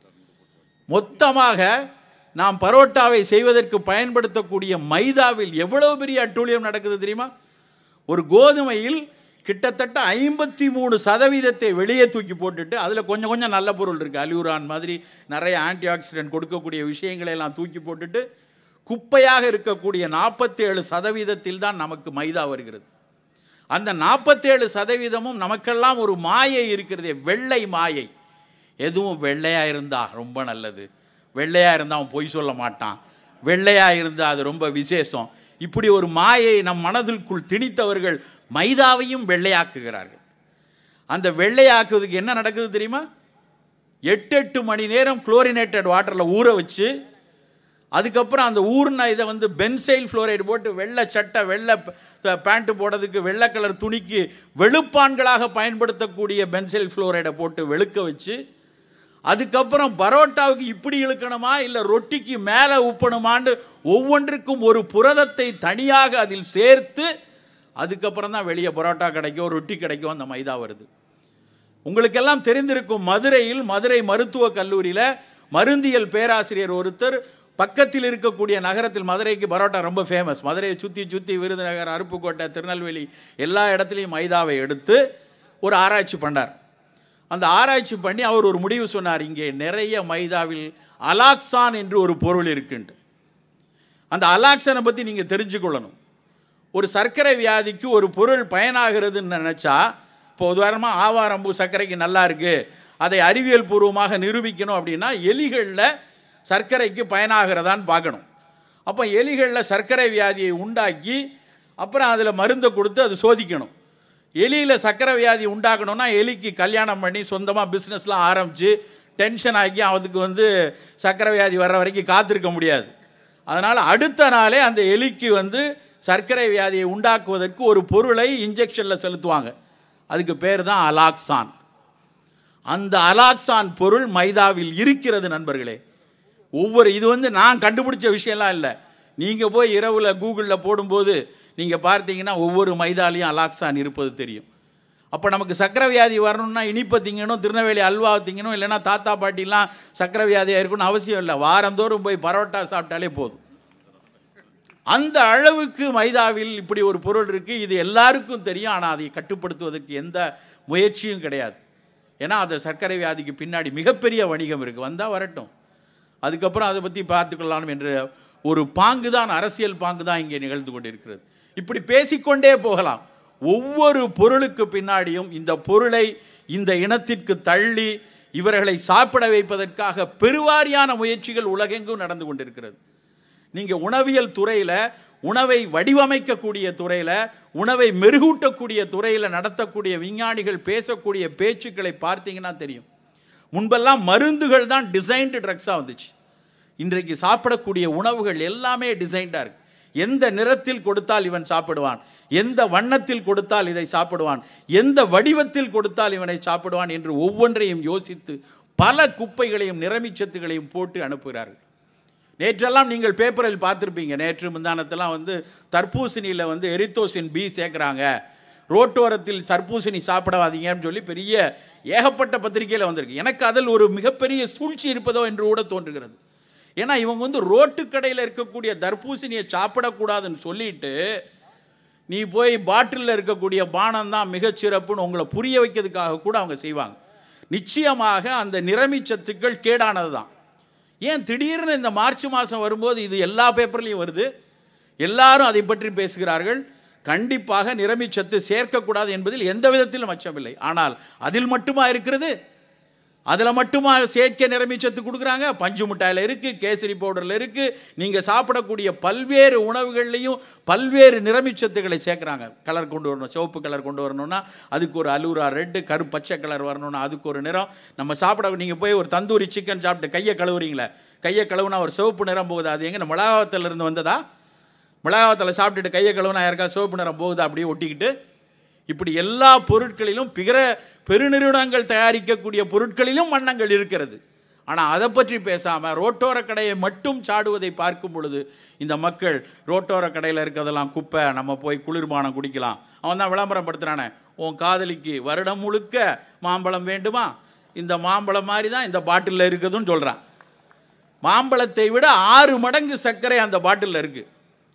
மொத்தமாக நாம் பரோட்டாவை செய்வதற்கு பயன்படுத்தக்கூடிய மைதாவில் எவ்வளவு பெரிய அட்டூழியம் நடக்குது தெரியுமா ஒரு கோதுமையில் கிட்டத்தட்ட ஐம்பத்தி மூணு சதவீதத்தை வெளியே தூக்கி போட்டுட்டு அதில் கொஞ்சம் கொஞ்சம் நல்ல பொருள் இருக்குது அலியூரான் மாதிரி நிறைய ஆன்டி ஆக்சிடென்ட் கொடுக்கக்கூடிய விஷயங்களை எல்லாம் தூக்கி போட்டுட்டு குப்பையாக இருக்கக்கூடிய நாற்பத்தேழு சதவீதத்தில் தான் நமக்கு மைதா வருகிறது அந்த நாற்பத்தேழு சதவீதமும் நமக்கெல்லாம் ஒரு மாயை இருக்கிறதே வெள்ளை மாயை எதுவும் வெள்ளையாக இருந்தால் ரொம்ப நல்லது வெள்ளையாக இருந்தால் அவன் பொய் சொல்ல மாட்டான் வெள்ளையாக இருந்தால் அது ரொம்ப விசேஷம் இப்படி ஒரு மாயை நம் மனதிற்குள் திணித்தவர்கள் மைதாவையும் வெள்ளையாக்குகிறார்கள் அந்த வெள்ளையாக்குவதுக்கு என்ன நடக்குது தெரியுமா எட்டு எட்டு மணி நேரம் குளோரினேட்டட் வாட்டரில் ஊற வச்சு அதுக்கப்புறம் அந்த ஊர்ன இதை வந்து பென்சைல் ஃப்ளோரைடு போட்டு வெள்ளை சட்டை வெள்ளை பேண்ட்டு போடுறதுக்கு வெள்ளை கலர் துணிக்கு வெளுப்பான்களாக பயன்படுத்தக்கூடிய பென்சைல் ஃப்ளோரைடை போட்டு வெளுக்க வச்சு அதுக்கப்புறம் பரோட்டாவுக்கு இப்படி இழுக்கணுமா இல்லை ரொட்டிக்கு மேலே உப்பணுமான்னு ஒவ்வொன்றுக்கும் ஒரு புரதத்தை தனியாக அதில் சேர்த்து அதுக்கப்புறம் தான் வெளியே பரோட்டா கிடைக்கும் ரொட்டி கிடைக்கும் அந்த மைதா வருது உங்களுக்கெல்லாம் தெரிந்திருக்கும் மதுரையில் மதுரை மருத்துவக் கல்லூரியில் மருந்தியல் பேராசிரியர் ஒருத்தர் பக்கத்தில் இருக்கக்கூடிய நகரத்தில் மதுரைக்கு பரோட்டா ரொம்ப ஃபேமஸ் மதுரையை சுற்றி சுற்றி விருதுநகர் அருப்புக்கோட்டை திருநெல்வேலி எல்லா இடத்துலையும் மைதாவை எடுத்து ஒரு ஆராய்ச்சி பண்ணார் அந்த ஆராய்ச்சி பண்ணி அவர் ஒரு முடிவு சொன்னார் இங்கே நிறைய மைதாவில் அலாக்சான் என்று ஒரு பொருள் இருக்குன்ட்டு அந்த அலாக்சனை பற்றி நீங்கள் தெரிஞ்சுக்கொள்ளணும் ஒரு சர்க்கரை வியாதிக்கு ஒரு பொருள் பயனாகிறதுன்னு நினச்சா இப்போ உதாரணமாக ஆவாரம்பூ சர்க்கரைக்கு நல்லா இருக்குது அதை அறிவியல் பூர்வமாக நிரூபிக்கணும் அப்படின்னா எலிகளில் சர்க்கரைக்கு பயனாகிறதான்னு பார்க்கணும் அப்போ எலிகளில் சர்க்கரை வியாதியை உண்டாக்கி அப்புறம் அதில் மருந்தை கொடுத்து அது சோதிக்கணும் எலியில் சர்க்கரை வியாதி உண்டாக்கணும்னா எலிக்கு கல்யாணம் பண்ணி சொந்தமாக பிஸ்னஸ்லாம் ஆரம்பித்து டென்ஷன் ஆக்கி அதுக்கு வந்து சர்க்கரை வியாதி வர்ற வரைக்கும் காத்திருக்க முடியாது அதனால் அடுத்த நாளே அந்த எலிக்கு வந்து சர்க்கரை வியாதியை உண்டாக்குவதற்கு ஒரு பொருளை இன்ஜெக்ஷனில் செலுத்துவாங்க அதுக்கு பேர் தான் அலாக்சான் அந்த அலாக்சான் பொருள் மைதாவில் இருக்கிறது நண்பர்களே ஒவ்வொரு இது வந்து நான் கண்டுபிடிச்ச விஷயம்லாம் இல்லை நீங்கள் போய் இரவில் கூகுளில் போடும்போது நீங்கள் பார்த்தீங்கன்னா ஒவ்வொரு மைதாலையும் அலாக்சான் இருப்பது தெரியும் அப்போ நமக்கு சக்கரை வியாதி வரணும்னா இனிப்பை திங்கணும் திருநெல்வேலி அல்வா திங்கணும் இல்லைன்னா தாத்தா பாட்டிலாம் சக்கரை வியாதியாக இருக்கணும்னு அவசியம் இல்லை வாரந்தோறும் போய் பரோட்டா சாப்பிட்டாலே போதும் அந்த அளவுக்கு மைதாவில் இப்படி ஒரு பொருள் இருக்குது இது எல்லாருக்கும் தெரியும் ஆனால் அதை கட்டுப்படுத்துவதற்கு எந்த முயற்சியும் கிடையாது ஏன்னா அது சர்க்கரை வியாதிக்கு பின்னாடி மிகப்பெரிய வணிகம் இருக்குது வந்தால் வரட்டும் அதுக்கப்புறம் அதை பற்றி பார்த்துக்கொள்ளலாம் என்ற ஒரு பாங்கு தான் அரசியல் பாங்கு தான் இங்கே நிகழ்ந்து கொண்டிருக்கிறது இப்படி பேசிக்கொண்டே போகலாம் ஒவ்வொரு பொருளுக்கு பின்னாடியும் இந்த பொருளை இந்த இனத்திற்கு தள்ளி இவர்களை சாப்பிட வைப்பதற்காக பெருவாரியான முயற்சிகள் உலகெங்கும் நடந்து கொண்டிருக்கிறது நீங்கள் உணவியல் துறையில் உணவை வடிவமைக்கக்கூடிய துறையில் உணவை மெருகூட்டக்கூடிய துறையில் நடத்தக்கூடிய விஞ்ஞானிகள் பேசக்கூடிய பேச்சுக்களை பார்த்தீங்கன்னா தெரியும் முன்பெல்லாம் மருந்துகள் தான் டிசைன்டு ட்ரக்ஸாக வந்துச்சு இன்றைக்கு சாப்பிடக்கூடிய உணவுகள் எல்லாமே டிசைன்டாக இருக்கு எந்த நிறத்தில் கொடுத்தால் இவன் சாப்பிடுவான் எந்த வண்ணத்தில் கொடுத்தால் இதை சாப்பிடுவான் எந்த வடிவத்தில் கொடுத்தால் இவனை சாப்பிடுவான் என்று ஒவ்வொன்றையும் யோசித்து பல குப்பைகளையும் நிறமிச்சத்துகளையும் போட்டு அனுப்புகிறார்கள் நேற்றெல்லாம் நீங்கள் பேப்பரில் பார்த்துருப்பீங்க நேற்று முந்தானத்தெல்லாம் வந்து தர்பூசணியில் வந்து எரித்தோசின் பி சேர்க்குறாங்க ரோட்டோரத்தில் தர்பூசணி சாப்பிடாதீங்கன்னு சொல்லி பெரிய ஏகப்பட்ட பத்திரிகையில் வந்திருக்கு எனக்கு அதில் ஒரு மிகப்பெரிய சூழ்ச்சி இருப்பதோ என்று கூட தோன்றுகிறது ஏன்னா இவங்க வந்து ரோட்டுக்கடையில் இருக்கக்கூடிய தர்பூசணியை சாப்பிடக்கூடாதுன்னு சொல்லிட்டு நீ போய் பாட்டிலில் இருக்கக்கூடிய பானம் தான் மிகச்சிறப்புன்னு உங்களை புரிய வைக்கிறதுக்காக கூட அவங்க செய்வாங்க நிச்சயமாக அந்த நிறமிச்சத்துக்கள் கேடானது தான் ஏன் திடீர்னு இந்த மார்ச் மாதம் வரும்போது இது எல்லா பேப்பர்லேயும் வருது எல்லாரும் அதை பற்றி பேசுகிறார்கள் கண்டிப்பாக நிறமிச்சத்து சேர்க்கக்கூடாது என்பதில் எந்த விதத்திலும் அச்சமில்லை ஆனால் அதில் மட்டுமா இருக்கிறது அதில் மட்டுமா செயற்கை நிறமிச்சத்து கொடுக்குறாங்க பஞ்சு மிட்டாயில் இருக்குது கேசரி பவுடரில் இருக்குது நீங்கள் சாப்பிடக்கூடிய பல்வேறு உணவுகள்லையும் பல்வேறு நிறமிச்சத்துக்களை சேர்க்குறாங்க கலர் கொண்டு வரணும் சிவப்பு கலர் கொண்டு வரணும்னா அதுக்கு ஒரு அலூரா ரெட்டு கரு பச்சை கலர் வரணும்னா அதுக்கு ஒரு நிறம் நம்ம சாப்பிட நீங்கள் போய் ஒரு தந்தூரி சிக்கன் சாப்பிட்டு கையை கழுவுறீங்களே கையை கழுவுனா ஒரு சிவப்பு நிறம் போகுது அது எங்கே மிளகாவத்தில் இருந்து வந்ததா மிளகாவத்தில் சாப்பிட்டுட்டு கையை கழுவுனா யாருக்கா சிவப்பு நிறம் போகுதா அப்படியே ஒட்டிக்கிட்டு இப்படி எல்லா பொருட்களிலும் பிற பெருநிறுவனங்கள் தயாரிக்கக்கூடிய பொருட்களிலும் வண்ணங்கள் இருக்கிறது ஆனால் அதை பற்றி பேசாமல் ரோட்டோர கடையை மட்டும் சாடுவதை பார்க்கும் பொழுது இந்த மக்கள் ரோட்டோர கடையில் இருக்கிறதெல்லாம் குப்பை நம்ம போய் குளிர்பானம் குடிக்கலாம் அவன் தான் விளம்பரம் படுத்துகிறானே உன் காதலிக்கு வருடம் முழுக்க மாம்பழம் வேண்டுமா இந்த மாம்பழம் மாதிரி தான் இந்த பாட்டிலில் இருக்குதுன்னு சொல்கிறான் மாம்பழத்தை விட ஆறு மடங்கு சர்க்கரை அந்த பாட்டிலில் இருக்குது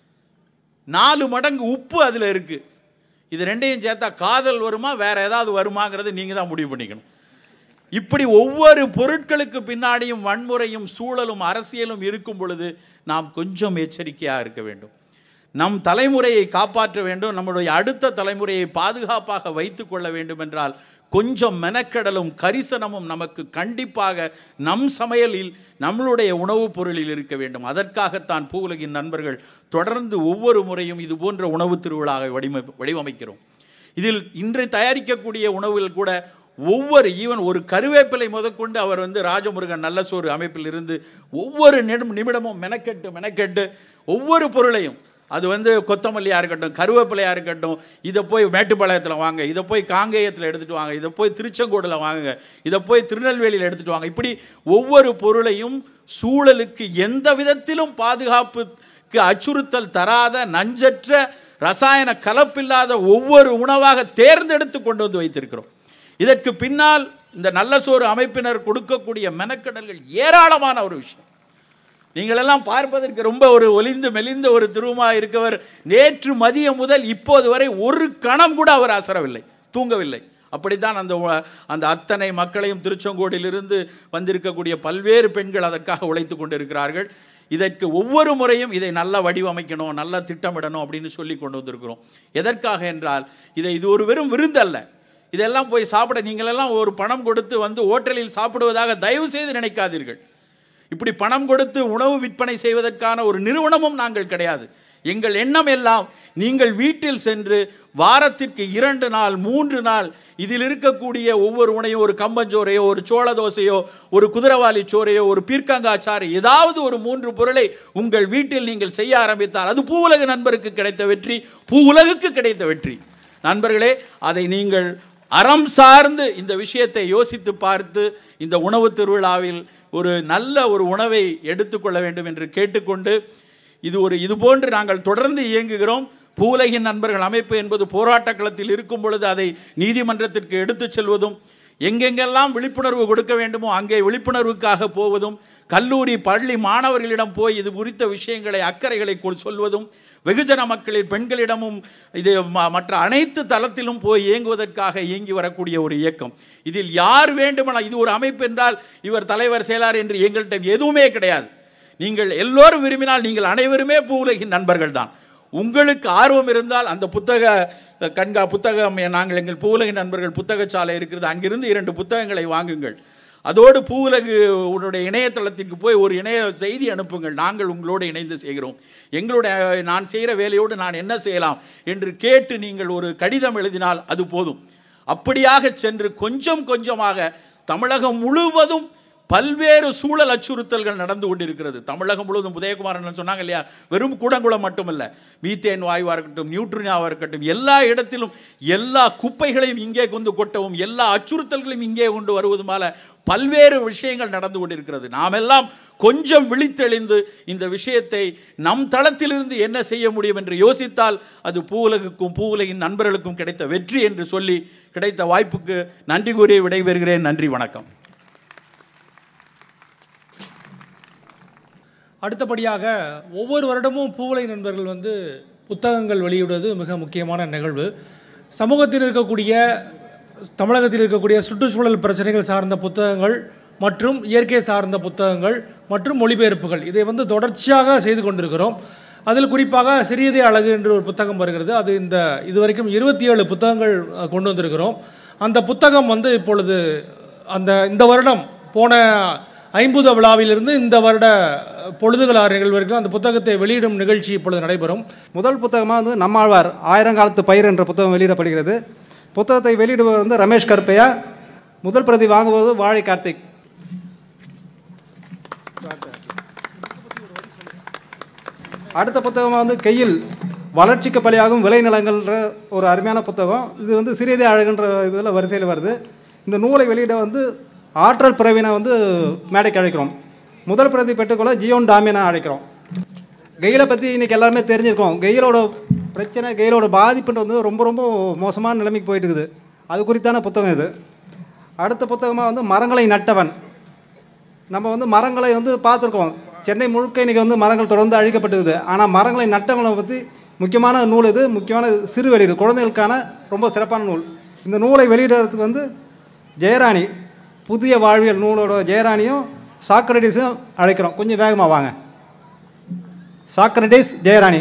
நாலு மடங்கு உப்பு அதில் இருக்குது இது ரெண்டையும் சேர்த்தா காதல் வருமா வேற ஏதாவது வருமாங்கிறது நீங்கள் தான் முடிவு பண்ணிக்கணும் இப்படி ஒவ்வொரு பொருட்களுக்கு பின்னாடியும் வன்முறையும் சூழலும் அரசியலும் இருக்கும் பொழுது நாம் கொஞ்சம் எச்சரிக்கையாக இருக்க வேண்டும் நம் தலைமுறையை காப்பாற்ற வேண்டும் நம்முடைய அடுத்த தலைமுறையை பாதுகாப்பாக வைத்து கொள்ள வேண்டும் என்றால் கொஞ்சம் மெனக்கடலும் கரிசனமும் நமக்கு கண்டிப்பாக நம் சமையலில் நம்மளுடைய உணவுப் பொருளில் இருக்க வேண்டும் அதற்காகத்தான் பூவுலகின் நண்பர்கள் தொடர்ந்து ஒவ்வொரு முறையும் இது போன்ற உணவு திருவிழாவை வடிவமை வடிவமைக்கிறோம் இதில் இன்று தயாரிக்கக்கூடிய உணவுகள் கூட ஒவ்வொரு ஈவன் ஒரு கருவேப்பிலை முதற்கொண்டு அவர் வந்து ராஜமுருகன் நல்ல சோறு அமைப்பில் இருந்து ஒவ்வொரு நிமிடம் நிமிடமும் மெனக்கெட்டு மெனக்கெட்டு ஒவ்வொரு பொருளையும் அது வந்து கொத்தமல்லியாக இருக்கட்டும் கருவேப்பிலையாக இருக்கட்டும் இதை போய் மேட்டுப்பாளையத்தில் வாங்க இதை போய் காங்கேயத்தில் எடுத்துகிட்டு வாங்க இதை போய் திருச்செங்கோடில் வாங்குங்க இதை போய் திருநெல்வேலியில் எடுத்துகிட்டு வாங்க இப்படி ஒவ்வொரு பொருளையும் சூழலுக்கு எந்த விதத்திலும் பாதுகாப்புக்கு அச்சுறுத்தல் தராத நஞ்சற்ற ரசாயன கலப்பில்லாத ஒவ்வொரு உணவாக தேர்ந்தெடுத்து கொண்டு வந்து வைத்திருக்கிறோம் இதற்கு பின்னால் இந்த நல்ல சோறு அமைப்பினர் கொடுக்கக்கூடிய மெனக்கடல்கள் ஏராளமான ஒரு விஷயம் நீங்களெல்லாம் பார்ப்பதற்கு ரொம்ப ஒரு ஒலிந்து மெலிந்த ஒரு திருவுமா இருக்கவர் நேற்று மதியம் முதல் இப்போது வரை ஒரு கணம் கூட அவர் அசரவில்லை தூங்கவில்லை அப்படித்தான் அந்த உ- அந்த அத்தனை மக்களையும் திருச்செங்கோடிலிருந்து வந்திருக்கக்கூடிய பல்வேறு பெண்கள் அதற்காக உழைத்து கொண்டிருக்கிறார்கள் இதற்கு ஒவ்வொரு முறையும் இதை நல்லா வடிவமைக்கணும் நல்லா திட்டமிடணும் அப்படின்னு சொல்லி கொண்டு வந்திருக்கிறோம் எதற்காக என்றால் இதை இது ஒரு வெறும் விருந்தல்ல இதெல்லாம் போய் சாப்பிட நீங்களெல்லாம் ஒரு பணம் கொடுத்து வந்து ஓட்டலில் சாப்பிடுவதாக தயவு செய்து நினைக்காதீர்கள் இப்படி பணம் கொடுத்து உணவு விற்பனை செய்வதற்கான ஒரு நிறுவனமும் நாங்கள் கிடையாது எங்கள் எண்ணம் எல்லாம் நீங்கள் வீட்டில் சென்று வாரத்திற்கு இரண்டு நாள் மூன்று நாள் இதில் இருக்கக்கூடிய ஒவ்வொரு உணையும் ஒரு கம்பஞ்சோறையோ ஒரு சோள தோசையோ ஒரு குதிரவாளி சோறையோ ஒரு பீர்க்கங்காச்சாறு ஏதாவது ஒரு மூன்று பொருளை உங்கள் வீட்டில் நீங்கள் செய்ய ஆரம்பித்தால் அது பூவுலக நண்பருக்கு கிடைத்த வெற்றி பூ உலகுக்கு கிடைத்த வெற்றி நண்பர்களே அதை நீங்கள் அறம் சார்ந்து இந்த விஷயத்தை யோசித்து பார்த்து இந்த உணவு திருவிழாவில் ஒரு நல்ல ஒரு உணவை எடுத்துக்கொள்ள வேண்டும் என்று கேட்டுக்கொண்டு இது ஒரு இது போன்று நாங்கள் தொடர்ந்து இயங்குகிறோம் பூவுலகின் நண்பர்கள் அமைப்பு என்பது போராட்ட களத்தில் இருக்கும் பொழுது அதை நீதிமன்றத்திற்கு எடுத்துச் செல்வதும் எங்கெங்கெல்லாம் விழிப்புணர்வு கொடுக்க வேண்டுமோ அங்கே விழிப்புணர்வுக்காக போவதும் கல்லூரி பள்ளி மாணவர்களிடம் போய் இது குறித்த விஷயங்களை அக்கறைகளை கொள் சொல்வதும் வெகுஜன மக்களில் பெண்களிடமும் இது ம- மற்ற அனைத்து தளத்திலும் போய் இயங்குவதற்காக இயங்கி வரக்கூடிய ஒரு இயக்கம் இதில் யார் வேண்டுமானால் இது ஒரு அமைப்பு என்றால் இவர் தலைவர் செயலாளர் என்று எங்கள்கிட்ட எதுவுமே கிடையாது நீங்கள் எல்லோரும் விரும்பினால் நீங்கள் அனைவருமே பூவுலகின் நண்பர்கள் தான் உங்களுக்கு ஆர்வம் இருந்தால் அந்த புத்தக கண்கா புத்தகம் நாங்கள் எங்கள் பூவுலக நண்பர்கள் புத்தகச்சாலை இருக்கிறது அங்கிருந்து இரண்டு புத்தகங்களை வாங்குங்கள் அதோடு பூவுலகு உன்னுடைய இணையதளத்திற்கு போய் ஒரு இணைய செய்தி அனுப்புங்கள் நாங்கள் உங்களோடு இணைந்து செய்கிறோம் எங்களுடைய நான் செய்கிற வேலையோடு நான் என்ன செய்யலாம் என்று கேட்டு நீங்கள் ஒரு கடிதம் எழுதினால் அது போதும் அப்படியாக சென்று கொஞ்சம் கொஞ்சமாக தமிழகம் முழுவதும் பல்வேறு சூழல் அச்சுறுத்தல்கள் நடந்து கொண்டிருக்கிறது தமிழகம் முழுவதும் உதயகுமாரன் சொன்னாங்க இல்லையா வெறும் கூடங்குளம் மட்டுமல்ல மீத்தேன் வாயுவாக இருக்கட்டும் நியூட்ரினாவாக இருக்கட்டும் எல்லா இடத்திலும் எல்லா குப்பைகளையும் இங்கே கொண்டு கொட்டவும் எல்லா அச்சுறுத்தல்களையும் இங்கே கொண்டு வருவதுமால பல்வேறு விஷயங்கள் நடந்து கொண்டிருக்கிறது நாமெல்லாம் கொஞ்சம் விழித்தெளிந்து இந்த விஷயத்தை நம் தளத்திலிருந்து என்ன செய்ய முடியும் என்று யோசித்தால் அது பூவுலகுக்கும் பூவுலகின் நண்பர்களுக்கும் கிடைத்த வெற்றி என்று சொல்லி கிடைத்த வாய்ப்புக்கு நன்றி கூறி விடைபெறுகிறேன் நன்றி வணக்கம் அடுத்தபடியாக ஒவ்வொரு வருடமும் பூவலை நண்பர்கள் வந்து புத்தகங்கள் வெளியிடுவது மிக முக்கியமான நிகழ்வு சமூகத்தில் இருக்கக்கூடிய தமிழகத்தில் இருக்கக்கூடிய சுற்றுச்சூழல் பிரச்சனைகள் சார்ந்த புத்தகங்கள் மற்றும் இயற்கை சார்ந்த புத்தகங்கள் மற்றும் மொழிபெயர்ப்புகள் இதை வந்து தொடர்ச்சியாக செய்து கொண்டிருக்கிறோம் அதில் குறிப்பாக சிறியதே அழகு என்று ஒரு புத்தகம் வருகிறது அது இந்த இதுவரைக்கும் இருபத்தி ஏழு புத்தகங்கள் அஹ், கொண்டு வந்திருக்கிறோம் அந்த புத்தகம் வந்து இப்பொழுது அந்த இந்த வருடம் போன ஐம்பது விழாவிலிருந்து இந்த வருட பொழுதுகளார் நிகழ்வு வரைக்கும் அந்த புத்தகத்தை வெளியிடும் நிகழ்ச்சி இப்பொழுது நடைபெறும் முதல் புத்தகமாக வந்து நம்மாழ்வார் ஆயிரங்காலத்து பயிர் என்ற புத்தகம் வெளியிடப்படுகிறது புத்தகத்தை வெளியிடுபவர் வந்து ரமேஷ் கருப்பையா முதல் பிரதி வாங்குவது வாழை கார்த்திக் அடுத்த புத்தகமாக வந்து கையில் வளர்ச்சிக்கு பலியாகும் விளைநிலங்கள்ன்ற ஒரு அருமையான புத்தகம் இது வந்து சிறியதே அழகுன்ற இதில் வரிசையில் வருது இந்த நூலை வெளியிட வந்து ஆற்றல் பிறவினை வந்து மேடைக்கு அழைக்கிறோம் முதல் பிரதி பெற்றுக்கொள்ள ஜியோன் டாமினை அழைக்கிறோம் கெயிலை பற்றி இன்றைக்கி எல்லாருமே தெரிஞ்சிருக்கோம் கெயிலோட பிரச்சனை கெயிலோட பாதிப்புன்றது வந்து ரொம்ப ரொம்ப மோசமான நிலைமைக்கு போயிட்டு இருக்குது அது குறித்தான புத்தகம் இது அடுத்த புத்தகமாக வந்து மரங்களை நட்டவன் நம்ம வந்து மரங்களை வந்து பார்த்துருக்கோம் சென்னை முழுக்க இன்றைக்கி வந்து மரங்கள் தொடர்ந்து அழிக்கப்பட்டுக்குது ஆனால் மரங்களை நட்டவங்களை பற்றி முக்கியமான நூல் இது முக்கியமான சிறு வெளியீடு குழந்தைகளுக்கான ரொம்ப சிறப்பான நூல் இந்த நூலை வெளியிடுறதுக்கு வந்து ஜெயராணி புதிய வாழ்வியல் நூலோட ஜெயராணியும் சாக்ரடிஸும் அழைக்கிறோம் கொஞ்சம் வேகமாக வாங்க சாக்ரடிஸ் ஜெயராணி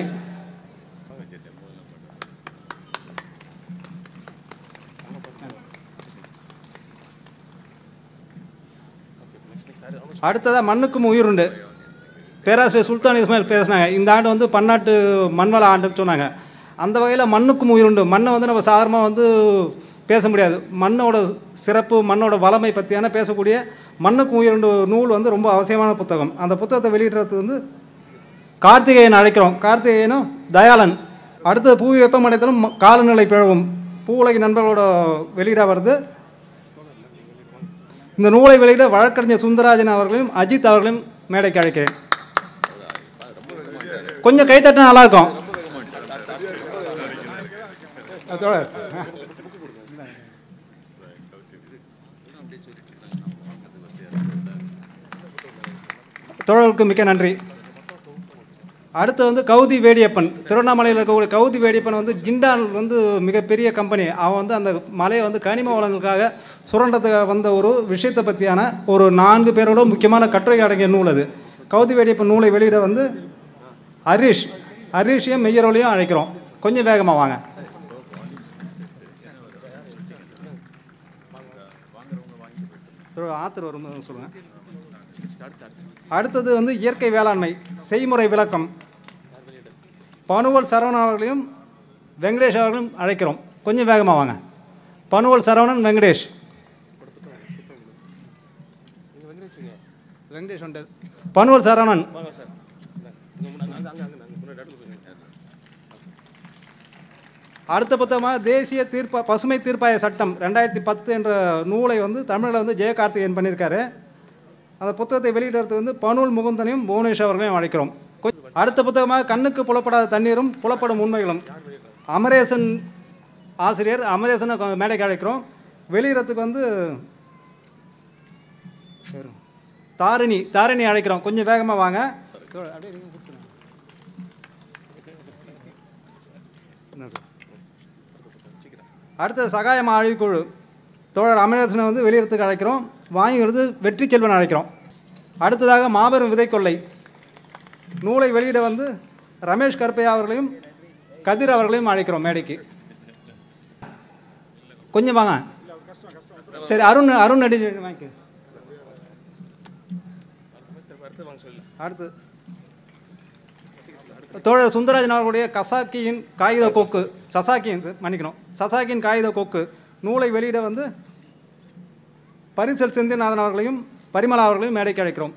அடுத்ததாக மண்ணுக்கும் உயிருண்டு பேராசிரியர் சுல்தான் இஸ்மாயில் பேசினாங்க இந்த ஆண்டு வந்து பன்னாட்டு மண்வள ஆண்டுன்னு சொன்னாங்க அந்த வகையில் மண்ணுக்கும் உயிருண்டு மண்ணை வந்து நம்ம சாதாரணமாக வந்து பேச முடியாது மண்ணோட சிறப்பு மண்ணோட வளமை பற்றியான பேசக்கூடிய மண்ணுக்கும் உயிருண்டு நூல் வந்து ரொம்ப அவசியமான புத்தகம் அந்த புத்தகத்தை வெளியிடுறது வந்து கார்த்திகேயன் அழைக்கிறோம் கார்த்திகேயனும் தயாளன் அடுத்தது புவி வெப்பமடைதலும் ம- காலநிலை பிழவும் பூவுலகி நண்பர்களோட வெளியிட வருது இந்த நூலை வெளியிட வழக்கறிஞர் சுந்தரராஜன் அவர்களையும் அஜித் அவர்களையும் மேடைக்கு அழைக்கிறேன் கொஞ்சம் கைத்தட்டினா நல்லா இருக்கும் அதோட தோழர்களுக்கு மிக்க நன்றி அடுத்து வந்து கௌதி வேடியப்பன் திருவண்ணாமலையில் இருக்கக்கூடிய கௌதி வேடியப்பன் வந்து ஜிண்டால் வந்து மிகப்பெரிய கம்பெனி அவன் வந்து அந்த மலையை வந்து கனிம வளங்களுக்காக சுரண்டத்துக்கு வந்த ஒரு விஷயத்தை பற்றியான ஒரு நான்கு பேரோட முக்கியமான கட்டுரை அடங்கிய நூல் அது கௌதி வேடியப்பன் நூலை வெளியிட வந்து ஹரிஷ் ஹரிஷையும் மெய்யரோலையும் அழைக்கிறோம் கொஞ்சம் வேகமாக வாங்க ஆத்தர் வரும் சொல்லுங்கள் அடுத்தது வந்து இயற்கை வேளாண்மை செய்முறை விளக்கம் பனுவல் சரவணன் அவர்களையும் வெங்கடேஷ் அவர்களையும் அழைக்கிறோம் கொஞ்சம் வேகமாக வாங்க பனுவல் சரவணன் வெங்கடேஷ் வெங்கடேஷ் வந்துட்டார். பனுவல் சரவணன் அடுத்த புத்தகமாக தேசிய தீர்ப்ப பசுமை தீர்ப்பாய சட்டம் ரெண்டாயிரத்தி பத்து என்ற நூலை வந்து தமிழில் வந்து ஜெயகார்த்திகேயன் பண்ணியிருக்காரு அந்த புத்தகத்தை வெளியிடுறதுக்கு வந்து பனூல் முகுந்தனையும் புவனேஷ் அவர்களையும் அழைக்கிறோம் கொ- அடுத்த புத்தகமாக கண்ணுக்கு புலப்படாத தண்ணீரும் புலப்படும் உண்மைகளும் அமரேசன் ஆசிரியர் அமரேசனை கொ- மேடைக்கு அழைக்கிறோம் வெளியிடறதுக்கு வந்து சரி. தாரிணி தாரிணி அழைக்கிறோம் கொஞ்சம் வேகமாக வாங்க அடுத்தது சகாயம் ஆய்வுக்குழு தோழர் அமரேசனை வந்து வெளியிடத்துக்கு அழைக்கிறோம் வாங்கிக்கிறது வெற்றி செல்வன் அழைக்கிறோம் அடுத்ததாக மாபெரும் விதை கொள்ளை நூலை வெளியிட வந்து ரமேஷ் கருப்பையா அவர்களையும் கதிர் அவர்களையும் அழைக்கிறோம் மேடைக்கு கொஞ்சம் வாங்க சரி அருண் அருண் அடி வாங்கிக்க அடுத்து தோழர் சுந்தரராஜன் அவர்களுடைய கசாக்கியின் காகித கோக்கு சசாக்கியின் சார், மன்னிக்கணும் சசாக்கியின் காகித கோக்கு நூலை வெளியிட வந்து பரிசல் செந்திநாதன் அவர்களையும் பரிமளா அவர்களையும் மேடைக்கு அழைக்கிறோம்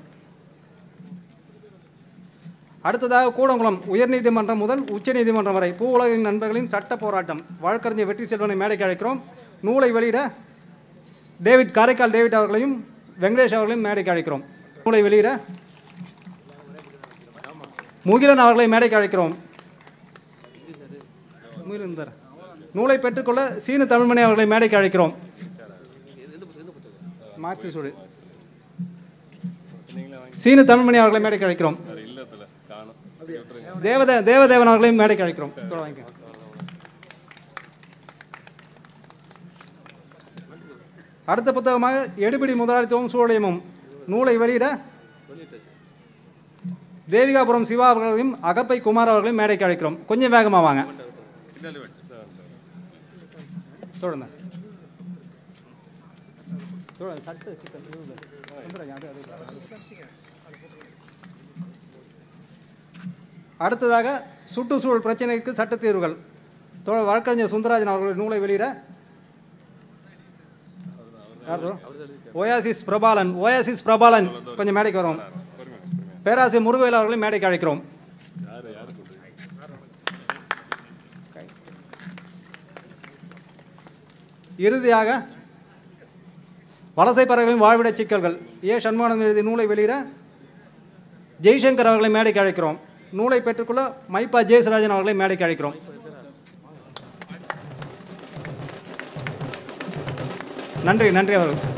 அடுத்ததாக கூடங்குளம் உயர்நீதிமன்றம் முதல் உச்சநீதிமன்றம் வரை பூ உலகின் நண்பர்களின் சட்ட போராட்டம் வழக்கறிஞர் வெற்றி செல்வனை மேடைக்கு அழைக்கிறோம் நூலை வெளியிட டேவிட் காரைக்கால் டேவிட் அவர்களையும் வெங்கடேஷ் அவர்களையும் மேடைக்கு அழைக்கிறோம் நூலை வெளியிட முகிலன் அவர்களை மேடைக்கு அழைக்கிறோம் முகிலன் தர நூலை பெற்றுக்கொள்ள சீன தமிழ்மணி அவர்களை மேடைக்கு அழைக்கிறோம் மார்க்சிஸ்ட் சூழல் சீனு தமிழ்மணி அவர்களை மேடைக்கு அழைக்கிறோம் தேவதே தேவதேவன் அவர்களையும் மேடைக்கு அழைக்கிறோம் இதோ வாங்கிக்க. அடுத்த புத்தகமாக எடுபிடி முதலாளித்துவம் சூழலியமும் நூலை வெளியிட தேவிகாபுரம் சிவா அவர்களையும் அகப்பை குமார் அவர்களையும் மேடைக்கு அழைக்கிறோம் கொஞ்சம் வேகமாக வாங்க தொடர்ந்து தொடர்ந்து. சட்டு, சிக்கன், இது இல்லை. வந்துடுறேன், அது, அது, அது. அடுத்ததாக சுற்றுச்சூழல் பிரச்சனைக்கு சட்ட தீர்வுகள் தோழர் வழக்கறிஞர் சுந்தரராஜன் அவர்கள் நூலை வெளியிட யார் தோழர்? ஓயாசிஸ் பிரபாலன் ஓயாசிஸ் பிரபாலன் கொஞ்சம் மேடைக்கு வரும் பேராசிரியர் முருகவேல் அவர்களை மேடைக்கு அழைக்கிறோம் இறுதியாக வலசை பறவைகளின் வாழ்விட சிக்கல்கள் ஏ சண்முகானந்தம் எழுதிய நூலை வெளியிட ஜெய்சங்கர் அவர்களை மேடைக்கு அழைக்கிறோம் நூலை பெற்றுக்கொள்ள மைப்பா ஜெயசுராஜன் அவர்களை மேடைக்கு அழைக்கிறோம் நன்றி நன்றி அவர்கள்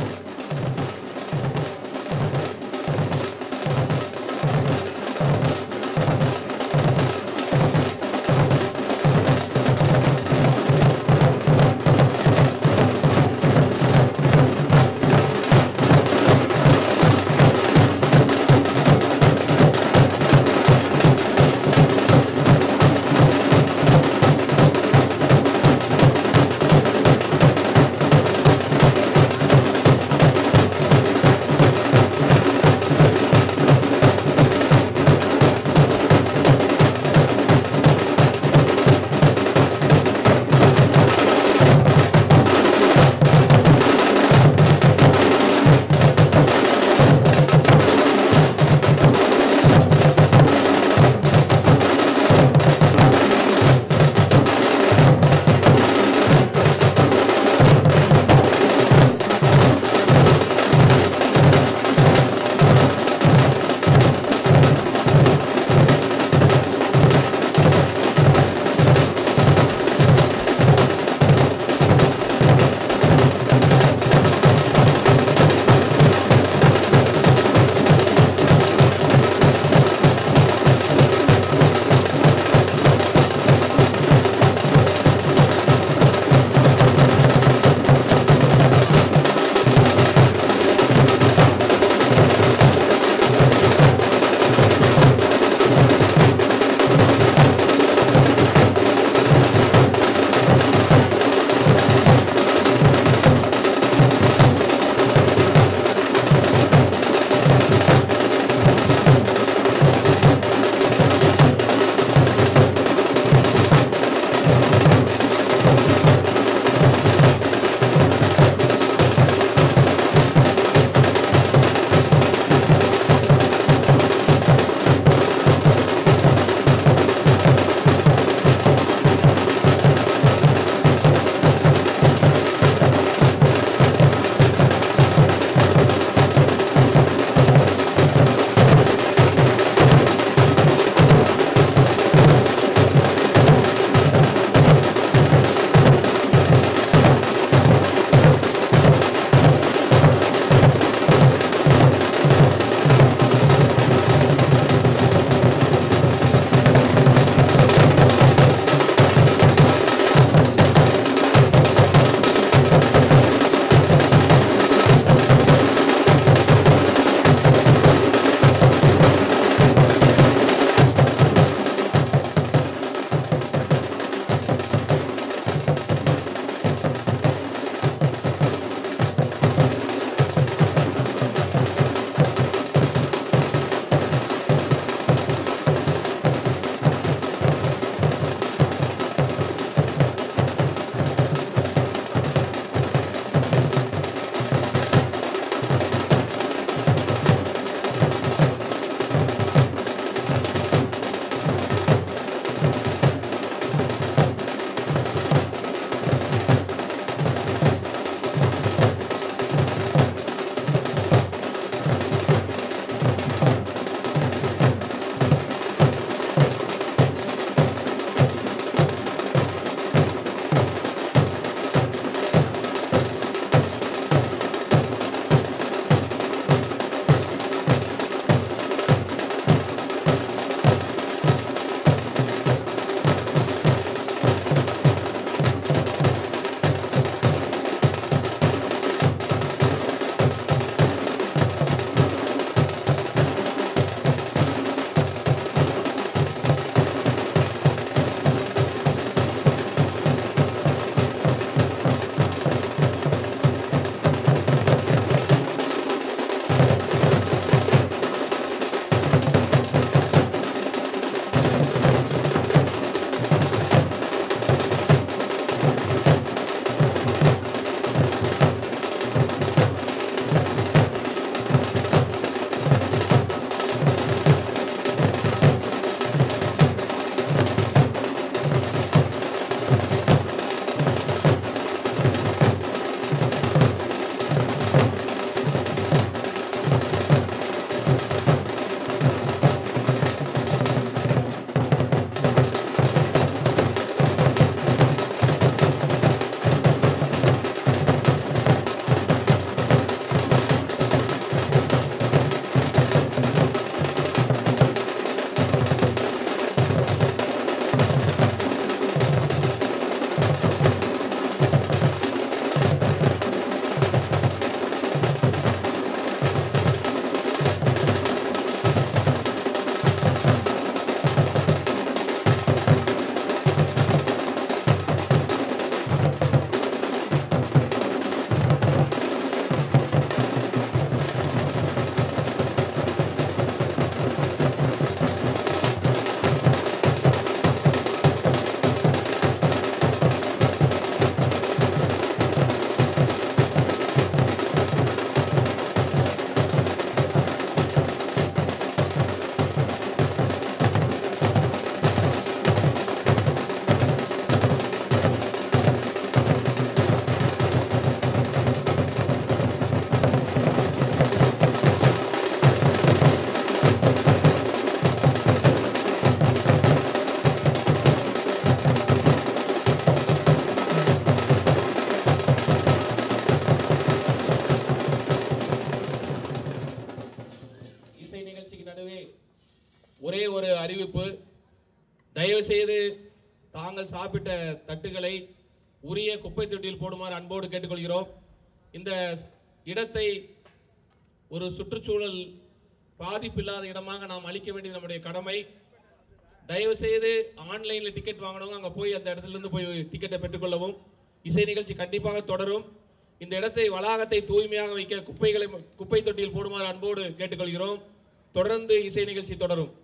ஒரே ஒரு அறிவிப்பு தயவு செய்து தாங்கள் சாப்பிட்ட தட்டுகளை உரிய குப்பை தொட்டியில் போடுமாறு அன்போடு கேட்டுக்கொள்கிறோம் இந்த இடத்தை ஒரு சுற்றுச்சூழல் பாதிப்பில்லாத இடமாக நாம் அளிக்க வேண்டியது நம்முடைய கடமை தயவு செய்து ஆன்லைனில் டிக்கெட் வாங்கினவங்க அங்கே போய் அந்த இடத்துல இருந்து போய் டிக்கெட்டை பெற்றுக்கொள்ளவும் இசை நிகழ்ச்சி கண்டிப்பாக தொடரும் இந்த இடத்தை வளாகத்தை தூய்மையாக வைக்க குப்பைகளை குப்பை தொட்டியில் போடுமாறு அன்போடு கேட்டுக்கொள்கிறோம் தொடர்ந்து இசை நிகழ்ச்சி தொடரும்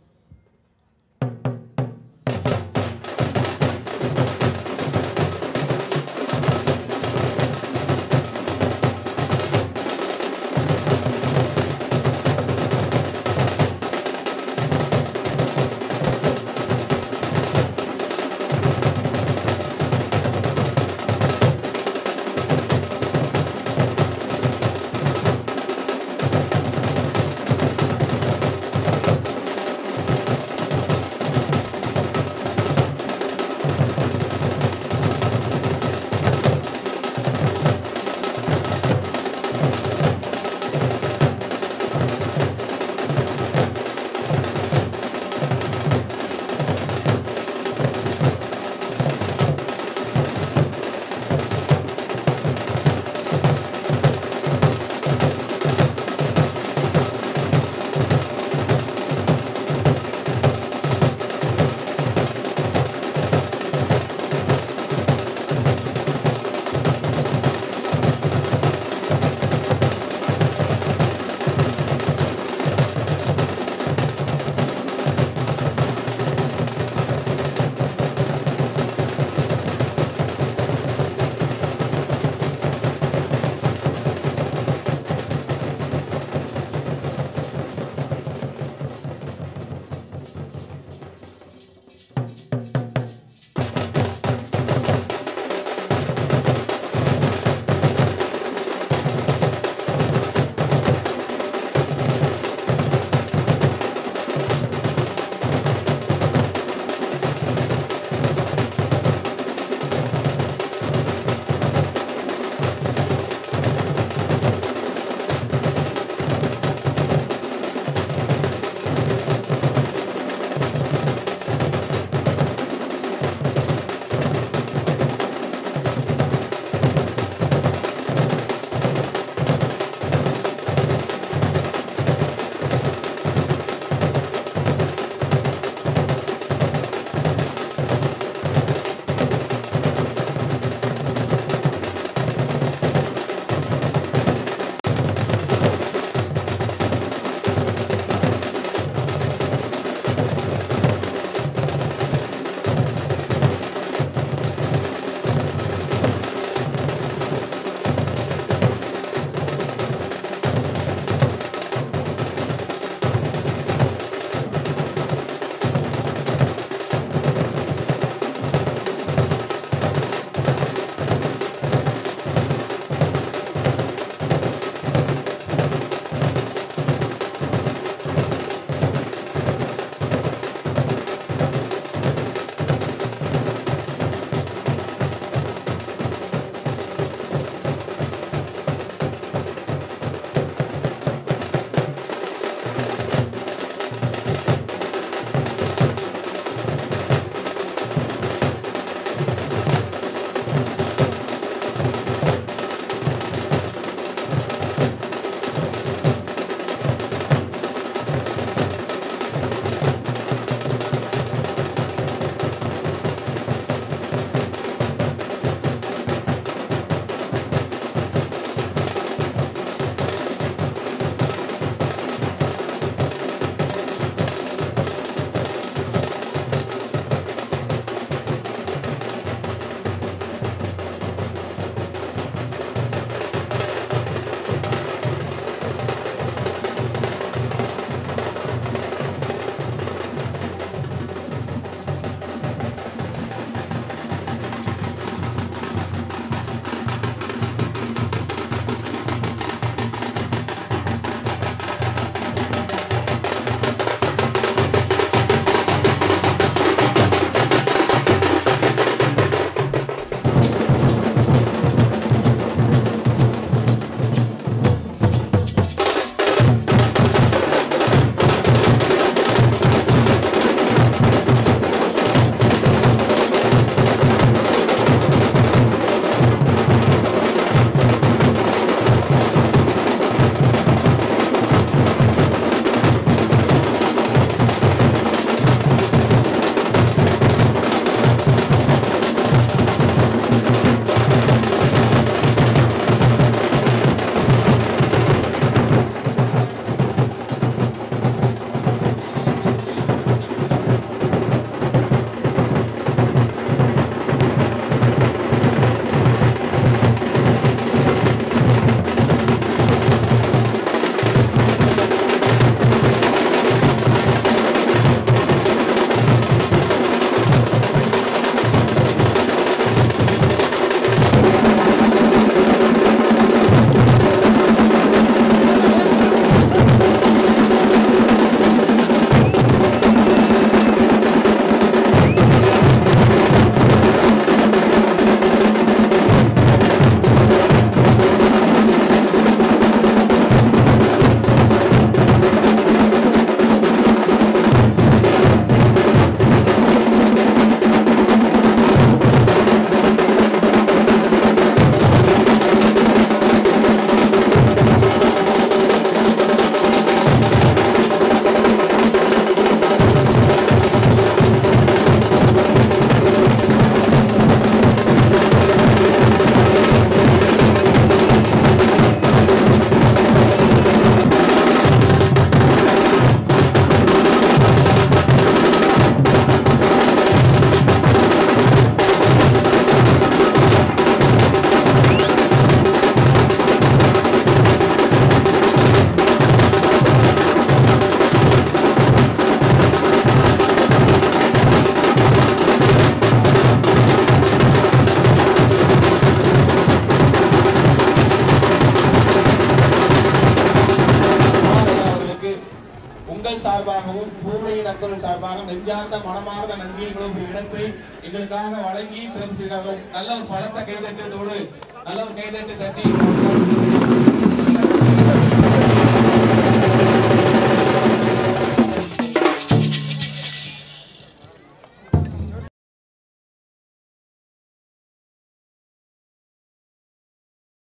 நண்பர்கள் சார்பாக நெஞ்சார்ந்த மனமார்ந்த நன்றிகளும் ஒரு இடத்தை எங்களுக்காக வழங்கி சிறப்பு செய்தார்கள் நல்ல ஒரு பலத்த கைதட்டத்தோடு நல்ல ஒரு கைதட்டு தட்டி